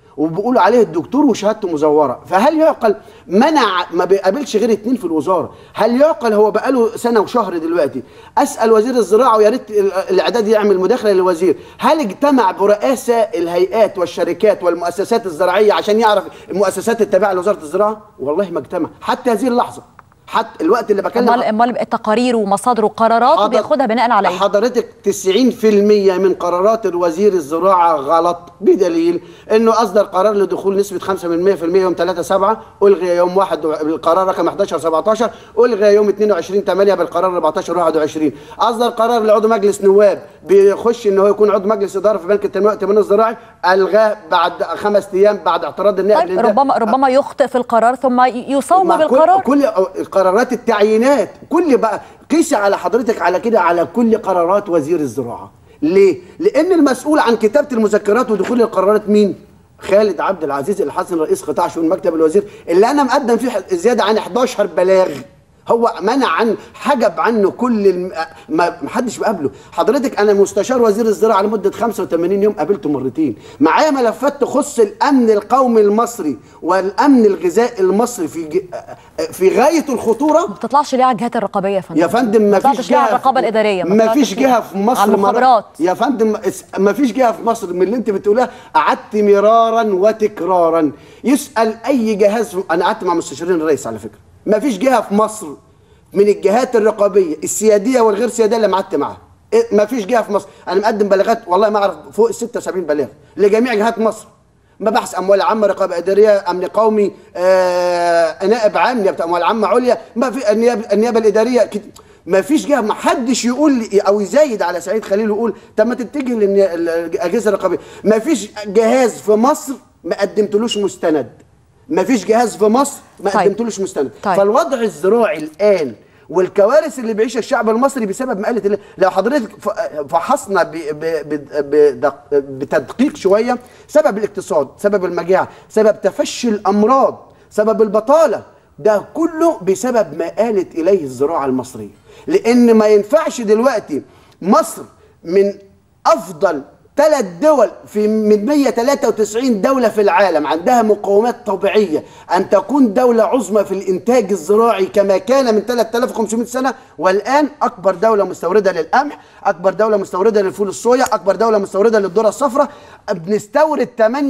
وبيقولوا عليه الدكتور وشهادته مزوره فهل يعقل منع ما بيقابلش غير اتنين في الوزاره هل يعقل هو بقاله سنه وشهر دلوقتي اسال وزير الزراعه ويا ريت ال- الاعداد يعمل مداخله للوزير هل اجتمع برؤساء الهيئات والشركات والمؤسسات الزراعيه عشان يعرف المؤسسات التابعه لوزاره الزراعه والله ما اجتمع حتى هذه اللحظه حتى الوقت اللي بكلم امال امال التقارير ومصادر وقرارات حضر- بياخدها بناء على ايه؟ حضرتك 90% من قرارات الوزير الزراعة غلط بدليل انه اصدر قرار لدخول نسبة 5% يوم 3 7 الغي يوم 1 بالقرار رقم 11 17 الغي يوم 22 8 بالقرار 14 21 اصدر قرار لعضو مجلس نواب بيخش ان هو يكون عضو مجلس اداره في بنك التنميه والتموين الزراعي الغاه بعد خمس ايام بعد اعتراض النائب طيب للنائب. ربما ربما يخطئ في القرار ثم يصوب مع كل- بالقرار كل القرارات التعيينات كل بقى قيسي على حضرتك على كده على كل قرارات وزير الزراعه ليه لان المسؤول عن كتابه المذكرات ودخول القرارات مين خالد عبد العزيز الحسن رئيس قطاع شؤون مكتب الوزير اللي انا مقدم فيه زياده عن 11 بلاغ هو منع عن حجب عنه كل الم... ما محدش بقابله حضرتك انا مستشار وزير الزراعه لمده 85 يوم قابلته مرتين معايا ملفات تخص الامن القومي المصري والامن الغذائي المصري في ج... في غايه الخطوره ما بتطلعش ليه على الجهات الرقابيه يا فندم يا فندم ما طلعتش فيش ليه على جهه الرقابه الاداريه ما طلعتش فيش ليه؟ جهه في مصر على مرة- المخابرات يا فندم ما فيش جهه في مصر من اللي انت بتقولها قعدت مرارا وتكرارا يسال اي جهاز انا قعدت مع مستشارين الرئيس على فكره ما فيش جهه في مصر من الجهات الرقابيه السياديه والغير سياديه اللي قعدت معاها إيه، ما فيش جهه في مصر انا مقدم بلاغات والله ما اعرف فوق ال 76 بلاغ لجميع جهات مصر مباحث اموال عامه رقابه اداريه امن قومي آه نائب عام نيابه اموال عامه عليا ما في النيابه النيابه الاداريه كت... ما فيش جهه ما حدش يقول لي او يزايد على سعيد خليل ويقول طب ما تتجه للاجهزه الرقابيه ما فيش جهاز في مصر ما قدمتلوش مستند ما فيش جهاز في مصر ما طيب. قدمتلوش مستند طيب. فالوضع الزراعي الان والكوارث اللي بيعيشها الشعب المصري بسبب مقالة الله لو حضرتك ف- فحصنا ب- ب- ب- بدق- بتدقيق شوية سبب الاقتصاد سبب المجاعة سبب تفشي الأمراض سبب البطالة ده كله بسبب ما آلت إليه الزراعة المصرية لأن ما ينفعش دلوقتي مصر من أفضل ثلاث دول في من 193 دولة في العالم عندها مقومات طبيعية أن تكون دولة عظمى في الإنتاج الزراعي كما كان من 3500 سنة والآن أكبر دولة مستوردة للقمح أكبر دولة مستوردة للفول الصويا أكبر دولة مستوردة للذرة الصفراء بنستورد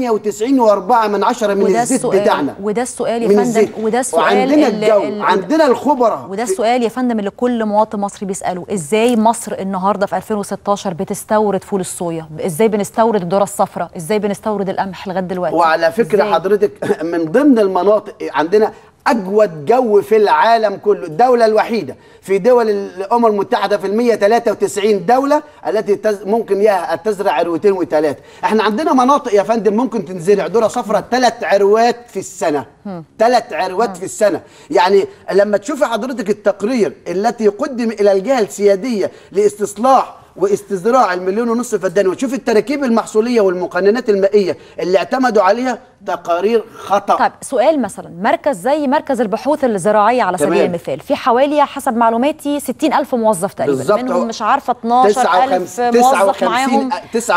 98.4 من عشرة من وده الزيت السؤال بتاعنا وده السؤال يا من فندم الزيت. وده السؤال وعندنا اللي- الجو اللي- عندنا الخبراء وده السؤال يا فندم اللي كل مواطن مصري بيساله ازاي مصر النهارده في 2016 بتستورد فول الصويا ازاي بنستورد الذره الصفراء ازاي بنستورد القمح لغايه دلوقتي وعلى فكره إزاي؟ حضرتك من ضمن المناطق عندنا اجود جو في العالم كله الدوله الوحيده في دول الامم المتحده في ال 193 دوله التي تز ممكن يا تزرع عروتين وثلاثه احنا عندنا مناطق يا فندم ممكن تنزرع ذره صفراء ثلاث عروات في السنه ثلاث عروات في السنه يعني لما تشوفي حضرتك التقرير التي قدم الى الجهه السياديه لاستصلاح واستزراع المليون ونص فدان وتشوف التراكيب المحصوليه والمقننات المائيه اللي اعتمدوا عليها تقارير خطا طيب سؤال مثلا مركز زي مركز البحوث الزراعيه على سبيل تمام. المثال في حوالي حسب معلوماتي 60 ألف موظف تقريبا بالظبط منهم هو مش عارفة 12 ألف موظف معاهم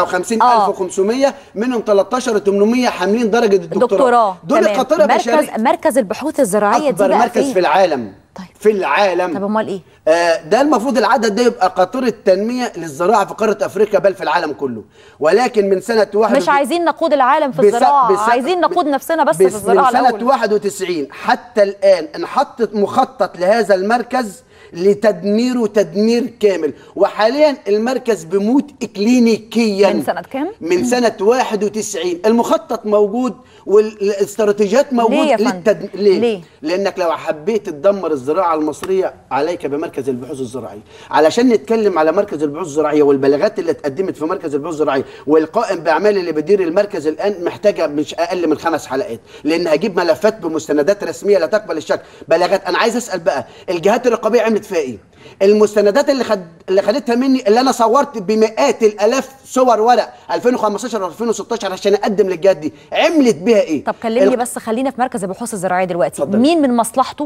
59500 منهم 13800 حاملين درجه الدكتوراه دكتوراه دول تمام. قطره مركز بشريه مركز البحوث الزراعيه دي اكبر بقى مركز فين؟ في العالم طيب. في العالم طب امال ايه آه ده المفروض العدد ده يبقى قاطره تنميه للزراعه في قاره افريقيا بل في العالم كله ولكن من سنه واحد مش عايزين نقود العالم في بس- الزراعه بس- عايزين نقود نفسنا بس في بس الزراعه من سنة الاول 91 حتى الآن انحطت مخطط لهذا المركز لتدميره تدمير كامل وحاليا المركز بيموت اكلينيكيا من سنه كام من سنة 91 المخطط موجود والاستراتيجيات موجود ليه يا فندم؟ للتد... ليه؟ ليه؟ لانك لو حبيت تدمر الزراعه المصريه عليك بمركز البحوث الزراعيه علشان نتكلم على مركز البحوث الزراعيه والبلاغات اللي اتقدمت في مركز البحوث الزراعيه والقائم باعمال اللي بيدير المركز الان محتاجه مش اقل من خمس حلقات لان هجيب ملفات بمستندات رسميه لا تقبل الشك بلاغات انا عايز اسال بقى الجهات الرقابيه عملت فيها ايه المستندات اللي خد اللي خدتها مني اللي انا صورت بمئات الالاف صور ورق 2015 و2016 عشان اقدم للجهات دي عملت بيها ايه طب كلمني الق- بس خلينا في مركز البحوث الزراعيه دلوقتي اتفضل. مين من مصلحته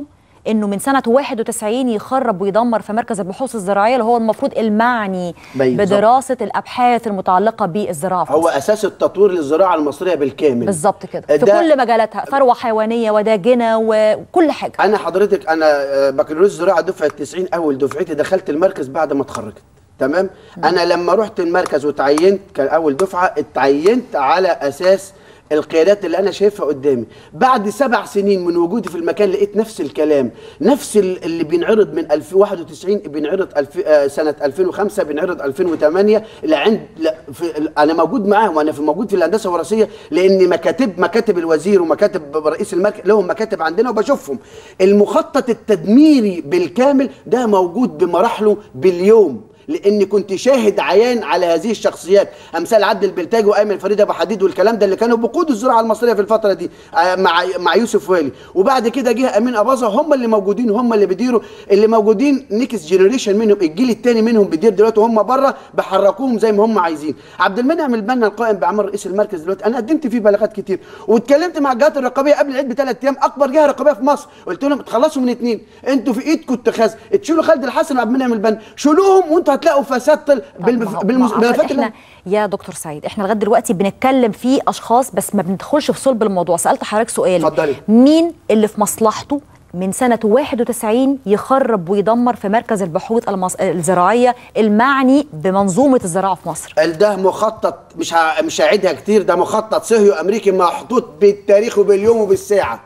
انه من سنه 91 يخرب ويدمر في مركز البحوث الزراعيه اللي هو المفروض المعني بالظبط. بدراسه الابحاث المتعلقه بالزراعه في هو مصر. اساس التطوير للزراعه المصريه بالكامل بالظبط كده في ده- كل مجالاتها ثروه حيوانيه وداجنه وكل حاجه انا حضرتك انا آه، بكالوريوس زراعه دفعه 90 اول دفعتي دخلت المركز بعد ما اتخرجت تمام انا لما رحت المركز وتعينت كان اول دفعه اتعينت على اساس القيادات اللي انا شايفها قدامي بعد سبع سنين من وجودي في المكان لقيت نفس الكلام نفس ال- اللي بينعرض من 1091 بينعرض الف... آه، سنه 2005 بينعرض 2008 اللي عند لا في... انا موجود معاهم انا في موجود في الهندسه الوراثيه لان مكاتب مكاتب الوزير ومكاتب رئيس المركز لهم مكاتب عندنا وبشوفهم المخطط التدميري بالكامل ده موجود بمراحله باليوم لاني كنت شاهد عيان على هذه الشخصيات امثال عبد البلتاجي وايمن فريد ابو حديد والكلام ده اللي كانوا بقود الزراعه المصريه في الفتره دي آه، مع مع يوسف والي وبعد كده جه امين اباظه هم اللي موجودين هم اللي بيديروا اللي موجودين نيكس جينيريشن منهم الجيل الثاني منهم بيدير دلوقتي وهم بره بحركوهم زي ما هم عايزين عبد المنعم البنا القائم باعمال رئيس المركز دلوقتي انا قدمت فيه بلاغات كتير واتكلمت مع الجهات الرقابيه قبل العيد بثلاث ايام اكبر جهه رقابيه في مصر قلت لهم تخلصوا من اثنين انتوا في ايدكم اتخاذ تشيلوا خالد الحسن وعبد المنعم البنا شيلوهم وانتوا هتلاقوا فساد طل- بالمف- ما هو- بالمس- ما هو عشان بالملفات اللي- احنا يا دكتور سعيد احنا لغايه دلوقتي بنتكلم في اشخاص بس ما بندخلش في صلب الموضوع سالت حضرتك سؤال اتفضلي. مين اللي في مصلحته من سنة 91 يخرب ويدمر في مركز البحوث المص... الزراعية المعني بمنظومة الزراعة في مصر ده مخطط مش ه... مش هعيدها كتير ده مخطط صهيو امريكي محطوط بالتاريخ وباليوم وبالساعه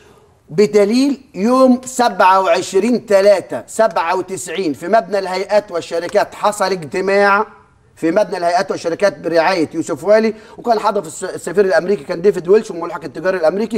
بدليل يوم 27 3 97 في مبنى الهيئات والشركات حصل اجتماع في مبنى الهيئات والشركات برعايه يوسف والي وكان حاضر في الس- السفير الامريكي كان ديفيد ويلسون ملحق التجاري الامريكي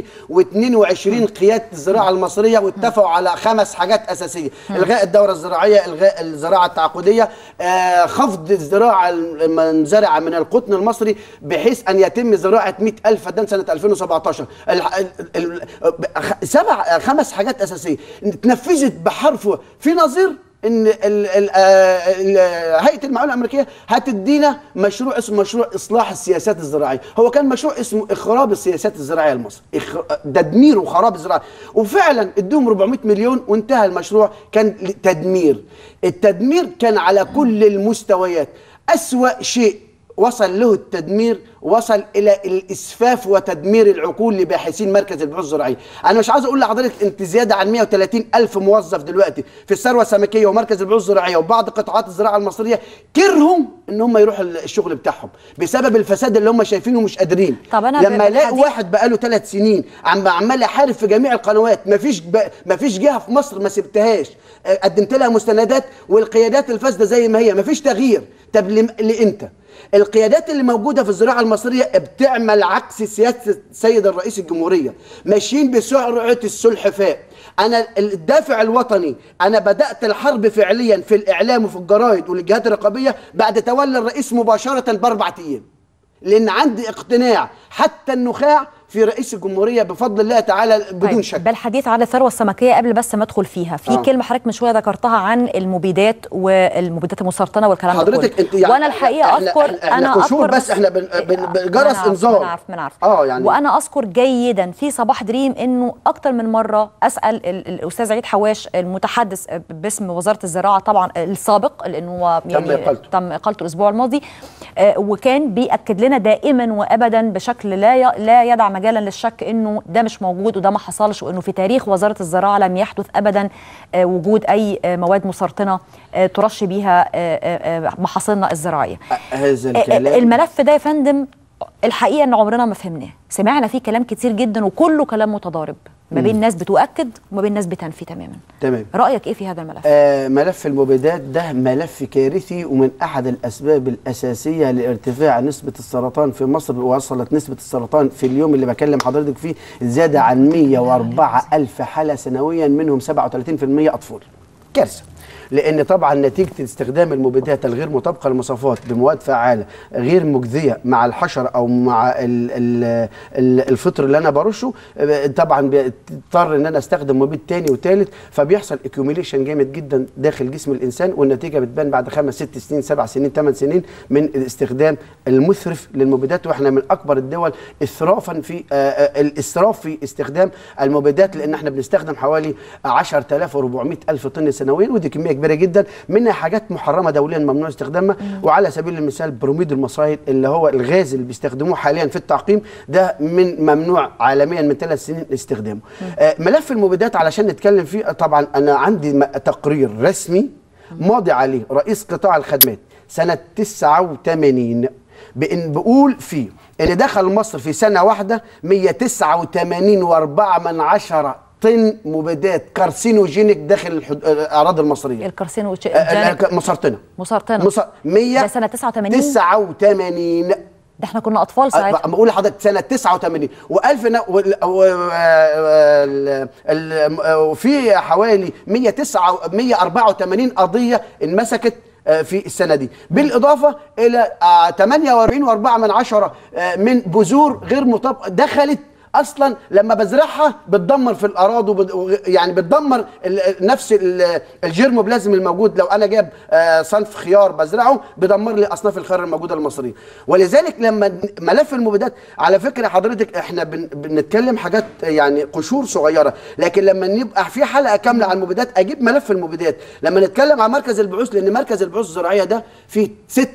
و22 قياده الزراعه المصريه واتفقوا على خمس حاجات اساسيه الغاء الدوره الزراعيه الغاء الزراعه التعاقديه آه خفض الزراعه المنزرعه من القطن المصري بحيث ان يتم زراعه 100000 فدان سنه 2017 ال- ال- ال- خ- سبع خمس حاجات اساسيه اتنفذت بحرف في نظير ان ال- ال- آه، ال- هيئه المعونه الامريكيه هتدينا مشروع اسمه مشروع اصلاح السياسات الزراعيه هو كان مشروع اسمه اخراب السياسات الزراعيه لمصر إخ... تدمير وخراب الزراعه وفعلا ادوهم 400 مليون وانتهى المشروع كان تدمير التدمير كان على كل المستويات اسوا شيء وصل له التدمير وصل الى الاسفاف وتدمير العقول لباحثين مركز البحوث الزراعيه انا مش عاوز اقول لحضرتك انت زياده عن 130 الف موظف دلوقتي في الثروه السمكيه ومركز البحوث الزراعيه وبعض قطاعات الزراعه المصريه كرهم ان هم يروحوا الشغل بتاعهم بسبب الفساد اللي هم شايفينه مش قادرين طب أنا لما الاقي بالحديث- واحد بقاله ثلاث سنين عم عمال يحارب في جميع القنوات مفيش ب... مفيش جهه في مصر ما سبتهاش آه، قدمت لها مستندات والقيادات الفاسده زي ما هي مفيش تغيير طب لم- لامتى القيادات اللي موجوده في الزراعه المصريه بتعمل عكس سياسه السيد الرئيس الجمهوريه ماشيين بسرعه السلحفاء انا الدافع الوطني انا بدات الحرب فعليا في الاعلام وفي الجرايد والجهات الرقابيه بعد تولي الرئيس مباشره باربع ايام لان عندي اقتناع حتى النخاع في رئيس الجمهوريه بفضل الله تعالى بدون طيب، شك بالحديث عن الثروه السمكيه قبل بس ما ادخل فيها في آه. كلمه حضرتك من شويه ذكرتها عن المبيدات والمبيدات المسرطنه والكلام ده حضرتك كله انت يعني وانا الحقيقه احنا- اذكر احنا- احنا انا قشور اذكر بس احنا بن- بن- بن- جرس ما أنا عارفة، انذار. ما انا عارف ما انا عارف اه يعني وانا اذكر جيدا في صباح دريم انه اكتر من مره اسال ال- الاستاذ عيد حواش المتحدث باسم وزاره الزراعه طبعا السابق لانه هو تم إقالته. تم اقالته الاسبوع الماضي آه، وكان بياكد لنا دائما وابدا بشكل لا ي- لا يدع مجالا للشك انه ده مش موجود وده ما حصلش وانه في تاريخ وزاره الزراعه لم يحدث ابدا آه، وجود اي آه، مواد مسرطنه آه، ترش بيها آه، آه، آه، محاصيلنا الزراعيه هذا آه، الكلام الملف ده يا فندم الحقيقه ان عمرنا ما فهمناه سمعنا فيه كلام كتير جدا وكله كلام متضارب ما بين مم. ناس بتؤكد وما بين ناس بتنفي تماما تمام رايك ايه في هذا الملف آه ملف المبيدات ده ملف كارثي ومن احد الاسباب الاساسيه لارتفاع نسبه السرطان في مصر وصلت نسبه السرطان في اليوم اللي بكلم حضرتك فيه زاد عن 104 الف حاله سنويا منهم 37% اطفال كارثه لان طبعا نتيجه استخدام المبيدات الغير مطابقه للمواصفات بمواد فعاله غير مجزيه مع الحشره او مع ال ال ال الفطر اللي انا برشه آه، طبعا بيضطر ان انا استخدم مبيد تاني وتالت فبيحصل اكيوميليشن جامد جدا داخل جسم الانسان والنتيجه بتبان بعد خمس ست سنين سبع سنين ثمان سنين من الاستخدام المسرف للمبيدات واحنا من اكبر الدول اسرافا في آه، آه، الاسراف في استخدام المبيدات لان احنا بنستخدم حوالي 10400 الف طن سنويا ودي كميه كبيره جدا منها حاجات محرمه دوليا ممنوع استخدامها وعلى سبيل المثال بروميد المصايد اللي هو الغاز اللي بيستخدموه حاليا في التعقيم ده من ممنوع عالميا من ثلاث سنين استخدامه آه، ملف المبيدات علشان نتكلم فيه آه، طبعا انا عندي م- تقرير رسمي ماضي عليه رئيس قطاع الخدمات سنه 89 بان بقول فيه ان دخل مصر في سنه واحده 189 و4 من عشرة طن مبيدات كارسينوجينيك داخل الحد- الاراضي المصريه الكارسينوجينيك آه، مسرطنه مسرطنه مص... 100 ده سنه 89 89 ده احنا كنا اطفال ساعتها بقول لحضرتك سنه 89 و1000 ن... و... و... ال... ال... وفي حوالي 109 184 قضيه انمسكت آه، في السنه دي بالاضافه الى آه، 48.4 من عشرة آه، من بذور غير مطابقه دخلت اصلا لما بزرعها بتدمر في الاراضي وبت- وغ- يعني بتدمر ال- نفس ال- الجيرموبلازم الموجود لو انا جاب آه، صنف خيار بزرعه بيدمر لي اصناف الخيار الموجوده المصريه ولذلك لما ن- ملف المبيدات على فكره حضرتك احنا بن بنتكلم حاجات يعني قشور صغيره لكن لما نبقى في حلقه كامله عن المبيدات اجيب ملف المبيدات لما نتكلم عن مركز البحوث لان مركز البحوث الزراعيه ده فيه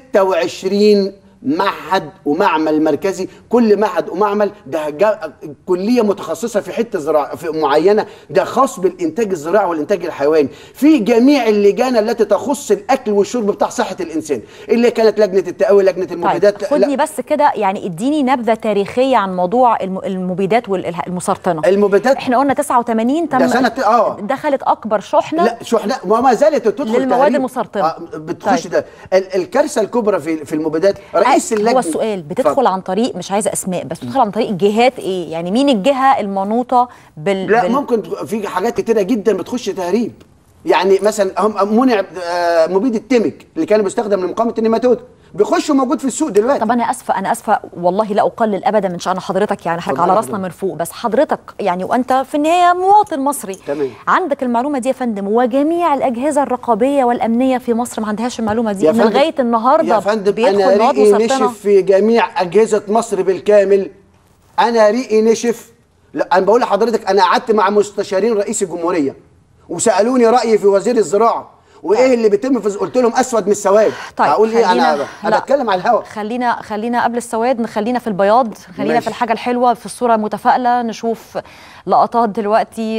26 معهد ومعمل مركزي كل معهد ومعمل ده جا- كليه متخصصه في حته زراعه في معينه ده خاص بالانتاج الزراعي والانتاج الحيواني في جميع اللجان التي تخص الاكل والشرب بتاع صحه الانسان اللي كانت لجنه التقوي لجنه المبيدات طيب خدني بس كده يعني اديني نبذه تاريخيه عن موضوع الم- المبيدات والمسرطنه المبيدات احنا قلنا 89 تم ده سنة- آه. دخلت اكبر شحنه لا شحناء وما زالت تدخل للمواد تهريب. المسرطنه. آه بتخش طيب. ده ال- الكارثه الكبرى في في المبيدات رئيس اللجنه هو السؤال بتدخل اتفضل. عن طريق مش عايزه اسماء بس بتدخل عن طريق جهات ايه يعني مين الجهه المنوطه بال لا بال... ممكن تبقى في حاجات كتيره جدا بتخش تهريب يعني مثلا هم منع آه، مبيد التمك اللي كان بيستخدم لمقاومه النيماتود بيخش موجود في السوق دلوقتي طب انا اسفه انا اسفه والله لا اقلل ابدا من شان حضرتك يعني حضرتك اتفضلي على راسنا حضرتك. من فوق بس حضرتك يعني وانت في النهايه مواطن مصري تمام عندك المعلومه دي يا فندم وجميع الاجهزه الرقابيه والامنيه في مصر ما عندهاش المعلومه دي يا ان فندم- لغايه النهارده يا فندم بيدخل انا مواد ريقي مسرطنه نشف في جميع اجهزه مصر بالكامل انا ريقي نشف لا انا بقول لحضرتك انا قعدت مع مستشارين رئيس الجمهوريه وسالوني رايي في وزير الزراعه وايه اللي بيتم في قلت لهم اسود من السواد طيب اقول ايه خلينا- انا لا. انا بتكلم على الهوا خلينا خلينا قبل السواد نخلينا في البياض خلينا ماشي. في الحاجه الحلوه في الصوره المتفائله نشوف لقطات دلوقتي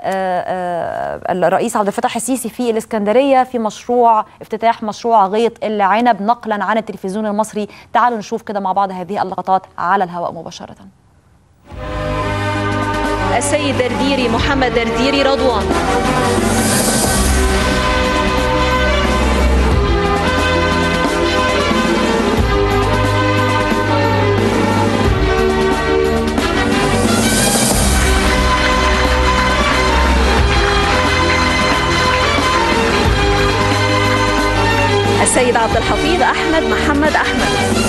للرئيس عبد الفتاح السيسي في الاسكندريه في مشروع افتتاح مشروع غيط العنب نقلا عن التلفزيون المصري تعالوا نشوف كده مع بعض هذه اللقطات على الهواء مباشره السيد درديري محمد درديري رضوان السيد عبد الحفيظ أحمد محمد أحمد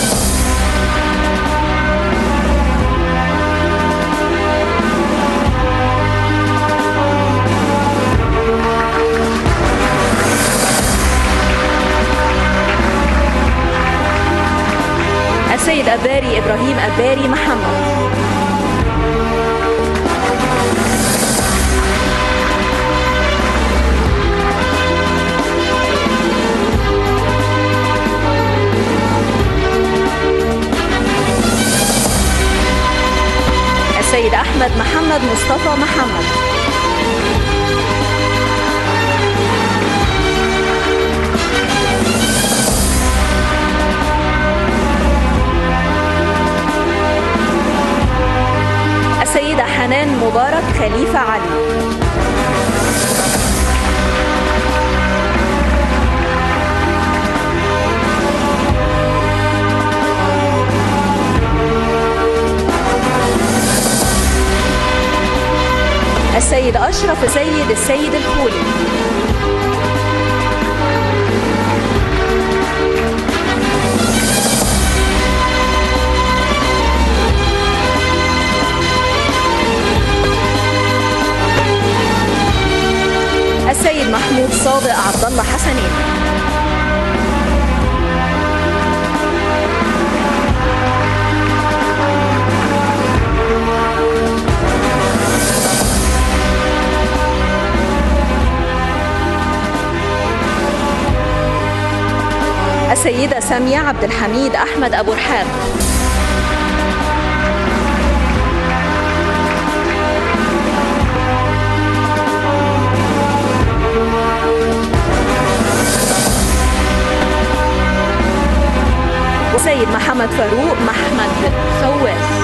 السيد أباري إبراهيم أباري محمد السيد أحمد محمد مصطفى محمد السيدة حنان مبارك خليفة علي السيد أشرف سيد السيد الخولي محمود صادق عبد الله حسنين السيدة سامية عبد الحميد أحمد أبو رحاب وسيد محمد فاروق محمد فواز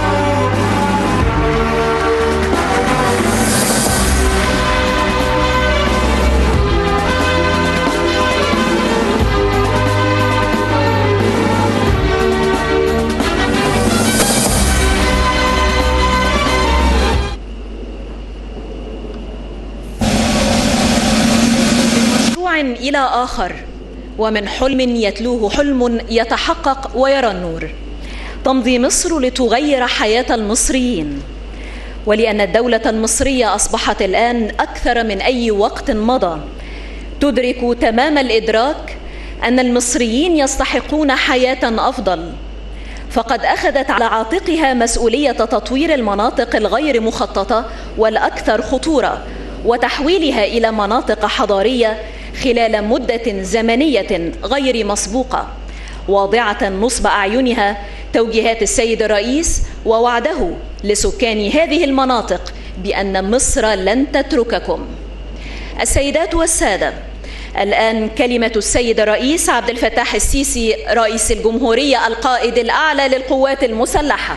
مشروع إلى آخر ومن حلم يتلوه حلم يتحقق ويرى النور تمضي مصر لتغير حياة المصريين ولأن الدولة المصرية أصبحت الآن أكثر من أي وقت مضى تدرك تمام الإدراك أن المصريين يستحقون حياة أفضل فقد أخذت على عاتقها مسؤولية تطوير المناطق الغير مخططة والأكثر خطورة وتحويلها إلى مناطق حضارية خلال مدة زمنية غير مسبوقة واضعة نصب أعينها توجيهات السيد الرئيس ووعده لسكان هذه المناطق بأن مصر لن تترككم السيدات والسادة الآن كلمة السيد الرئيس عبد الفتاح السيسي رئيس الجمهورية القائد الأعلى للقوات المسلحة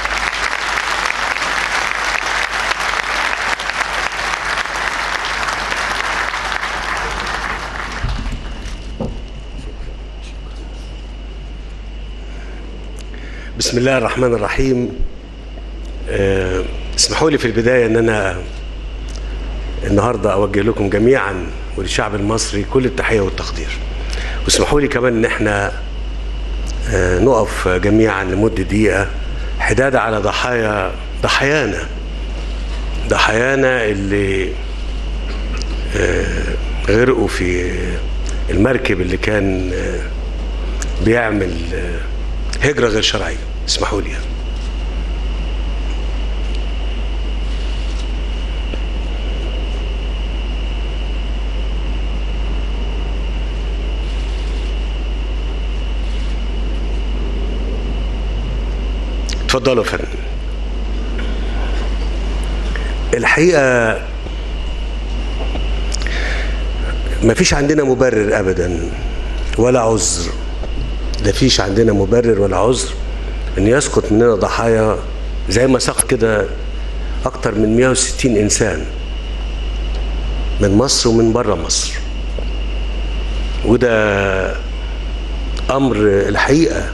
بسم الله الرحمن الرحيم آه، اسمحوا لي في البداية أن أنا النهاردة أوجه لكم جميعا وللشعب المصري كل التحية والتقدير واسمحوا لي كمان أن احنا آه، نقف جميعا لمدة دقيقة حداد على ضحايا ضحايانا ضحايانا اللي آه، غرقوا في المركب اللي كان آه، بيعمل آه، هجرة غير شرعية اسمحوا لي اتفضلوا يا فندم الحقيقة ما فيش عندنا مبرر أبدا ولا عذر لا فيش عندنا مبرر ولا عذر ان يسقط مننا ضحايا زي ما سقط كده اكتر من 160 انسان من مصر ومن بره مصر وده امر الحقيقه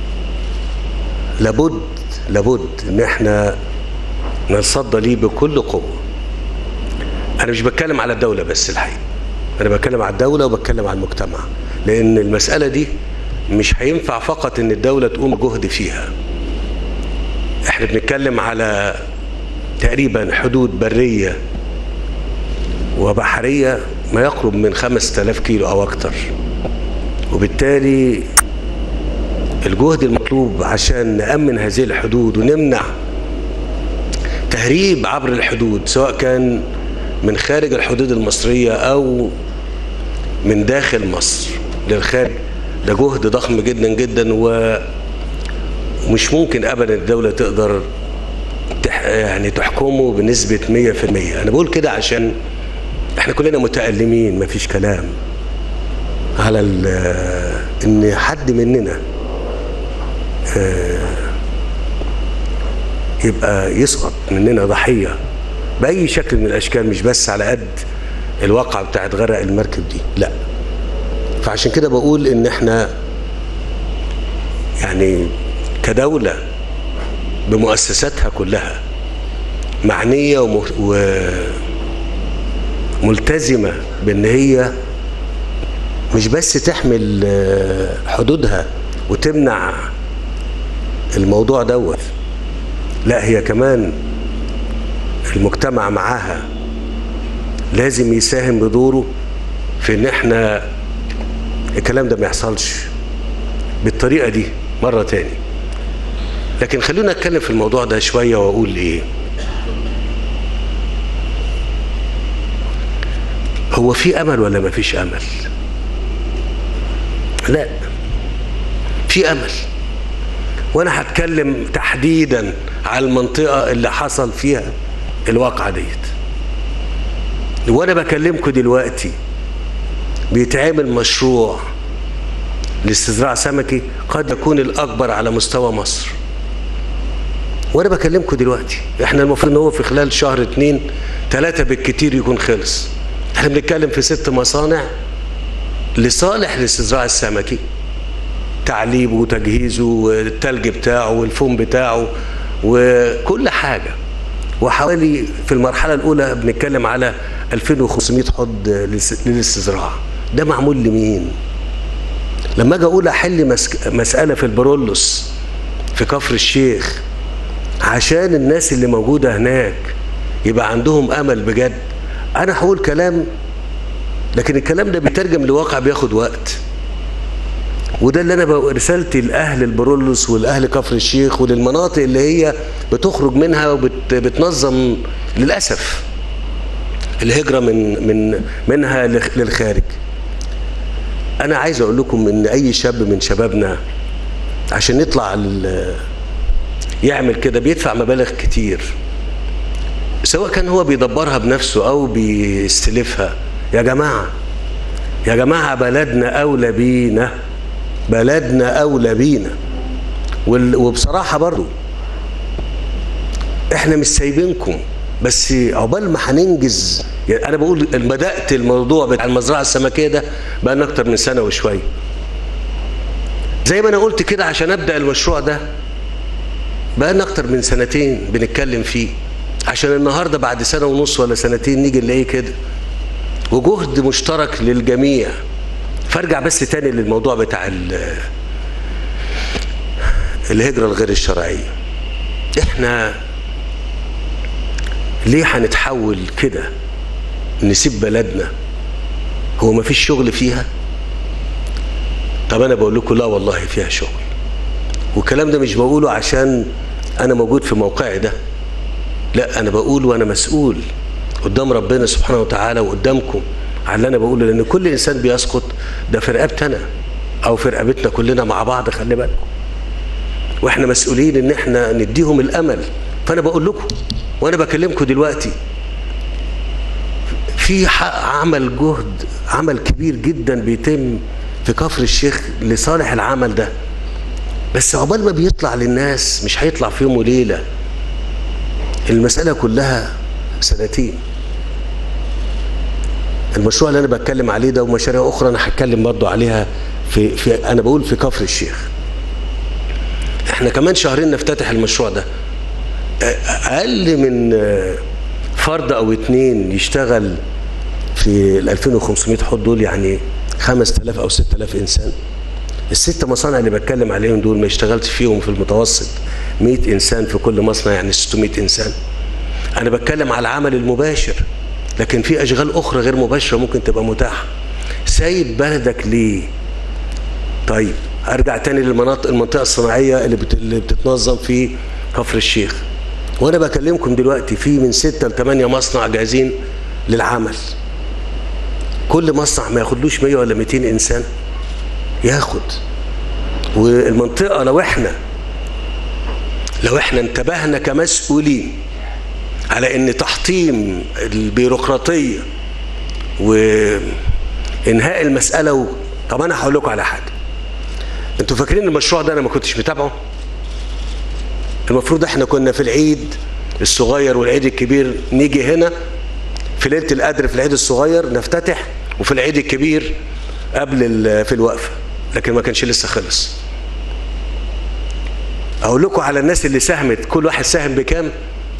لابد لابد ان احنا نتصدى ليه بكل قوه انا مش بتكلم على الدوله بس الحقيقه انا بتكلم على الدوله وبتكلم على المجتمع لان المساله دي مش هينفع فقط ان الدولة تقوم جهد فيها احنا بنتكلم على تقريبا حدود برية وبحرية ما يقرب من خمسة آلاف كيلو او اكتر وبالتالي الجهد المطلوب عشان نأمن هذه الحدود ونمنع تهريب عبر الحدود سواء كان من خارج الحدود المصرية او من داخل مصر للخارج ده جهد ضخم جدا جدا ومش ممكن ابدا الدوله تقدر تح يعني تحكمه بنسبه 100% انا بقول كده عشان احنا كلنا متألمين مفيش كلام على ان حد مننا يبقى يسقط مننا ضحيه باي شكل من الاشكال مش بس على قد الواقعه بتاعت غرق المركب دي لا فعشان كده بقول ان احنا يعني كدولة بمؤسساتها كلها معنية وملتزمة بان هي مش بس تحمل حدودها وتمنع الموضوع دوت لا هي كمان المجتمع معاها لازم يساهم بدوره في ان احنا الكلام ده ما يحصلش بالطريقه دي مره تاني لكن خلونا اتكلم في الموضوع ده شويه واقول ايه هو في امل ولا ما فيش امل لا في امل وانا هتكلم تحديدا على المنطقه اللي حصل فيها الواقعه ديت وانا بكلمكم دلوقتي بيتعمل مشروع لاستزراع سمكي قد يكون الاكبر على مستوى مصر وانا بكلمكم دلوقتي احنا المفروض ان هو في خلال شهر اتنين ثلاثة بالكتير يكون خلص احنا بنتكلم في ست مصانع لصالح الاستزراع السمكي تعليبه وتجهيزه والتلج بتاعه والفوم بتاعه وكل حاجة وحوالي في المرحلة الأولى بنتكلم على 2500 حد للاستزراع ده معمول لمين؟ لما اجي اقول احل مسك... مساله في البرولوس في كفر الشيخ عشان الناس اللي موجوده هناك يبقى عندهم امل بجد انا هقول كلام لكن الكلام ده بيترجم لواقع بياخد وقت وده اللي انا بقى رسالتي لاهل البرولوس والاهل كفر الشيخ وللمناطق اللي هي بتخرج منها وبتنظم للاسف الهجره من من منها للخارج انا عايز اقول لكم ان اي شاب من شبابنا عشان يطلع يعمل كده بيدفع مبالغ كتير سواء كان هو بيدبرها بنفسه او بيستلفها يا جماعه يا جماعه بلدنا اولى بينا بلدنا اولى بينا وبصراحه برضو احنا مش سايبينكم بس عقبال ما هننجز يعني انا بقول بدات الموضوع بتاع المزرعه السمكيه ده بقى لنا اكتر من سنه وشويه زي ما انا قلت كده عشان ابدا المشروع ده بقى لنا اكتر من سنتين بنتكلم فيه عشان النهارده بعد سنه ونص ولا سنتين نيجي نلاقيه كده وجهد مشترك للجميع فارجع بس تاني للموضوع بتاع الهجره الغير الشرعيه احنا ليه هنتحول كده نسيب بلدنا هو ما فيش شغل فيها طب انا بقول لكم لا والله فيها شغل والكلام ده مش بقوله عشان انا موجود في موقعي ده لا انا بقول وانا مسؤول قدام ربنا سبحانه وتعالى وقدامكم على اللي انا بقوله لان كل انسان بيسقط ده في رقبتي انا او في رقبتنا كلنا مع بعض خلي بالكم واحنا مسؤولين ان احنا نديهم الامل فانا بقول لكم وانا بكلمكم دلوقتي في عمل جهد عمل كبير جدا بيتم في كفر الشيخ لصالح العمل ده بس عقبال ما بيطلع للناس مش هيطلع في يوم وليله المساله كلها سنتين المشروع اللي انا بتكلم عليه ده ومشاريع اخرى انا هتكلم برضو عليها في, في انا بقول في كفر الشيخ احنا كمان شهرين نفتتح المشروع ده اقل من فرد او اتنين يشتغل في ال 2500 حوض دول يعني 5000 او 6000 انسان الست مصانع اللي بتكلم عليهم دول ما اشتغلت فيهم في المتوسط 100 انسان في كل مصنع يعني 600 انسان انا بتكلم على العمل المباشر لكن في اشغال اخرى غير مباشره ممكن تبقى متاحه سايب بلدك ليه طيب ارجع تاني للمناطق المنطقه الصناعيه اللي, بت... اللي بتتنظم في كفر الشيخ وانا بكلمكم دلوقتي في من 6 ل 8 مصنع جاهزين للعمل كل مصنع ما ياخدلوش 100 ولا 200 انسان ياخد والمنطقه لو احنا لو احنا انتبهنا كمسؤولين على ان تحطيم البيروقراطيه وانهاء المساله و... طب انا هقول لكم على حاجه انتوا فاكرين المشروع ده انا ما كنتش متابعه المفروض احنا كنا في العيد الصغير والعيد الكبير نيجي هنا في ليله القدر في العيد الصغير نفتتح وفي العيد الكبير قبل في الوقفه لكن ما كانش لسه خلص اقول لكم على الناس اللي ساهمت كل واحد ساهم بكام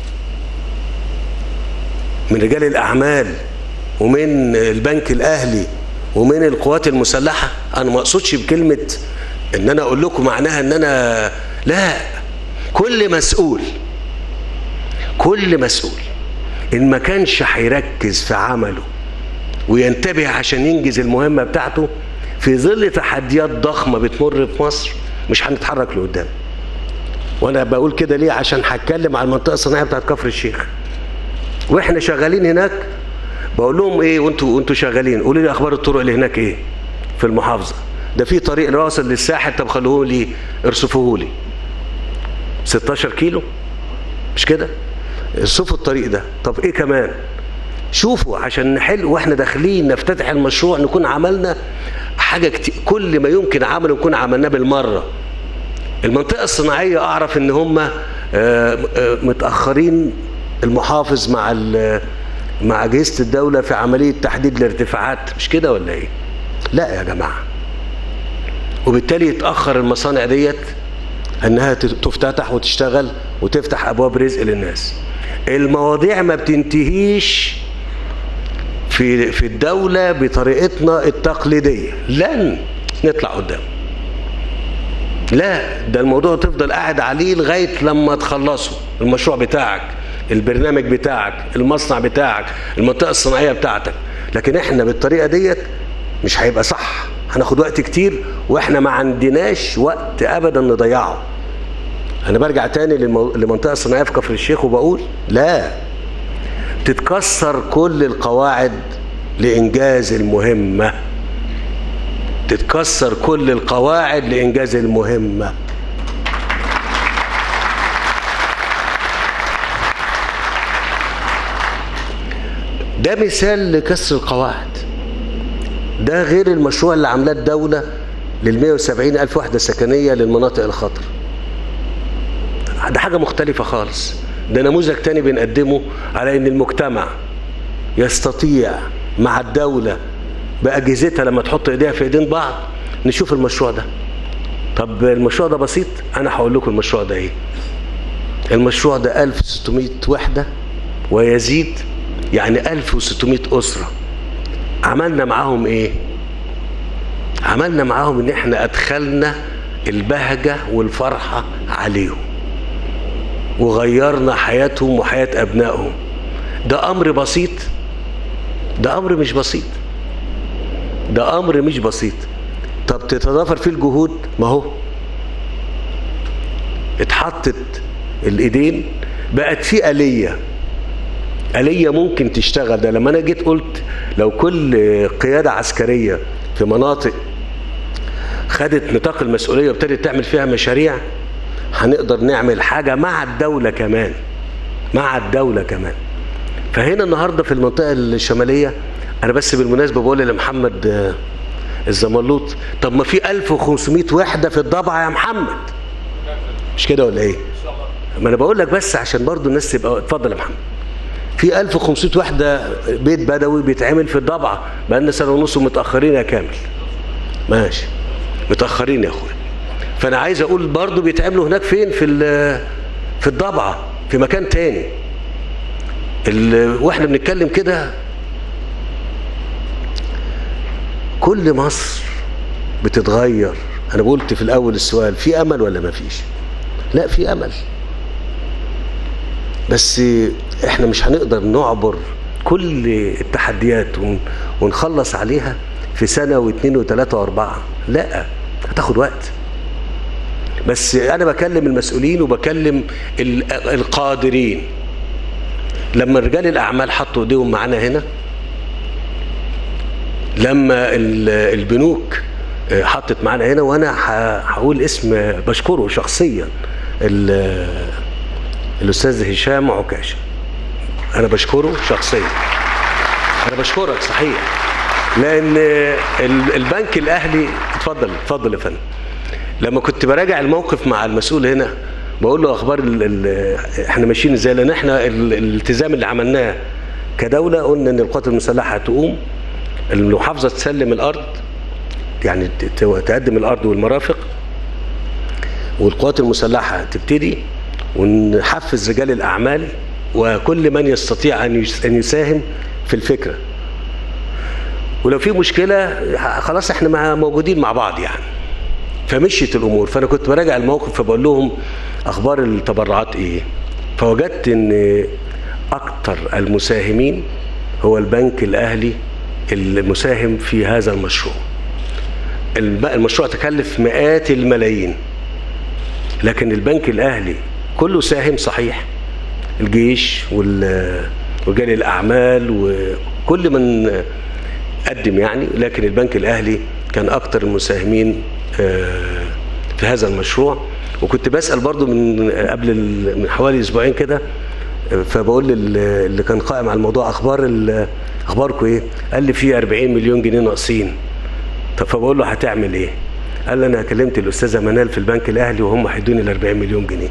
من رجال الاعمال ومن البنك الاهلي ومن القوات المسلحه انا ما اقصدش بكلمه ان انا اقول لكم معناها ان انا لا كل مسؤول كل مسؤول ان ما كانش هيركز في عمله وينتبه عشان ينجز المهمه بتاعته في ظل تحديات ضخمه بتمر في مصر مش هنتحرك لقدام وانا بقول كده ليه عشان هتكلم على المنطقه الصناعيه بتاعت كفر الشيخ واحنا شغالين هناك بقول لهم ايه وانتوا وانتوا شغالين قولوا لي اخبار الطرق اللي هناك ايه في المحافظه ده في طريق واصل للساحل طب خلوه لي ارصفوه لي 16 كيلو مش كده ارصفوا الطريق ده طب ايه كمان شوفوا عشان نحل واحنا داخلين نفتتح المشروع نكون عملنا حاجه كتير كل ما يمكن عمله نكون عملناه بالمره المنطقه الصناعيه اعرف ان هم متاخرين المحافظ مع مع اجهزه الدوله في عمليه تحديد الارتفاعات مش كده ولا ايه لا يا جماعه وبالتالي يتاخر المصانع ديت انها تفتتح وتشتغل وتفتح ابواب رزق للناس المواضيع ما بتنتهيش في في الدوله بطريقتنا التقليديه لن نطلع قدام لا ده الموضوع تفضل قاعد عليه لغايه لما تخلصه المشروع بتاعك البرنامج بتاعك المصنع بتاعك المنطقه الصناعيه بتاعتك لكن احنا بالطريقه ديت مش هيبقى صح هناخد وقت كتير واحنا ما عندناش وقت ابدا نضيعه انا برجع تاني للمو... للمنطقه الصناعيه في كفر الشيخ وبقول لا تتكسر كل القواعد لانجاز المهمه تتكسر كل القواعد لانجاز المهمه ده مثال لكسر القواعد ده غير المشروع اللي عاملاه الدولة لل 170 ألف وحدة سكنية للمناطق الخطر ده حاجة مختلفة خالص ده نموذج تاني بنقدمه على ان المجتمع يستطيع مع الدولة بأجهزتها لما تحط ايديها في ايدين بعض نشوف المشروع ده طب المشروع ده بسيط انا هقول لكم المشروع ده ايه المشروع ده 1600 وحدة ويزيد يعني 1600 أسرة عملنا معاهم ايه عملنا معاهم ان احنا ادخلنا البهجة والفرحة عليهم وغيرنا حياتهم وحياة ابنائهم ده امر بسيط ده امر مش بسيط ده امر مش بسيط طب تتضافر فيه الجهود ما هو اتحطت الايدين بقت في آلية آلية ممكن تشتغل ده لما انا جيت قلت لو كل قيادة عسكرية في مناطق خدت نطاق المسؤولية وابتدت تعمل فيها مشاريع هنقدر نعمل حاجة مع الدولة كمان مع الدولة كمان فهنا النهاردة في المنطقة الشمالية أنا بس بالمناسبة بقول لمحمد الزملوط طب ما في 1500 وحدة في الضبعة يا محمد مش كده ولا ايه؟ ما انا بقول لك بس عشان برضو الناس تبقى اتفضل يا محمد في 1500 وحده بيت بدوي بيتعمل في الضبعه بقالنا سنه ونص ومتاخرين يا كامل ماشي متاخرين يا اخويا فانا عايز اقول برضو بيتعملوا هناك فين في في الضبعه في مكان تاني واحنا بنتكلم كده كل مصر بتتغير انا قلت في الاول السؤال في امل ولا ما فيش لا في امل بس احنا مش هنقدر نعبر كل التحديات ونخلص عليها في سنه واثنين وثلاثه واربعه لا هتاخد وقت بس انا بكلم المسؤولين وبكلم القادرين لما رجال الاعمال حطوا ايديهم معانا هنا لما البنوك حطت معانا هنا وانا هقول اسم بشكره شخصيا الاستاذ هشام عكاشه انا بشكره شخصيا انا بشكرك صحيح لان البنك الاهلي اتفضل اتفضل يا فندم لما كنت براجع الموقف مع المسؤول هنا بقول له اخبار ال ال احنا ماشيين ازاي لان احنا ال الالتزام اللي عملناه كدوله قلنا ان القوات المسلحه هتقوم المحافظه تسلم الارض يعني تقدم الارض والمرافق والقوات المسلحه تبتدي ونحفز رجال الاعمال وكل من يستطيع ان ان يساهم في الفكره ولو في مشكله خلاص احنا موجودين مع بعض يعني فمشيت الامور فانا كنت براجع الموقف فبقول لهم اخبار التبرعات ايه فوجدت ان اكتر المساهمين هو البنك الاهلي المساهم في هذا المشروع الب- المشروع تكلف مئات الملايين لكن البنك الاهلي كله ساهم صحيح الجيش وال- ورجال الاعمال وكل من قدم يعني لكن البنك الاهلي كان اكتر المساهمين آه، في هذا المشروع وكنت بسال برضو من قبل ال- من حوالي اسبوعين كده آه، فبقول لل- اللي كان قائم على الموضوع اخبار ال- اخباركم ايه قال لي في 40 مليون جنيه ناقصين طب فبقول له هتعمل ايه قال لي انا كلمت الاستاذه منال في البنك الاهلي وهم هيدوني ال 40 مليون جنيه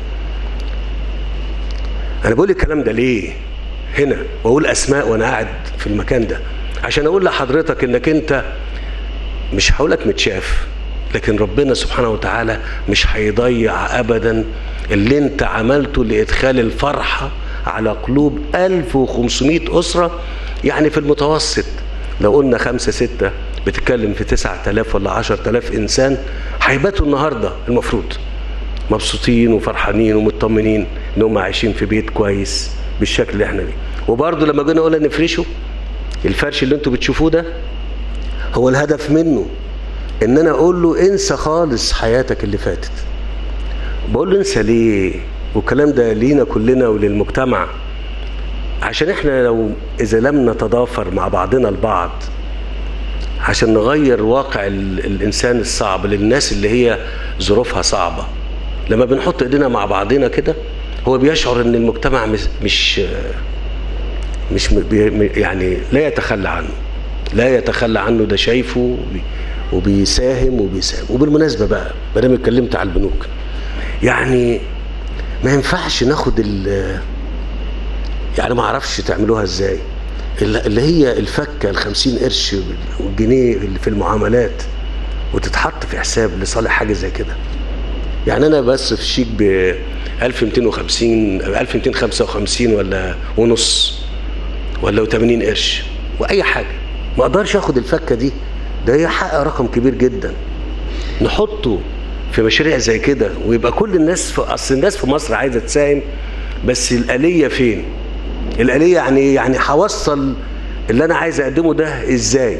انا بقول الكلام ده ليه هنا واقول اسماء وانا قاعد في المكان ده عشان اقول لحضرتك انك انت مش هقولك متشاف لكن ربنا سبحانه وتعالى مش هيضيع ابدا اللي انت عملته لادخال الفرحه على قلوب 1500 اسره يعني في المتوسط لو قلنا خمسة ستة بتتكلم في 9000 ولا 10000 انسان هيباتوا النهارده المفروض مبسوطين وفرحانين ومطمنين ان هم عايشين في بيت كويس بالشكل اللي احنا بيه وبرضه لما جينا قلنا نفرشه الفرش اللي انتوا بتشوفوه ده هو الهدف منه ان انا اقول له انسى خالص حياتك اللي فاتت بقول له انسى ليه والكلام ده لينا كلنا وللمجتمع عشان احنا لو اذا لم نتضافر مع بعضنا البعض عشان نغير واقع ال- الانسان الصعب للناس اللي هي ظروفها صعبه لما بنحط ايدينا مع بعضنا كده هو بيشعر ان المجتمع مش مش مش م- بي- يعني لا يتخلى عنه لا يتخلى عنه ده شايفه وبي- وبيساهم وبيساهم وبالمناسبه بقى ما دام اتكلمت على البنوك يعني ما ينفعش ناخد ال يعني ما اعرفش تعملوها ازاي اللي اللي هي الفكه ال 50 قرش والجنيه اللي في المعاملات وتتحط في حساب لصالح حاجه زي كده يعني انا بصرف شيك ب 1250 1255 ولا ونص ولا 80 قرش واي حاجه ما اقدرش اخد الفكه دي ده هي حق رقم كبير جدا نحطه في مشاريع زي كده ويبقى كل الناس في اصل الناس في مصر عايزه تساهم بس الاليه فين؟ الاليه يعني يعني هوصل اللي انا عايز اقدمه ده ازاي؟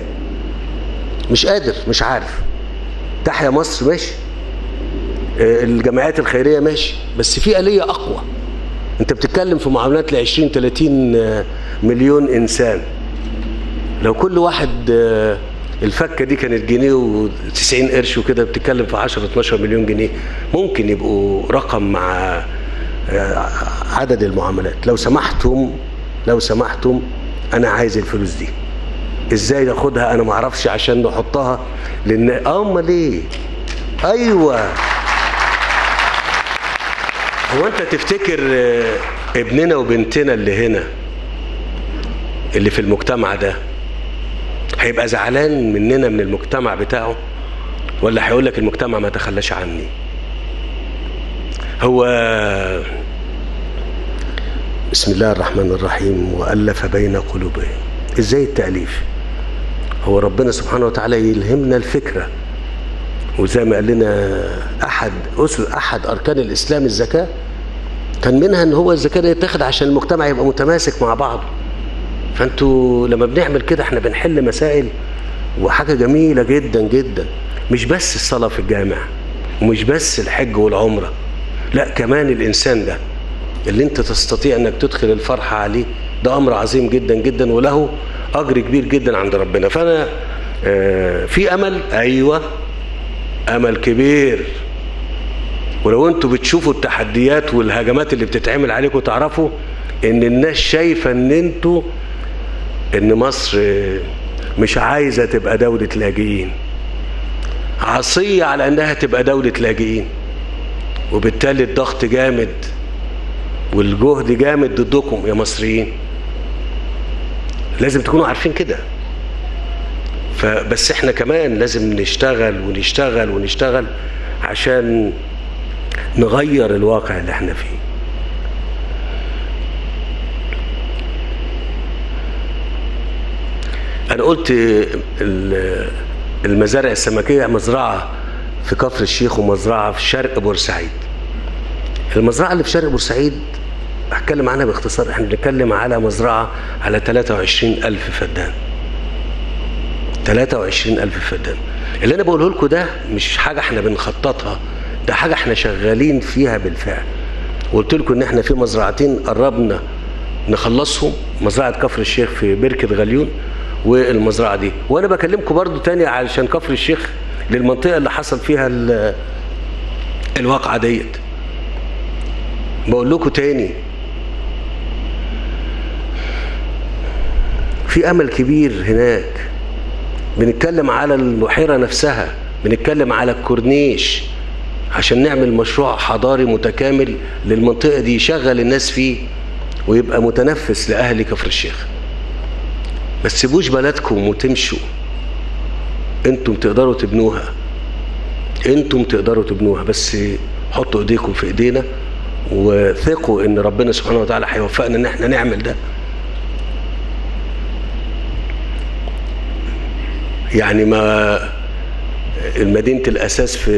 مش قادر مش عارف تحيا مصر ماشي آه، الجمعيات الخيريه ماشي بس في اليه اقوى انت بتتكلم في معاملات ل 20 30 آه، مليون انسان لو كل واحد آه، الفكه دي كانت جنيه و90 قرش وكده بتتكلم في 10 12 مليون جنيه ممكن يبقوا رقم مع آه، عدد المعاملات لو سمحتم لو سمحتم انا عايز الفلوس دي ازاي ناخدها انا ما اعرفش عشان نحطها لان امال ايه ايوه هو انت تفتكر آه، ابننا وبنتنا اللي هنا اللي في المجتمع ده هيبقى زعلان مننا من المجتمع بتاعه ولا هيقول لك المجتمع ما تخلاش عني هو بسم الله الرحمن الرحيم وألف بين قلوبهم ازاي التأليف هو ربنا سبحانه وتعالى يلهمنا الفكرة وزي ما قال لنا أحد أسس أحد أركان الإسلام الزكاة كان منها إن هو الزكاة دي يتاخد عشان المجتمع يبقى متماسك مع بعضه فانتوا لما بنعمل كده احنا بنحل مسائل وحاجه جميله جدا جدا مش بس الصلاه في الجامع ومش بس الحج والعمره لا كمان الانسان ده اللي انت تستطيع انك تدخل الفرحه عليه ده امر عظيم جدا جدا وله اجر كبير جدا عند ربنا فانا آه، في امل ايوه امل كبير ولو انتوا بتشوفوا التحديات والهجمات اللي بتتعمل عليكم تعرفوا ان الناس شايفه ان انتوا ان مصر مش عايزه تبقى دوله لاجئين عصيه على انها تبقى دوله لاجئين وبالتالي الضغط جامد والجهد جامد ضدكم يا مصريين لازم تكونوا عارفين كده فبس احنا كمان لازم نشتغل ونشتغل ونشتغل عشان نغير الواقع اللي احنا فيه انا قلت ال- المزارع السمكيه مزرعه في كفر الشيخ ومزرعه في شرق بورسعيد المزرعه اللي في شرق بورسعيد هتكلم عنها باختصار احنا بنتكلم على مزرعه على 23 الف فدان 23 الف فدان اللي انا بقوله لكم ده مش حاجه احنا بنخططها ده حاجه احنا شغالين فيها بالفعل وقلت لكم ان احنا في مزرعتين قربنا نخلصهم مزرعه كفر الشيخ في بركه غليون والمزرعه دي وانا بكلمكم برضو تاني علشان كفر الشيخ للمنطقه اللي حصل فيها ال- الواقعه ديت بقول لكم تاني في امل كبير هناك بنتكلم على البحيره نفسها بنتكلم على الكورنيش عشان نعمل مشروع حضاري متكامل للمنطقه دي يشغل الناس فيه ويبقى متنفس لاهل كفر الشيخ ما تسيبوش بلدكم وتمشوا انتم تقدروا تبنوها انتم تقدروا تبنوها بس حطوا ايديكم في ايدينا وثقوا ان ربنا سبحانه وتعالى هيوفقنا ان احنا نعمل ده يعني ما المدينة الأساس في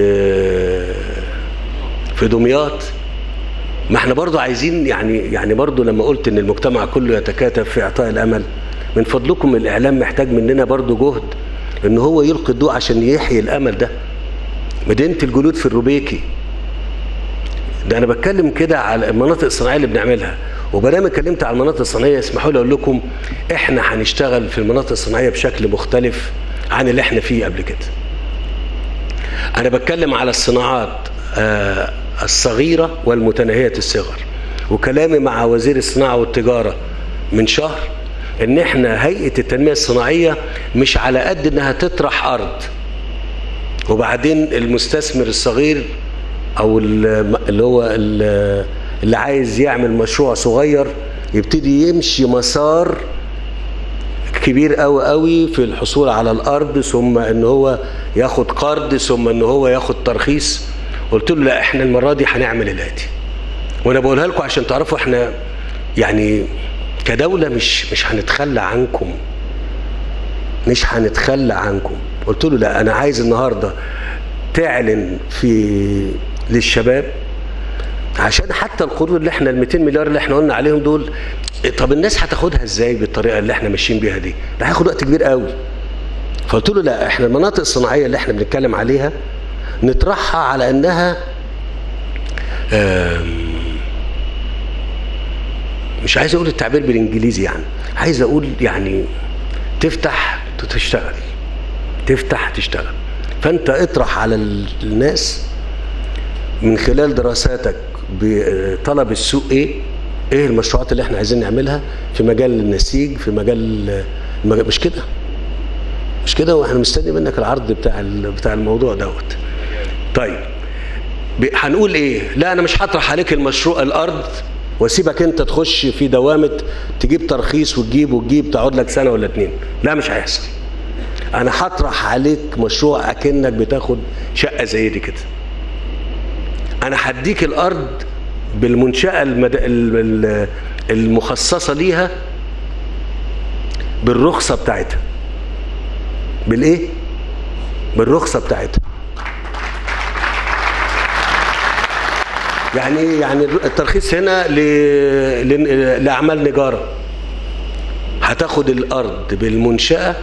في دمياط ما احنا برضو عايزين يعني يعني برضو لما قلت ان المجتمع كله يتكاتف في اعطاء الامل من فضلكم الاعلام محتاج مننا برضو جهد ان هو يلقي الضوء عشان يحيي الامل ده مدينة الجلود في الروبيكي ده انا بتكلم كده على المناطق الصناعيه اللي بنعملها وبرامج اتكلمت على المناطق الصناعيه اسمحوا لي اقول لكم احنا هنشتغل في المناطق الصناعيه بشكل مختلف عن اللي احنا فيه قبل كده انا بتكلم على الصناعات آه، الصغيره والمتناهيه الصغر وكلامي مع وزير الصناعه والتجاره من شهر ان احنا هيئه التنميه الصناعيه مش على قد انها تطرح ارض وبعدين المستثمر الصغير او ال- اللي هو ال- اللي عايز يعمل مشروع صغير يبتدي يمشي مسار كبير قوي قوي في الحصول على الارض ثم ان هو ياخد قرض ثم ان هو ياخد ترخيص قلت له لا احنا المره دي هنعمل الاتي وانا بقولها لكم عشان تعرفوا احنا يعني كدوله مش مش هنتخلى عنكم مش هنتخلى عنكم قلت له لا انا عايز النهارده تعلن في للشباب عشان حتى القروض اللي احنا ال 200 مليار اللي احنا قلنا عليهم دول طب الناس هتاخدها ازاي بالطريقه اللي احنا ماشيين بيها دي؟ ده هياخد وقت كبير قوي. فقلت له لا احنا المناطق الصناعيه اللي احنا بنتكلم عليها نطرحها على انها آم، مش عايز اقول التعبير بالانجليزي يعني عايز اقول يعني تفتح تشتغل تفتح تشتغل فانت اطرح على ال- الناس من خلال دراساتك بطلب السوق ايه ايه المشروعات اللي احنا عايزين نعملها في مجال النسيج في مجال المجال مش كده مش كده واحنا مستني منك العرض بتاع ال- بتاع الموضوع دوت طيب ب- هنقول ايه لا انا مش هطرح عليك المشروع الارض واسيبك انت تخش في دوامه تجيب ترخيص وتجيب وتجيب تقعد لك سنه ولا اتنين لا مش هيحصل انا هطرح عليك مشروع اكنك بتاخد شقه زي دي كده انا هديك الارض بالمنشاه المد... ال- ال- المخصصه ليها بالرخصه بتاعتها بالايه بالرخصه بتاعتها يعني ايه يعني الترخيص هنا ل... ل... لاعمال نجاره هتاخد الارض بالمنشاه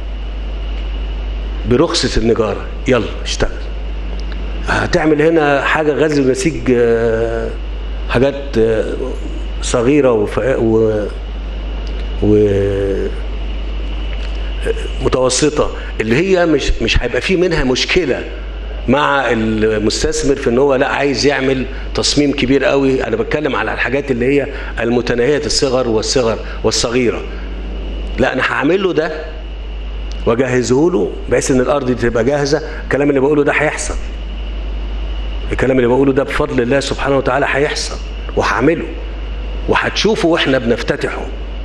برخصه النجاره يلا اشتغل هتعمل هنا حاجه غزل ونسيج آه، حاجات آه، صغيره وف... و... و... متوسطه اللي هي مش مش هيبقى في منها مشكله مع المستثمر في ان هو لا عايز يعمل تصميم كبير قوي انا بتكلم على الحاجات اللي هي المتناهيه الصغر والصغر والصغيره لا انا هعمل له ده واجهزه له بحيث ان الارض دي تبقى جاهزه الكلام اللي بقوله ده هيحصل الكلام اللي بقوله ده بفضل الله سبحانه وتعالى هيحصل وهعمله وهتشوفوا واحنا بنفتتحه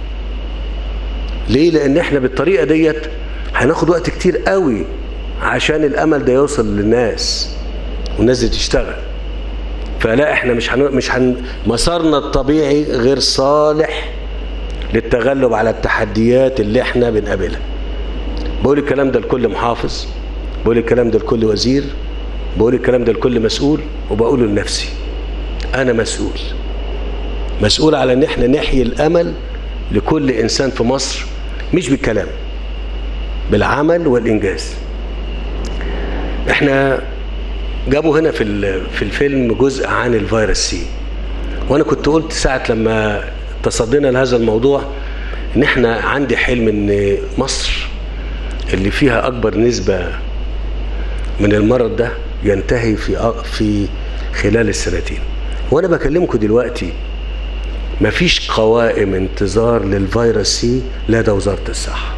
ليه لان احنا بالطريقه ديت هناخد وقت كتير قوي عشان الامل ده يوصل للناس والناس دي تشتغل فلا احنا مش هن... مش هن... مسارنا الطبيعي غير صالح للتغلب على التحديات اللي احنا بنقابلها بقول الكلام ده لكل محافظ بقول الكلام ده لكل وزير بقول الكلام ده لكل مسؤول وبقوله لنفسي انا مسؤول مسؤول على ان احنا نحيي الامل لكل انسان في مصر مش بالكلام بالعمل والانجاز احنا جابوا هنا في ال- في الفيلم جزء عن الفيروس سي وانا كنت قلت ساعه لما تصدينا لهذا الموضوع ان احنا عندي حلم ان مصر اللي فيها اكبر نسبه من المرض ده ينتهي في أ- في خلال السنتين وانا بكلمكم دلوقتي مفيش قوائم انتظار للفيروس سي لدى وزاره الصحه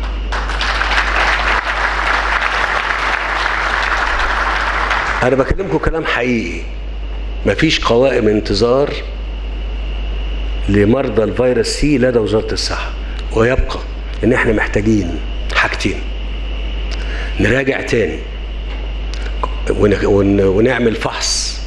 انا بكلمكم كلام حقيقي مفيش قوائم انتظار لمرضى الفيروس سي لدى وزاره الصحه ويبقى ان احنا محتاجين حاجتين نراجع تاني ون- ون- ونعمل فحص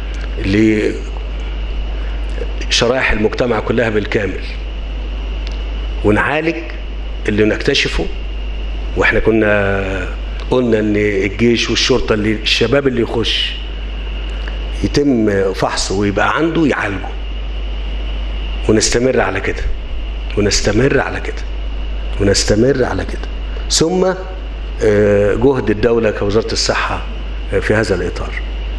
لشرائح المجتمع كلها بالكامل ونعالج اللي نكتشفه واحنا كنا قلنا ان الجيش والشرطه اللي الشباب اللي يخش يتم فحصه ويبقى عنده يعالجه ونستمر على كده ونستمر على كده ونستمر على كده ثم آه، جهد الدولة كوزارة الصحة آه، في هذا الإطار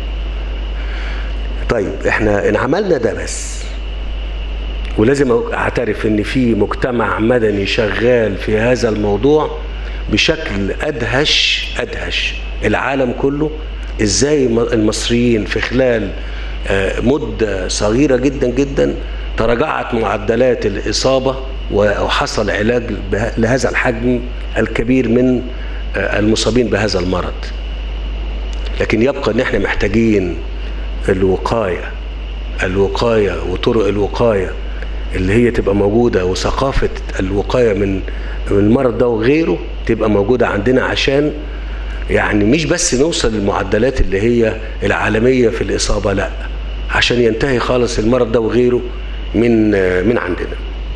طيب احنا ان عملنا ده بس ولازم اعترف ان في مجتمع مدني شغال في هذا الموضوع بشكل ادهش ادهش العالم كله ازاي م- المصريين في خلال آه، مده صغيره جدا جدا تراجعت معدلات الاصابه و- وحصل علاج به- لهذا الحجم الكبير من آه، المصابين بهذا المرض لكن يبقى ان احنا محتاجين الوقايه الوقايه وطرق الوقايه اللي هي تبقى موجوده وثقافه الوقايه من من المرض ده وغيره تبقى موجوده عندنا عشان يعني مش بس نوصل للمعدلات اللي هي العالميه في الاصابه لا عشان ينتهي خالص المرض ده وغيره من من عندنا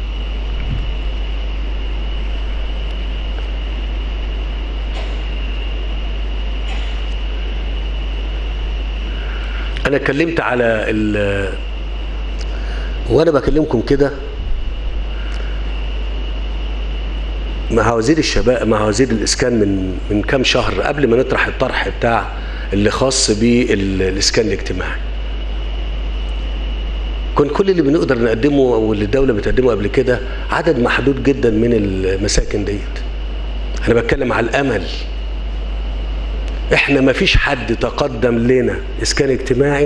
انا اتكلمت على ال وانا بكلمكم كده مع وزير الشباب مع وزير الاسكان من من كام شهر قبل ما نطرح الطرح بتاع اللي خاص بالاسكان الاجتماعي كان كل اللي بنقدر نقدمه واللي الدوله بتقدمه قبل كده عدد محدود جدا من المساكن ديت انا بتكلم على الامل احنا ما فيش حد تقدم لنا اسكان اجتماعي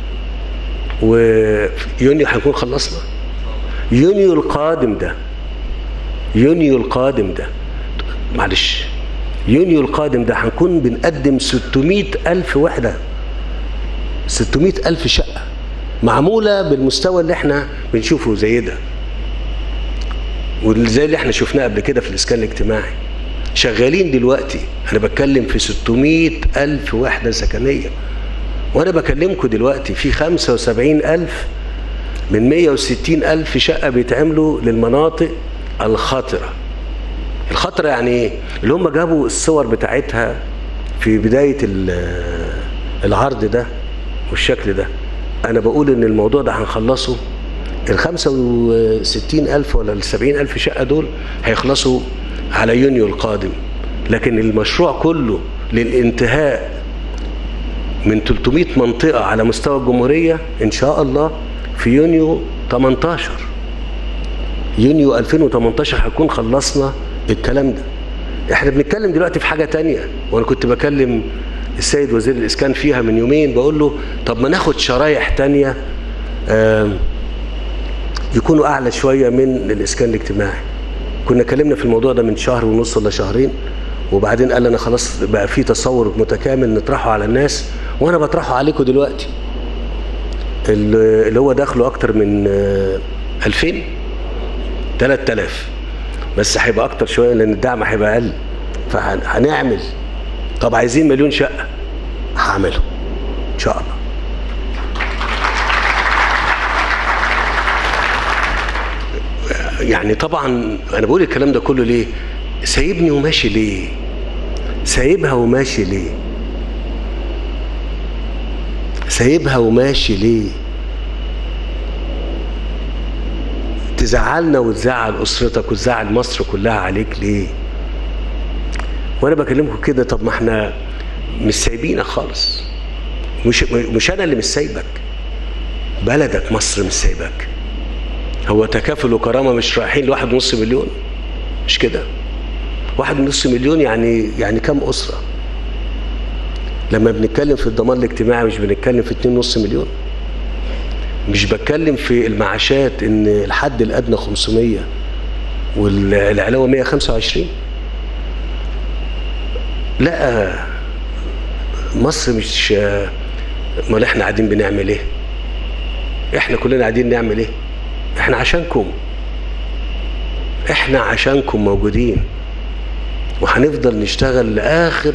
ويونيو هنكون خلصنا يونيو القادم ده يونيو القادم ده معلش يونيو القادم ده هنكون بنقدم 600 ألف وحدة 600 ألف شقة معمولة بالمستوى اللي احنا بنشوفه زي ده وزي اللي احنا شفناه قبل كده في الإسكان الاجتماعي شغالين دلوقتي أنا بتكلم في 600 ألف وحدة سكنية وأنا بكلمكم دلوقتي في 75 ألف من 160 ألف شقة بيتعملوا للمناطق الخطرة الخطرة يعني ايه؟ اللي هم جابوا الصور بتاعتها في بداية ال- العرض ده والشكل ده أنا بقول إن الموضوع ده هنخلصه ال 65 ألف ولا ال 70 ألف شقة دول هيخلصوا على يونيو القادم لكن المشروع كله للانتهاء من 300 منطقة على مستوى الجمهورية إن شاء الله في يونيو 18 يونيو 2018 هنكون خلصنا الكلام ده احنا بنتكلم دلوقتي في حاجة تانية وانا كنت بكلم السيد وزير الاسكان فيها من يومين بقول له طب ما ناخد شرايح تانية آم، يكونوا اعلى شوية من الاسكان الاجتماعي كنا اتكلمنا في الموضوع ده من شهر ونص ولا شهرين وبعدين قال انا خلاص بقى في تصور متكامل نطرحه على الناس وانا بطرحه عليكم دلوقتي اللي اللي هو داخله اكتر من آه، 2000 3000 بس هيبقى اكتر شويه لان الدعم هيبقى اقل فهنعمل طب عايزين مليون شقه هعمله ان شاء الله يعني طبعا انا بقول الكلام ده كله ليه سايبني وماشي ليه سايبها وماشي ليه سايبها وماشي ليه تزعلنا وتزعل اسرتك وتزعل مصر كلها عليك ليه وانا بكلمكم كده طب ما احنا مش سايبينك خالص مش مش انا اللي مش سايبك بلدك مصر مش سايبك هو تكافل وكرامه مش رايحين لواحد ونص مليون مش كده واحد ونص مليون يعني يعني كم اسره لما بنتكلم في الضمان الاجتماعي مش بنتكلم في اتنين ونص مليون مش بتكلم في المعاشات ان الحد الادنى 500 والعلاوه 125 لا مصر مش امال احنا قاعدين بنعمل ايه احنا كلنا قاعدين نعمل ايه احنا عشانكم احنا عشانكم موجودين وهنفضل نشتغل لاخر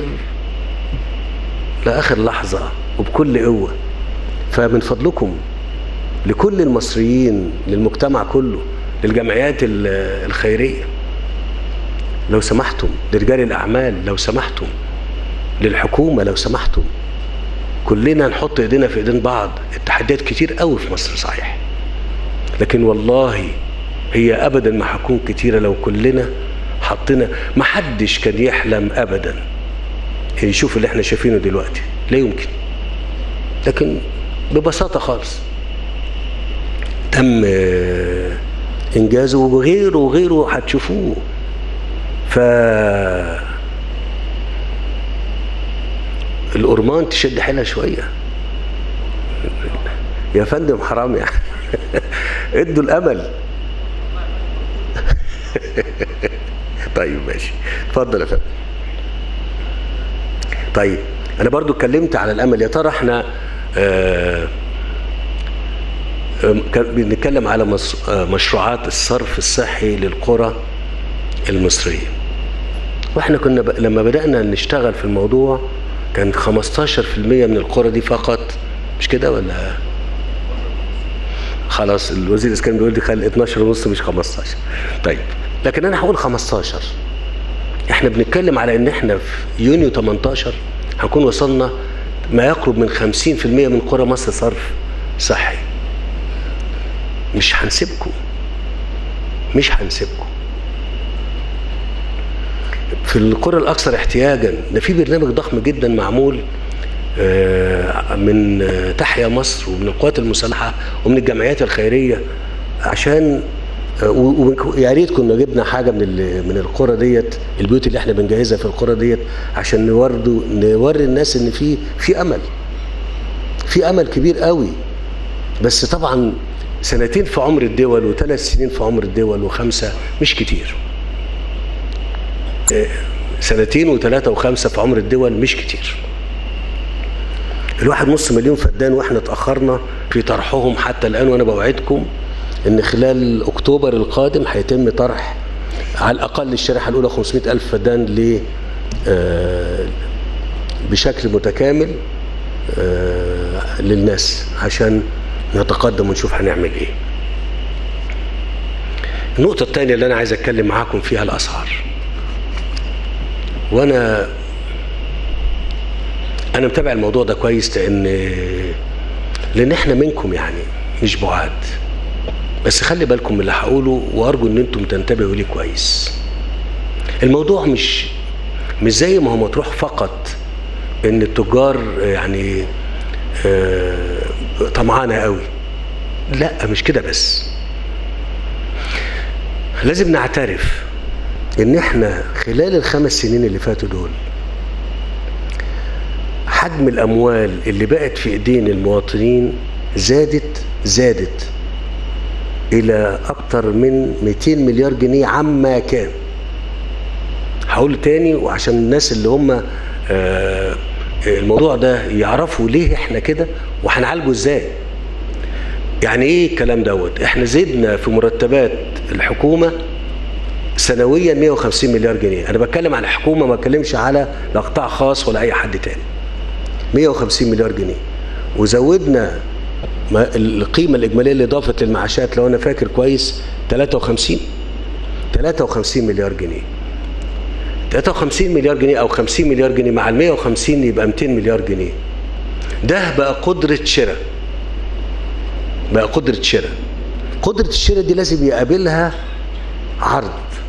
لاخر لحظه وبكل قوه فمن فضلكم لكل المصريين للمجتمع كله للجمعيات ال- الخيريه لو سمحتم لرجال الاعمال لو سمحتم للحكومه لو سمحتم كلنا نحط ايدينا في ايدين بعض التحديات كتير قوي في مصر صحيح لكن والله هي ابدا ما هتكون كتيره لو كلنا حطينا ما حدش كان يحلم ابدا يشوف اللي احنا شايفينه دلوقتي لا يمكن لكن ببساطه خالص تم آه، انجازه وغيره وغيره هتشوفوه ف الأرمان تشد حيلها شوية يا فندم حرام يعني ادوا الأمل طيب ماشي اتفضل يا فندم طيب أنا برضو اتكلمت على الأمل يا ترى احنا آه آه، كان بنتكلم على مص- آه، مشروعات الصرف الصحي للقرى المصرية واحنا كنا ب... لما بدأنا نشتغل في الموضوع كان 15% من القرى دي فقط مش كده ولا خلاص الوزير الاسكان بيقول لي خلي 12 ونص مش 15 طيب لكن انا هقول 15 احنا بنتكلم على ان احنا في يونيو 18 هنكون وصلنا ما يقرب من 50% من قرى مصر صرف صحي مش هنسيبكم مش هنسيبكم في القرى الاكثر احتياجا ده في برنامج ضخم جدا معمول آه، من آه، تحيا مصر ومن القوات المسلحه ومن الجمعيات الخيريه عشان آه، و- ويا ريت كنا جبنا حاجه من ال- من القرى ديت البيوت اللي احنا بنجهزها في القرى ديت عشان نوردوا نوري الناس ان في في امل في امل كبير قوي بس طبعا سنتين في عمر الدول وثلاث سنين في عمر الدول وخمسه مش كتير سنتين وثلاثة وخمسة في عمر الدول مش كتير الواحد نص مليون فدان واحنا اتأخرنا في طرحهم حتى الآن وأنا بوعدكم إن خلال أكتوبر القادم هيتم طرح على الأقل الشريحة الأولى 500 ألف فدان ل آه، بشكل متكامل آه، للناس عشان نتقدم ونشوف هنعمل ايه النقطة الثانية اللي أنا عايز أتكلم معاكم فيها الأسعار وانا انا متابع الموضوع ده كويس لان لان احنا منكم يعني مش بعاد بس خلي بالكم من اللي هقوله وارجو ان انتم تنتبهوا ليه كويس الموضوع مش مش زي ما هو مطروح فقط ان التجار يعني آه، طمعانه قوي لا مش كده بس لازم نعترف ان احنا خلال الخمس سنين اللي فاتوا دول حجم الاموال اللي بقت في ايدين المواطنين زادت زادت الى اكتر من 200 مليار جنيه عما كان هقول تاني وعشان الناس اللي هم آه، الموضوع ده يعرفوا ليه احنا كده وهنعالجه ازاي يعني ايه الكلام دوت احنا زدنا في مرتبات الحكومه سنويا 150 مليار جنيه انا بتكلم على الحكومه ما بتكلمش على لا قطاع خاص ولا اي حد تاني 150 مليار جنيه وزودنا ما- القيمه الاجماليه اللي اضافت للمعاشات لو انا فاكر كويس 53 53 مليار جنيه 53 مليار جنيه او 50 مليار جنيه مع ال 150 يبقى 200 مليار جنيه ده بقى قدره شراء بقى قدره شراء قدرة الشراء دي لازم يقابلها عرض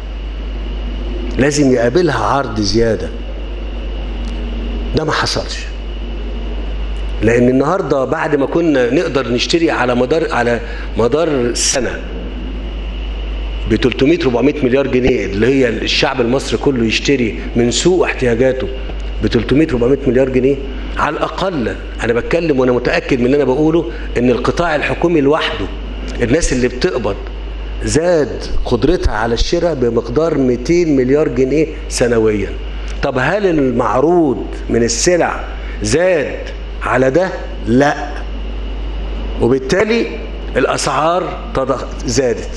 لازم يقابلها عرض زيادة ده ما حصلش لان النهارده بعد ما كنا نقدر نشتري على مدار على مدار السنه ب 300 400 مليار جنيه اللي هي الشعب المصري كله يشتري من سوق احتياجاته ب 300 400 مليار جنيه على الاقل انا بتكلم وانا متاكد من اللي انا بقوله ان القطاع الحكومي لوحده الناس اللي بتقبض زاد قدرتها على الشراء بمقدار 200 مليار جنيه سنويا طب هل المعروض من السلع زاد على ده لا وبالتالي الاسعار تض- زادت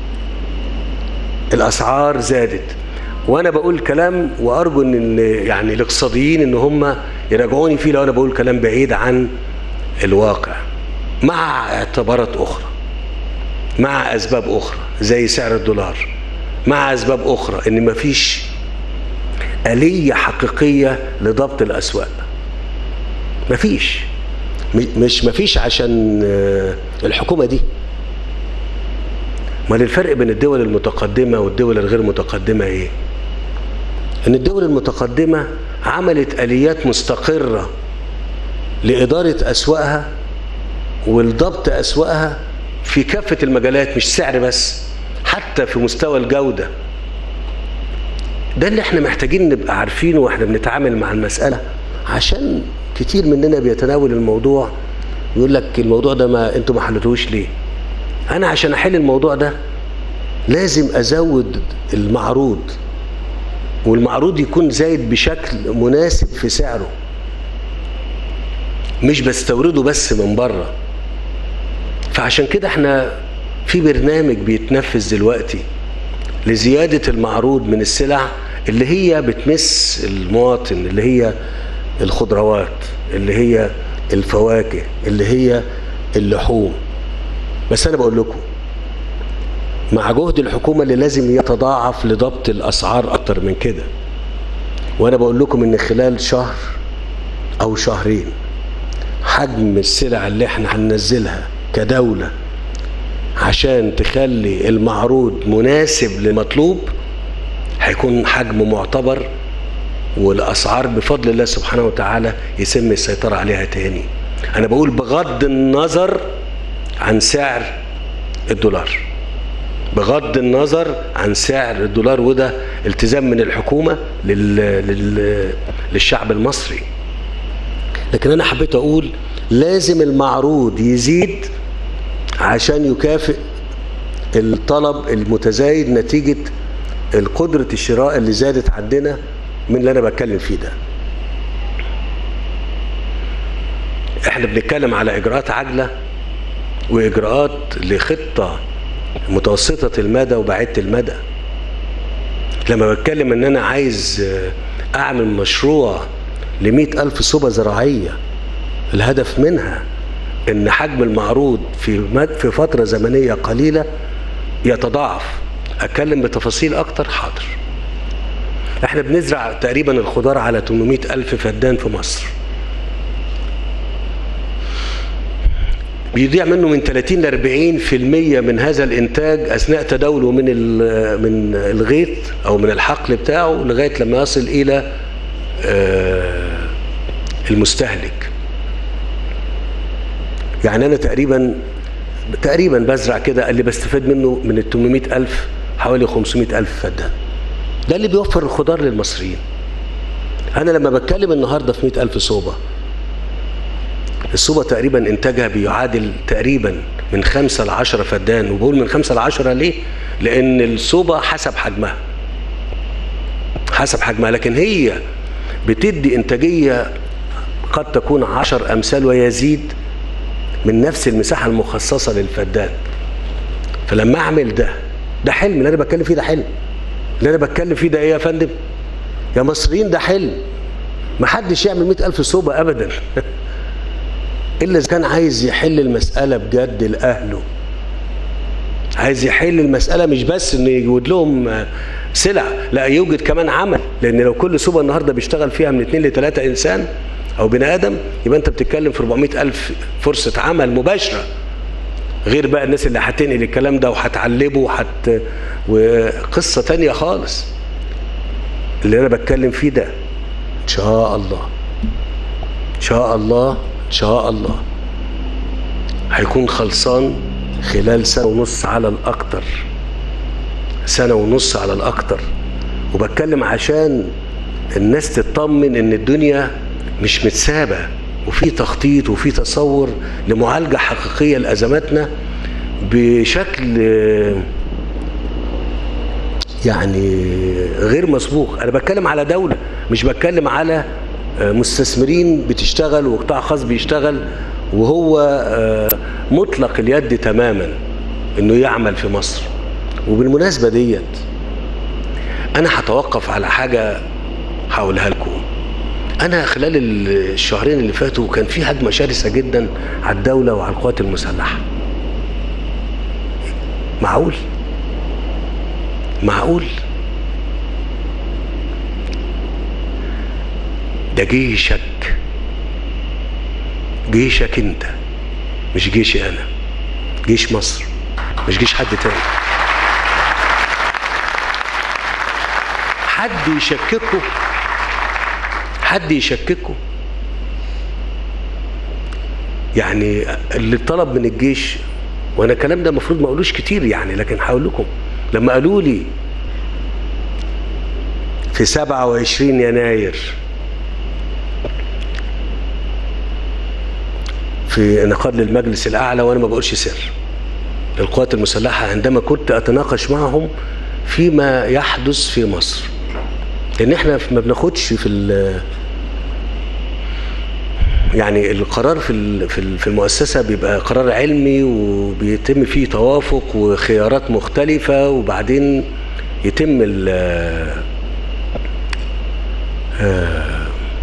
الاسعار زادت وانا بقول كلام وارجو ان ال- يعني الاقتصاديين ان هم يراجعوني فيه لو انا بقول كلام بعيد عن الواقع مع اعتبارات اخرى مع اسباب اخرى زي سعر الدولار مع اسباب اخرى ان مفيش اليه حقيقيه لضبط الاسواق مفيش م- مش مفيش عشان آه، الحكومه دي امال الفرق بين الدول المتقدمه والدول الغير متقدمه ايه ان الدول المتقدمه عملت اليات مستقره لاداره اسواقها ولضبط اسواقها في كافه المجالات مش سعر بس حتى في مستوى الجوده ده اللي احنا محتاجين نبقى عارفينه واحنا بنتعامل مع المساله عشان كتير مننا بيتناول الموضوع يقول لك الموضوع ده ما انتوا ما حلتوش ليه انا عشان احل الموضوع ده لازم ازود المعروض والمعروض يكون زايد بشكل مناسب في سعره مش بستورده بس من بره فعشان كده احنا في برنامج بيتنفذ دلوقتي لزيادة المعروض من السلع اللي هي بتمس المواطن اللي هي الخضروات اللي هي الفواكه اللي هي اللحوم بس انا بقول لكم مع جهد الحكومه اللي لازم يتضاعف لضبط الاسعار اكتر من كده وانا بقول لكم ان خلال شهر او شهرين حجم السلع اللي احنا هننزلها كدوله عشان تخلي المعروض مناسب للمطلوب هيكون حجم معتبر والاسعار بفضل الله سبحانه وتعالى يتم السيطره عليها تاني انا بقول بغض النظر عن سعر الدولار بغض النظر عن سعر الدولار وده التزام من الحكومه لل... لل... للشعب المصري لكن انا حبيت اقول لازم المعروض يزيد عشان يكافئ الطلب المتزايد نتيجه القدره الشراء اللي زادت عندنا من اللي انا بتكلم فيه ده احنا بنتكلم على اجراءات عاجله واجراءات لخطه متوسطه المدى وبعيده المدى لما بتكلم ان انا عايز اعمل مشروع لمئة ألف صوبة زراعية الهدف منها ان حجم المعروض في مد في فترة زمنية قليلة يتضاعف اتكلم بتفاصيل اكتر حاضر احنا بنزرع تقريبا الخضار على 800 ألف فدان في مصر بيضيع منه من 30 ل 40% من هذا الانتاج اثناء تداوله من من الغيط او من الحقل بتاعه لغايه لما يصل الى المستهلك يعني انا تقريبا تقريبا بزرع كده اللي بستفاد منه من ال 800 ألف حوالي 500 ألف فدان ده اللي بيوفر الخضار للمصريين انا لما بتكلم النهارده في 100 ألف صوبه الصوبة تقريبا إنتاجها بيعادل تقريبا من خمسة لعشرة فدان وبقول من خمسة لعشرة ليه؟ لأن الصوبة حسب حجمها حسب حجمها لكن هي بتدي إنتاجية قد تكون عشر أمثال ويزيد من نفس المساحة المخصصة للفدان فلما أعمل ده ده حلم اللي أنا بتكلم فيه ده حلم اللي أنا بتكلم فيه ده إيه يا فندم؟ يا مصريين ده حلم محدش يعمل مئة ألف صوبة أبدا الا اذا كان عايز يحل المساله بجد لاهله عايز يحل المساله مش بس انه يجود لهم سلع لا يوجد كمان عمل لان لو كل سوبر النهارده بيشتغل فيها من اثنين لثلاثه انسان او بني ادم يبقى انت بتتكلم في 400 الف فرصه عمل مباشره غير بقى الناس اللي هتنقل الكلام ده وهتعلبه وحت وقصه تانية خالص اللي انا بتكلم فيه ده ان شاء الله ان شاء الله ان شاء الله هيكون خلصان خلال سنه ونص على الاكتر سنه ونص على الاكتر وبتكلم عشان الناس تطمن ان الدنيا مش متسابه وفي تخطيط وفي تصور لمعالجه حقيقيه لازماتنا بشكل آه، يعني غير مسبوق انا بتكلم على دوله مش بتكلم على آه، مستثمرين بتشتغل وقطاع خاص بيشتغل وهو آه، مطلق اليد تماما انه يعمل في مصر وبالمناسبه ديت انا هتوقف على حاجه هقولها لكم انا خلال الشهرين اللي فاتوا كان في هجمه شرسه جدا على الدوله وعلى القوات المسلحه معقول معقول ده جيشك جيشك انت مش جيشي انا جيش مصر مش جيش حد تاني حد يشككه حد يشككه يعني اللي طلب من الجيش وانا الكلام ده المفروض ما اقولوش كتير يعني لكن هقول لكم لما قالوا لي في 27 يناير في انعقاد للمجلس الاعلى وانا ما بقولش سر للقوات المسلحه عندما كنت اتناقش معهم فيما يحدث في مصر لان احنا ما بناخدش في ال- يعني القرار في ال- في ال- في المؤسسه بيبقى قرار علمي وبيتم فيه توافق وخيارات مختلفه وبعدين يتم ال آه،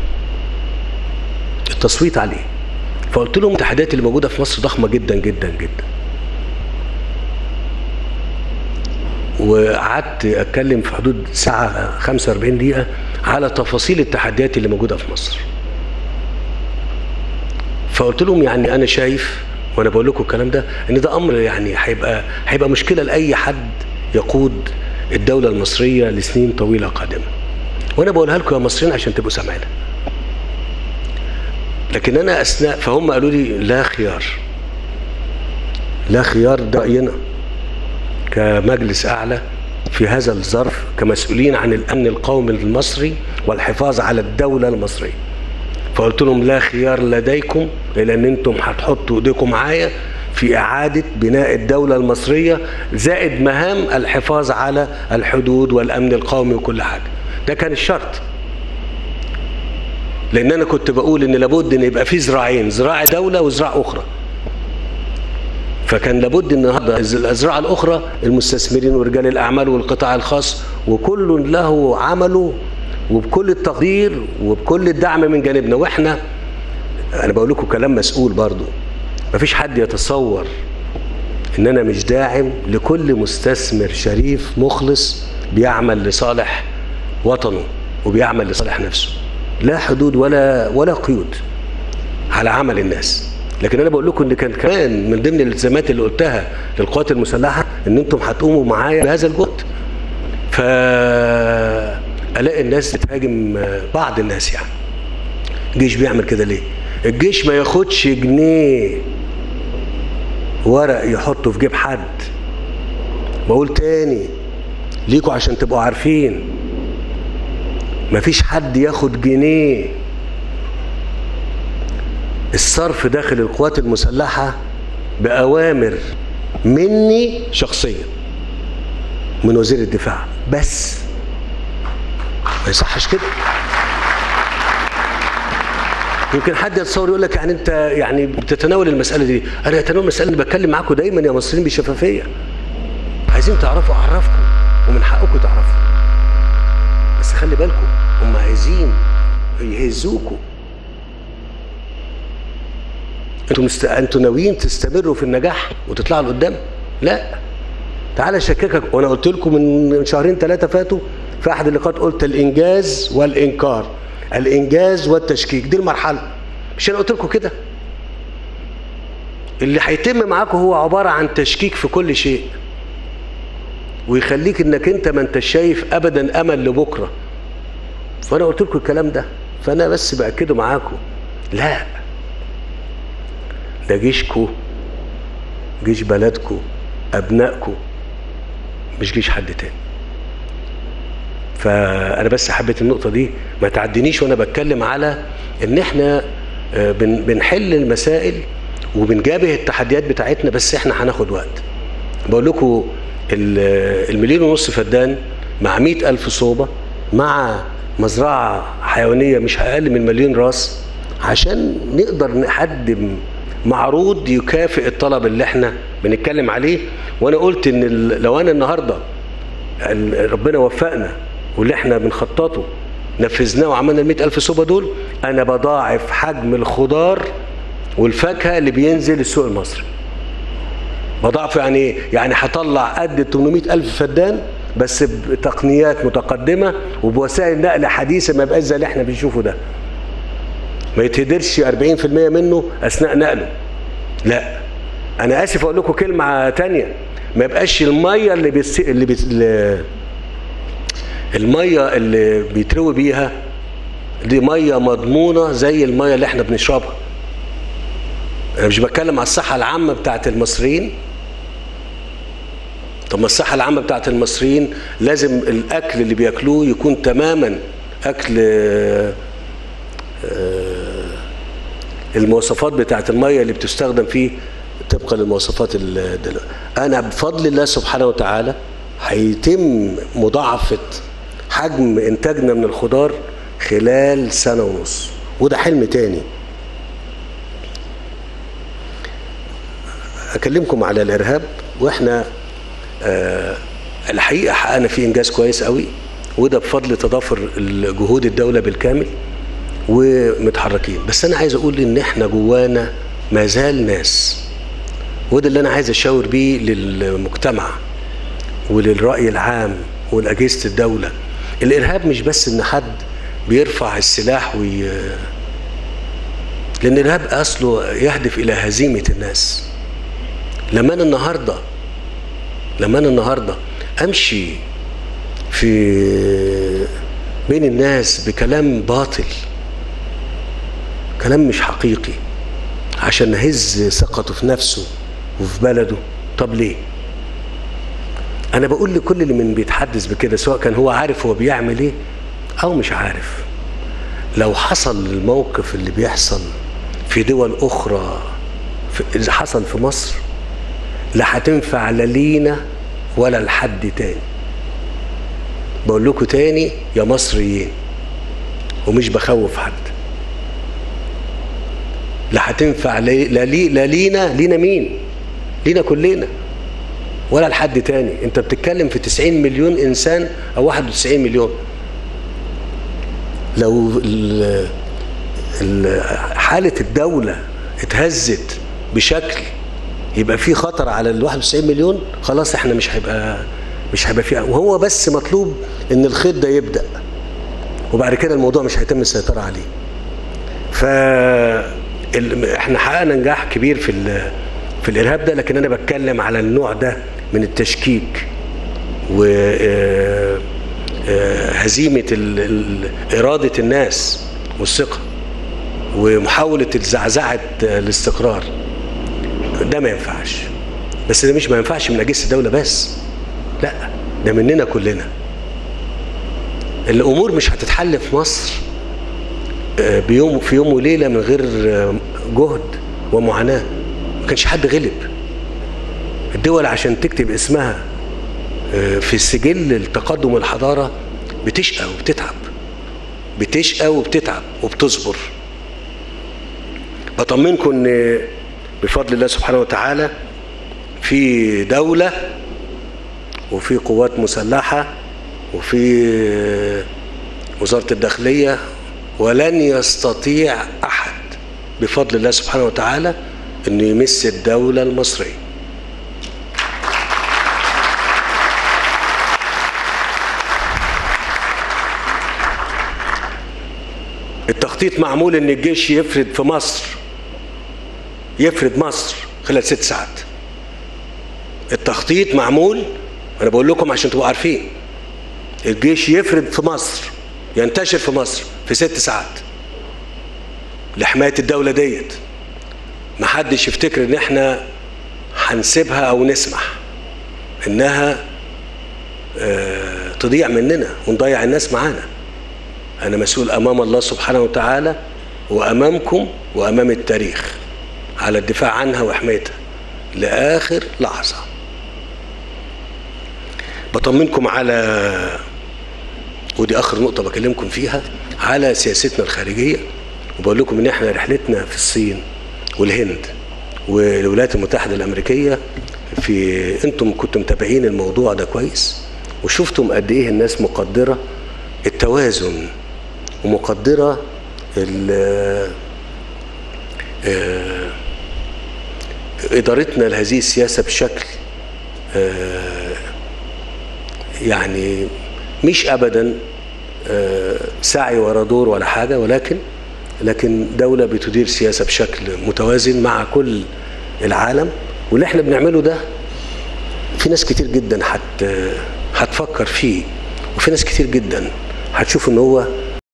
التصويت عليه فقلت لهم التحديات اللي موجوده في مصر ضخمه جدا جدا جدا وقعدت اتكلم في حدود ساعه 45 دقيقه على تفاصيل التحديات اللي موجوده في مصر فقلت لهم يعني انا شايف وانا بقول لكم الكلام ده ان ده امر يعني هيبقى هيبقى مشكله لاي حد يقود الدوله المصريه لسنين طويله قادمه وانا بقولها لكم يا مصريين عشان تبقوا سامعينها لكن انا اثناء فهم قالوا لي لا خيار لا خيار ده راينا كمجلس اعلى في هذا الظرف كمسؤولين عن الامن القومي المصري والحفاظ على الدوله المصريه فقلت لهم لا خيار لديكم الا ان انتم هتحطوا ايديكم معايا في اعاده بناء الدوله المصريه زائد مهام الحفاظ على الحدود والامن القومي وكل حاجه ده كان الشرط لان انا كنت بقول ان لابد ان يبقى في ذراعين ذراع دوله وذراع اخرى فكان لابد النهارده الازراع الاخرى المستثمرين ورجال الاعمال والقطاع الخاص وكل له عمله وبكل التقدير وبكل الدعم من جانبنا واحنا انا بقول لكم كلام مسؤول برضو مفيش حد يتصور ان انا مش داعم لكل مستثمر شريف مخلص بيعمل لصالح وطنه وبيعمل لصالح نفسه لا حدود ولا ولا قيود على عمل الناس لكن انا بقول لكم ان كان كمان من ضمن الالتزامات اللي قلتها للقوات المسلحه ان انتم هتقوموا معايا بهذا الجهد ف الاقي الناس بتهاجم بعض الناس يعني الجيش بيعمل كده ليه الجيش ما ياخدش جنيه ورق يحطه في جيب حد بقول تاني ليكوا عشان تبقوا عارفين مفيش حد ياخد جنيه الصرف داخل القوات المسلحة بأوامر مني شخصيا من وزير الدفاع بس ما يصحش كده يمكن حد يتصور يقول لك يعني انت يعني بتتناول المساله دي انا اتناول المساله اللي بتكلم معاكم دايما يا مصريين بشفافيه عايزين تعرفوا اعرفكم ومن حقكم تعرفوا بس خلي بالكم هم عايزين يهزوكوا انتوا مست... انتوا ناويين تستمروا في النجاح وتطلعوا لقدام لا تعالى اشككك وانا قلت لكم من شهرين ثلاثه فاتوا في احد اللقاءات قلت الانجاز والانكار الانجاز والتشكيك دي المرحله مش انا قلت لكم كده اللي هيتم معاكم هو عباره عن تشكيك في كل شيء ويخليك انك انت ما انت شايف ابدا امل لبكره فانا قلت لكم الكلام ده فانا بس باكده معاكم لا ده جيشكو جيش بلدكو ابنائكو مش جيش حد تاني فانا بس حبيت النقطه دي ما تعدينيش وانا بتكلم على ان احنا آه، بن- بنحل المسائل وبنجابه التحديات بتاعتنا بس احنا هناخد وقت بقول لكم ال- المليون ونص فدان مع مئة ألف صوبة مع مزرعة حيوانية مش أقل من مليون راس عشان نقدر نقدم معروض يكافئ الطلب اللي احنا بنتكلم عليه وانا قلت ان ال- لو انا النهارده ال- ربنا وفقنا واللي احنا بنخططه نفذناه وعملنا ال ألف صوبة دول انا بضاعف حجم الخضار والفاكهة اللي بينزل السوق المصري بضاعف يعني ايه؟ يعني هطلع قد 800 ألف فدان بس بتقنيات متقدمة وبوسائل نقل حديثة ما يبقاش زي اللي احنا بنشوفه ده ما يتهدرش 40% منه أثناء نقله لا أنا آسف أقول لكم كلمة تانية ما يبقاش المية اللي بيس... اللي, بيس... اللي المية اللي بيتروي بيها دي مية مضمونة زي المية اللي احنا بنشربها انا مش بتكلم على الصحه العامه بتاعت المصريين طب ما الصحه العامه بتاعت المصريين لازم الاكل اللي بياكلوه يكون تماما اكل آه، آه، المواصفات بتاعت الميه اللي بتستخدم فيه طبقا للمواصفات ال- دل- انا بفضل الله سبحانه وتعالى هيتم مضاعفه حجم انتاجنا من الخضار خلال سنه ونص وده حلم تاني اكلمكم على الارهاب واحنا آه الحقيقه حققنا فيه انجاز كويس قوي وده بفضل تضافر جهود الدوله بالكامل ومتحركين بس انا عايز اقول ان احنا جوانا ما زال ناس وده اللي انا عايز اشاور بيه للمجتمع وللراي العام ولاجهزه الدوله الارهاب مش بس ان حد بيرفع السلاح وي لان الارهاب اصله يهدف الى هزيمه الناس لما انا النهارده لما انا النهارده امشي في بين الناس بكلام باطل كلام مش حقيقي عشان نهز ثقته في نفسه وفي بلده طب ليه انا بقول لكل اللي من بيتحدث بكده سواء كان هو عارف هو بيعمل ايه او مش عارف لو حصل الموقف اللي بيحصل في دول اخرى في اللي حصل في مصر لا هتنفع لا لينا ولا لحد تاني بقول لكم تاني يا مصريين ومش بخوف حد لا هتنفع لا لا لي- لا لينا لينا مين لينا كلنا ولا لحد تاني انت بتتكلم في 90 مليون انسان او 91 مليون لو ال- ال- حالة الدولة اتهزت بشكل يبقى في خطر على ال 91 مليون خلاص احنا مش هيبقى مش هيبقى فيها وهو بس مطلوب ان الخيط ده يبدا وبعد كده الموضوع مش هيتم السيطره عليه ف ال- احنا حققنا نجاح كبير في ال- في الارهاب ده لكن انا بتكلم على النوع ده من التشكيك و آه، آه، هزيمه ال- ال- اراده الناس والثقه ومحاوله زعزعه الاستقرار ده ما ينفعش بس ده مش ما ينفعش من اجهزه الدوله بس لا ده مننا كلنا الامور مش هتتحل في مصر آه، بيوم في يوم وليله من غير آه، جهد ومعاناه ما كانش حد غلب الدول عشان تكتب اسمها آه، في سجل التقدم والحضاره بتشقى وبتتعب بتشقى وبتتعب وبتصبر بطمنكم ان بفضل الله سبحانه وتعالى في دولة وفي قوات مسلحة وفي وزارة الداخلية ولن يستطيع أحد بفضل الله سبحانه وتعالى أنه يمس الدولة المصرية التخطيط معمول ان الجيش يفرد في مصر يفرد مصر خلال ست ساعات التخطيط معمول انا بقول لكم عشان تبقوا عارفين الجيش يفرد في مصر ينتشر في مصر في ست ساعات لحمايه الدوله ديت محدش يفتكر ان احنا هنسيبها او نسمح انها آه، تضيع مننا ونضيع الناس معانا انا مسؤول امام الله سبحانه وتعالى وامامكم وامام التاريخ على الدفاع عنها وحمايتها لاخر لحظه بطمنكم على ودي اخر نقطه بكلمكم فيها على سياستنا الخارجيه وبقول لكم ان احنا رحلتنا في الصين والهند والولايات المتحده الامريكيه في انتم كنتم متابعين الموضوع ده كويس وشفتم قد ايه الناس مقدره التوازن ومقدره ال- آه، ادارتنا لهذه السياسه بشكل آه، يعني مش ابدا آه، سعي ورا دور ولا حاجه ولكن لكن دوله بتدير سياسه بشكل متوازن مع كل العالم واللي احنا بنعمله ده في ناس كتير جدا هت هتفكر فيه وفي ناس كتير جدا هتشوف ان هو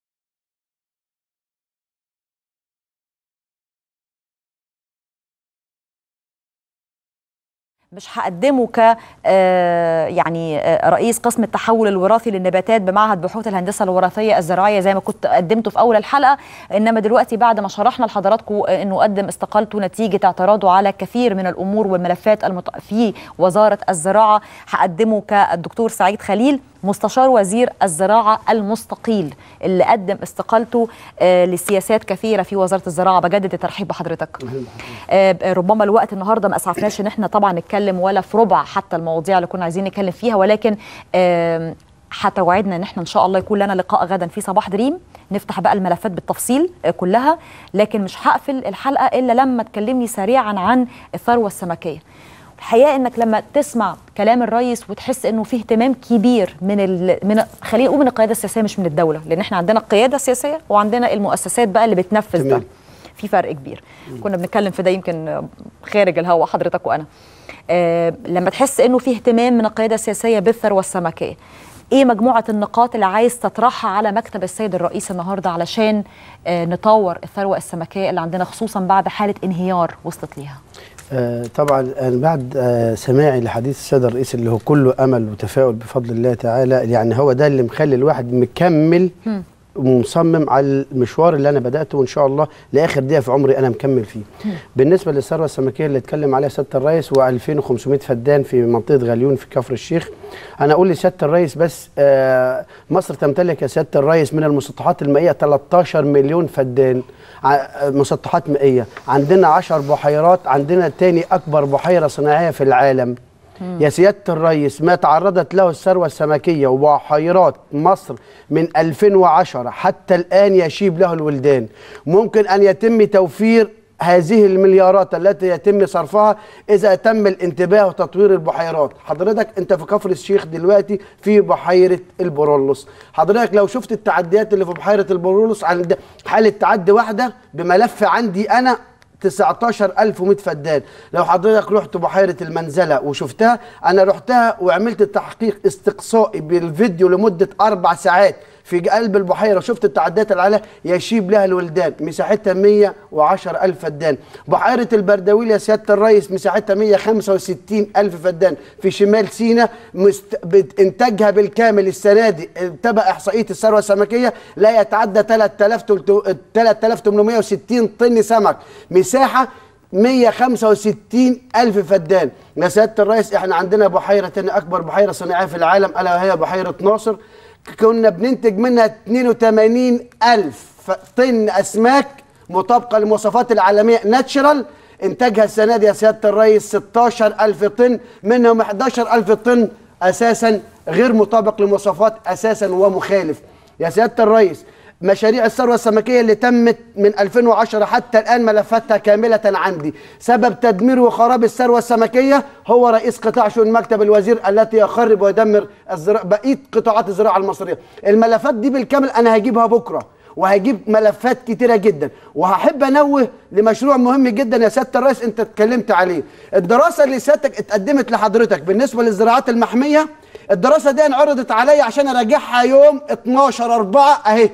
مش هقدمه ك آه، يعني آه، رئيس قسم التحول الوراثي للنباتات بمعهد بحوث الهندسه الوراثيه الزراعيه زي ما كنت قدمته في اول الحلقه انما دلوقتي بعد ما شرحنا لحضراتكم آه، انه قدم استقالته نتيجه اعتراضه على كثير من الامور والملفات المت... في وزاره الزراعه هقدمه كالدكتور سعيد خليل مستشار وزير الزراعه المستقيل اللي قدم استقالته آه، لسياسات كثيره في وزاره الزراعه بجدد الترحيب بحضرتك آه، ربما الوقت النهارده ما اسعفناش ان احنا طبعا نتكلم ولا في ربع حتى المواضيع اللي كنا عايزين نتكلم فيها ولكن آم، هتوعدنا ان احنا ان شاء الله يكون لنا لقاء غدا في صباح دريم نفتح بقى الملفات بالتفصيل آه، كلها لكن مش هقفل الحلقه الا لما تكلمني سريعا عن الثروه السمكيه الحقيقه انك لما تسمع كلام الرئيس وتحس انه فيه اهتمام كبير من ال... من خلينا نقول من القياده السياسيه مش من الدوله لان احنا عندنا القياده السياسيه وعندنا المؤسسات بقى اللي بتنفذ ده تمام. في فرق كبير كنا بنتكلم في ده يمكن خارج الهوا حضرتك وانا آه لما تحس انه في اهتمام من القياده السياسيه بالثروه السمكيه ايه مجموعه النقاط اللي عايز تطرحها على مكتب السيد الرئيس النهارده علشان آه نطور الثروه السمكيه اللي عندنا خصوصا بعد حاله انهيار وصلت ليها آه، طبعا أنا بعد آه، سماعي لحديث السيد الرئيس اللي هو كله امل وتفاؤل بفضل الله تعالى يعني هو ده اللي مخلي الواحد مكمل مم. ومصمم على المشوار اللي انا بداته وان شاء الله لاخر دقيقه في عمري انا مكمل فيه. بالنسبه للثروه السمكيه اللي اتكلم عليها سياده الرئيس و2500 فدان في منطقه غليون في كفر الشيخ انا اقول لسياده الرئيس بس آه مصر تمتلك يا سياده الرئيس من المسطحات المائيه 13 مليون فدان ع- مسطحات مائيه عندنا 10 بحيرات عندنا تاني اكبر بحيره صناعيه في العالم يا سيادة الرئيس ما تعرضت له الثروة السمكية وبحيرات مصر من 2010 حتى الآن يشيب له الولدان ممكن أن يتم توفير هذه المليارات التي يتم صرفها إذا تم الانتباه وتطوير البحيرات حضرتك أنت في كفر الشيخ دلوقتي في بحيرة البرولوس حضرتك لو شفت التعديات اللي في بحيرة البرولوس عند حالة تعدي واحدة بملف عندي أنا 19100 فدان لو حضرتك رحت بحيرة المنزلة وشفتها أنا رحتها وعملت تحقيق استقصائي بالفيديو لمدة أربع ساعات في قلب البحيرة شفت التعديات اللي عليها يشيب لها الولدان مساحتها 110 ألف فدان بحيرة البردويل يا سيادة الرئيس مساحتها 165 ألف فدان في شمال سيناء مست... بت- إنتاجها بالكامل السنة دي تبع إحصائية الثروة السمكية لا يتعدى 3000 3860 طن سمك مساحة 165 ألف فدان يا سيادة الرئيس احنا عندنا بحيرة تاني أكبر بحيرة صناعية في العالم ألا وهي بحيرة ناصر كنا بننتج منها 82 ألف ف- طن أسماك مطابقة للمواصفات العالمية ناتشرال إنتاجها السنة دي يا سيادة الرئيس 16 ألف طن منهم 11 ألف طن أساسا غير مطابق للمواصفات أساسا ومخالف يا سيادة الرئيس مشاريع الثروة السمكية اللي تمت من 2010 حتى الآن ملفاتها كاملة عندي سبب تدمير وخراب الثروة السمكية هو رئيس قطاع شؤون مكتب الوزير التي يخرب ويدمر الزراعة بقية قطاعات الزراعة المصرية الملفات دي بالكامل أنا هجيبها بكرة وهيجيب ملفات كتيره جدا وهحب انوه لمشروع مهم جدا يا سياده الرئيس انت اتكلمت عليه الدراسه اللي سيادتك اتقدمت لحضرتك بالنسبه للزراعات المحميه الدراسه دي انعرضت عليا عشان اراجعها يوم 12 4 اهي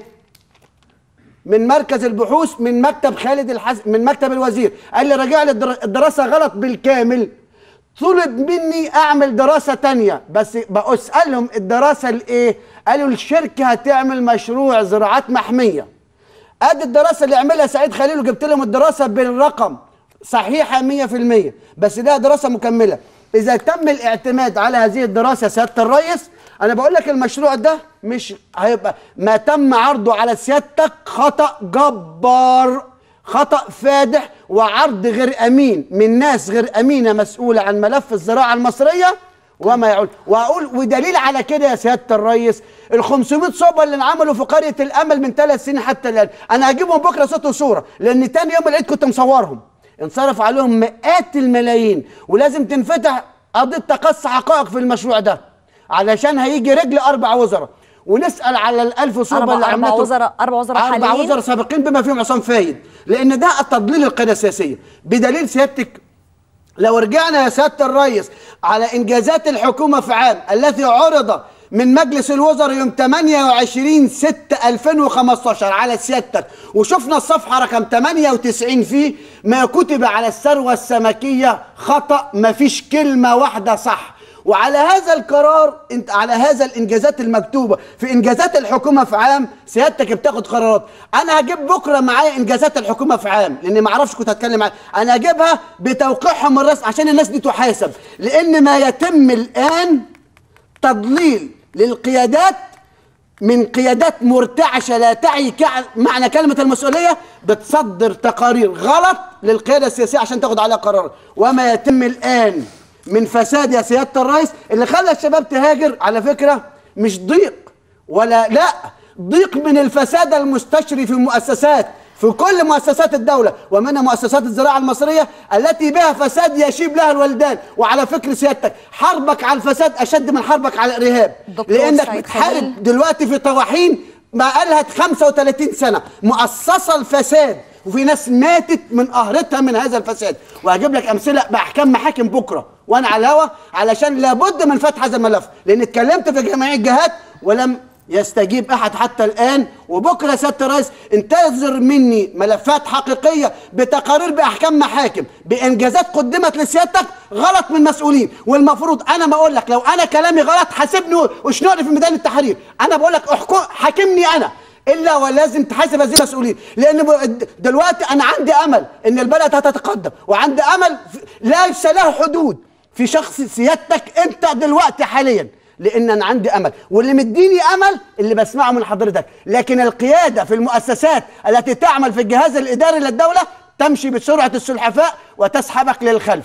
من مركز البحوث من مكتب خالد الحس من مكتب الوزير قال لي راجع لي الدر- الدراسه غلط بالكامل طلب مني اعمل دراسه تانية بس بسالهم الدراسه الايه قالوا الشركه هتعمل مشروع زراعات محميه ادي الدراسه اللي عملها سعيد خليل وجبت لهم الدراسه بالرقم صحيحه 100% بس ده دراسه مكمله اذا تم الاعتماد على هذه الدراسه يا سياده الرئيس انا بقول لك المشروع ده مش هيبقى ما تم عرضه على سيادتك خطا جبار خطا فادح وعرض غير امين من ناس غير امينه مسؤوله عن ملف الزراعه المصريه وما يعود واقول ودليل على كده يا سياده الرئيس ال 500 صوبه اللي انعملوا في قريه الامل من ثلاث سنين حتى الان انا هجيبهم بكره صوت وصوره لان تاني يوم العيد كنت مصورهم انصرف عليهم مئات الملايين ولازم تنفتح قضيه تقصي حقائق في المشروع ده علشان هيجي رجل اربع وزراء ونسال على الألف صوبه أربع- اللي أربع عملته وزراء- أربع وزراء اربع حاليين؟ وزراء سابقين بما فيهم عصام فايد لان ده التضليل القياده السياسيه بدليل سيادتك لو رجعنا يا سياده الرئيس على انجازات الحكومه في عام التي عرض من مجلس الوزراء يوم 28 6 2015 على سيادتك وشفنا الصفحه رقم 98 فيه ما كتب على الثروه السمكيه خطا ما فيش كلمه واحده صح وعلى هذا القرار انت على هذا الانجازات المكتوبه في انجازات الحكومه في عام سيادتك بتاخد قرارات انا هجيب بكره معايا انجازات الحكومه في عام لاني ما اعرفش كنت هتكلم عن انا هجيبها بتوقيعهم الرسمي عشان الناس دي تحاسب لان ما يتم الان تضليل للقيادات من قيادات مرتعشه لا تعي كع- معنى كلمه المسؤوليه بتصدر تقارير غلط للقياده السياسيه عشان تاخد عليها قرار وما يتم الان من فساد يا سياده الرئيس اللي خلى الشباب تهاجر على فكره مش ضيق ولا لا ضيق من الفساد المستشري في المؤسسات في كل مؤسسات الدولة ومنها مؤسسات الزراعة المصرية التي بها فساد يشيب لها الولدان وعلى فكر سيادتك حربك على الفساد أشد من حربك على الإرهاب دكتور لأنك سعيد بتحارب خليل. دلوقتي في طواحين بقى لها 35 سنة مؤسسة الفساد وفي ناس ماتت من قهرتها من هذا الفساد وهجيب لك امثله باحكام محاكم بكره وانا على الهوا علشان لابد من فتح هذا الملف لان اتكلمت في جميع الجهات ولم يستجيب احد حتى الان وبكره يا سياده الرئيس انتظر مني ملفات حقيقيه بتقارير باحكام محاكم بانجازات قدمت لسيادتك غلط من مسؤولين والمفروض انا ما اقول لك لو انا كلامي غلط حاسبني واشنقني في ميدان التحرير انا بقول لك احكم حاكمني انا الا ولازم تحاسب هذه المسؤولين لان ب- دلوقتي انا عندي امل ان البلد هتتقدم وعندي امل في- ليس له حدود في شخص سيادتك انت دلوقتي حاليا لان انا عندي امل واللي مديني امل اللي بسمعه من حضرتك لكن القياده في المؤسسات التي تعمل في الجهاز الاداري للدوله تمشي بسرعه السلحفاء وتسحبك للخلف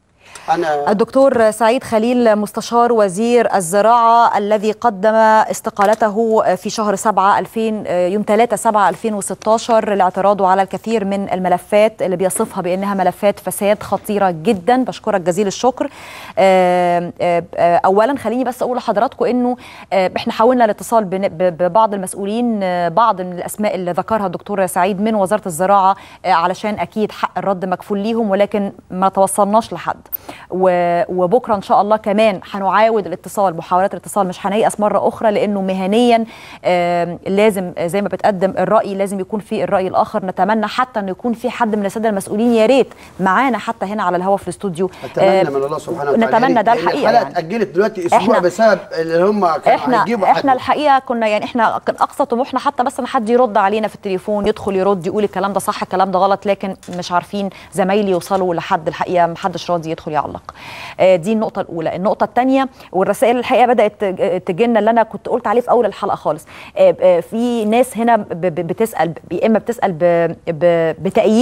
انا الدكتور سعيد خليل مستشار وزير الزراعة الذي قدم استقالته في شهر 7 2000 يوم 3 7 2016 لاعتراضه على الكثير من الملفات اللي بيصفها بأنها ملفات فساد خطيرة جدا بشكرك جزيل الشكر آه، آه، آه، أولا خليني بس أقول لحضراتكم أنه آه، احنا حاولنا الاتصال بن- ب- ببعض المسؤولين آه، بعض من الأسماء اللي ذكرها الدكتور سعيد من وزارة الزراعة آه، علشان أكيد حق الرد مكفول ليهم ولكن ما توصلناش لحد و- وبكره ان شاء الله كمان هنعاود الاتصال محاولات الاتصال مش هنيأس مره اخرى لانه مهنيا آم، لازم زي ما بتقدم الراي لازم يكون في الراي الاخر نتمنى حتى انه يكون في حد من الساده المسؤولين يا ريت معانا حتى هنا على الهواء في الاستوديو اتمنى آم، من الله سبحانه وتعالى نتمنى ده لأن الحقيقه الحلقه يعني. اتاجلت دلوقتي اسبوع إحنا- بسبب اللي هم كانوا احنا هيجيبوا حد احنا الحقيقه كنا يعني احنا كان اقصى طموحنا حتى بس ان حد يرد علينا في التليفون يدخل يرد يقول الكلام ده صح الكلام ده غلط لكن مش عارفين زمايلي يوصلوا لحد الحقيقه محدش راضي يدخل يعلق آه، دي النقطه الاولى النقطه الثانيه والرسائل الحقيقه بدات تج- تجينا اللي انا كنت قلت عليه في اول الحلقه خالص آه، آه، في ناس هنا ب- ب- بتسال ب- يا اما بتسال ب- ب- بتأييد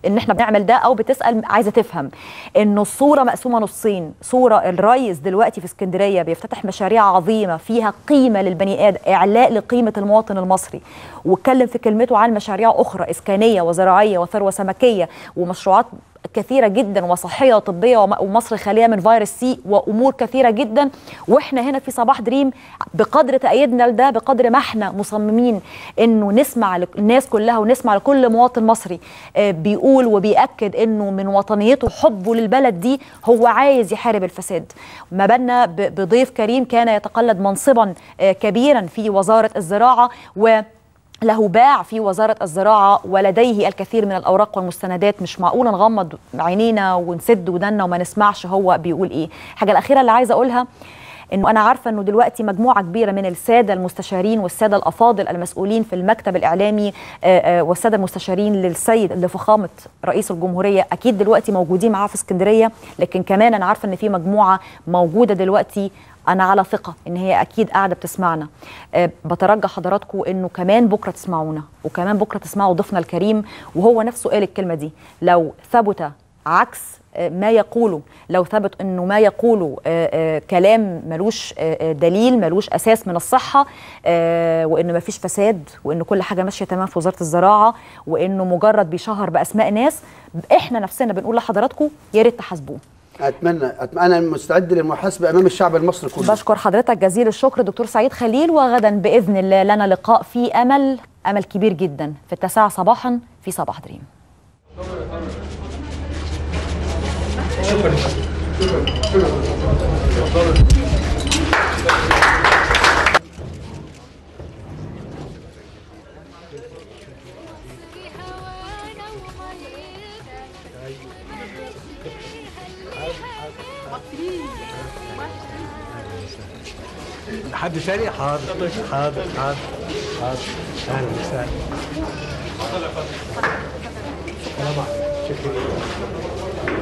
ان احنا بنعمل ده او بتسال عايزه تفهم انه الصوره مقسومه نصين صوره الريس دلوقتي في اسكندريه بيفتتح مشاريع عظيمه فيها قيمه للبني ادم اعلاء لقيمه المواطن المصري واتكلم في كلمته عن مشاريع اخرى اسكانيه وزراعيه وثروه سمكيه ومشروعات كثيرة جدا وصحية وطبية وم- ومصر خالية من فيروس سي وأمور كثيرة جدا وإحنا هنا في صباح دريم بقدر تأييدنا لده بقدر ما إحنا مصممين إنه نسمع الناس كلها ونسمع لكل مواطن مصري آه، بيقول وبيأكد إنه من وطنيته وحبه للبلد دي هو عايز يحارب الفساد ما بالنا ب- بضيف كريم كان يتقلد منصبا آه، كبيرا في وزارة الزراعة و له باع في وزارة الزراعة ولديه الكثير من الأوراق والمستندات مش معقول نغمض عينينا ونسد ودنا وما نسمعش هو بيقول إيه الحاجة الأخيرة اللي عايزة أقولها انه انا عارفه انه دلوقتي مجموعه كبيره من الساده المستشارين والساده الافاضل المسؤولين في المكتب الاعلامي آه، آه، والساده المستشارين للسيد لفخامه رئيس الجمهوريه اكيد دلوقتي موجودين معاه في اسكندريه لكن كمان انا عارفه ان في مجموعه موجوده دلوقتي انا على ثقه ان هي اكيد قاعده بتسمعنا أه بترجى حضراتكم انه كمان بكره تسمعونا وكمان بكره تسمعوا ضيفنا الكريم وهو نفسه قال الكلمه دي لو ثبت عكس آه، ما يقوله لو ثبت انه ما يقوله آه، آه، كلام ملوش آه، آه، دليل ملوش اساس من الصحه آه، وانه ما فيش فساد وان كل حاجه ماشيه تمام في وزاره الزراعه وانه مجرد بيشهر باسماء ناس احنا نفسنا بنقول لحضراتكم يا ريت تحاسبوه اتمنى أتمنى- انا مستعد للمحاسبه امام الشعب المصري كله بشكر حضرتك جزيل الشكر دكتور سعيد خليل وغدا باذن الله لنا لقاء في امل امل كبير جدا في التاسعه صباحا في صباح دريم حد ثاني حاضر حاضر حاضر حاضر اهلا وسهلا سلام عليكم شكرا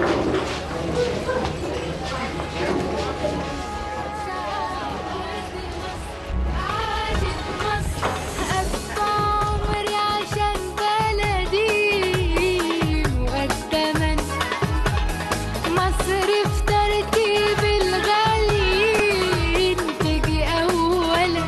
عمري عشان بلدي مقدما مصر في ترتيب الغالي تجي أولا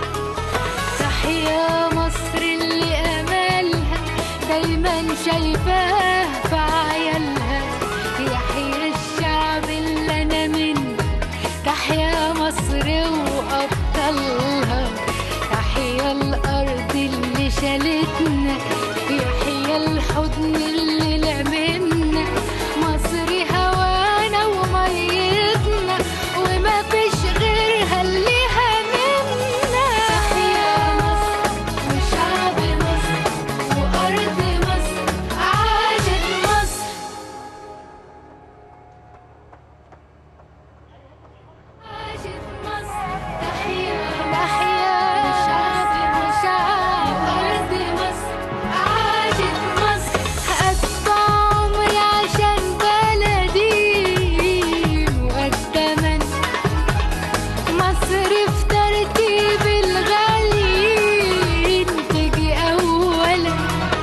تحيا مصر اللي أملها دايما شايفاه في عيالها يحيى الشعب اللي أنا منه تحيا مصر وأبطالها تحيا الأرض اللي شالتنا يحيا الحضن اللي لعمنا مصر هوانا وميتنا وما فيش غيرها اللي هممنا تحيا مصر وشعب مصر وأرض مصر عاشت مصر عاشت مصر تحيا تحيا شعب وشعب أرض مصر عاشت مصر أقطع عمري عشان بلدي مقدما مصر في ترتيب الغالي تجي أولا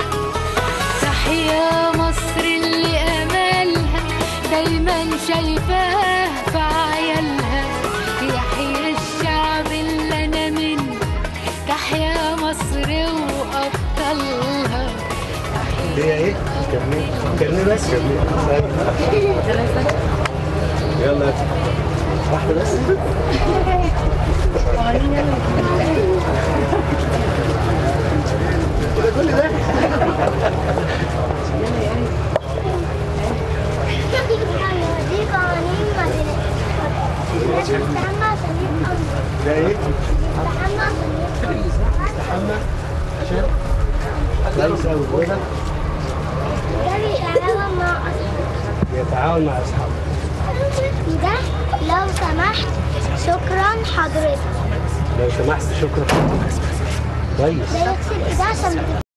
تحيا مصر اللي أملها دايما شايفاه في عيالها يحيى الشعب اللي أنا منه تحيا مصر وأبطالها هي ايه؟ كملي كملي بس كملي يلا واحدة بس كده كل ده دي قوانين ده ايه؟ مدرسة عشان كويس قوي كده يتعاون مع اصحابه ده لو سمحت شكرا حضرتك لو سمحت شكرا كويس ده يغسل ايديه عشان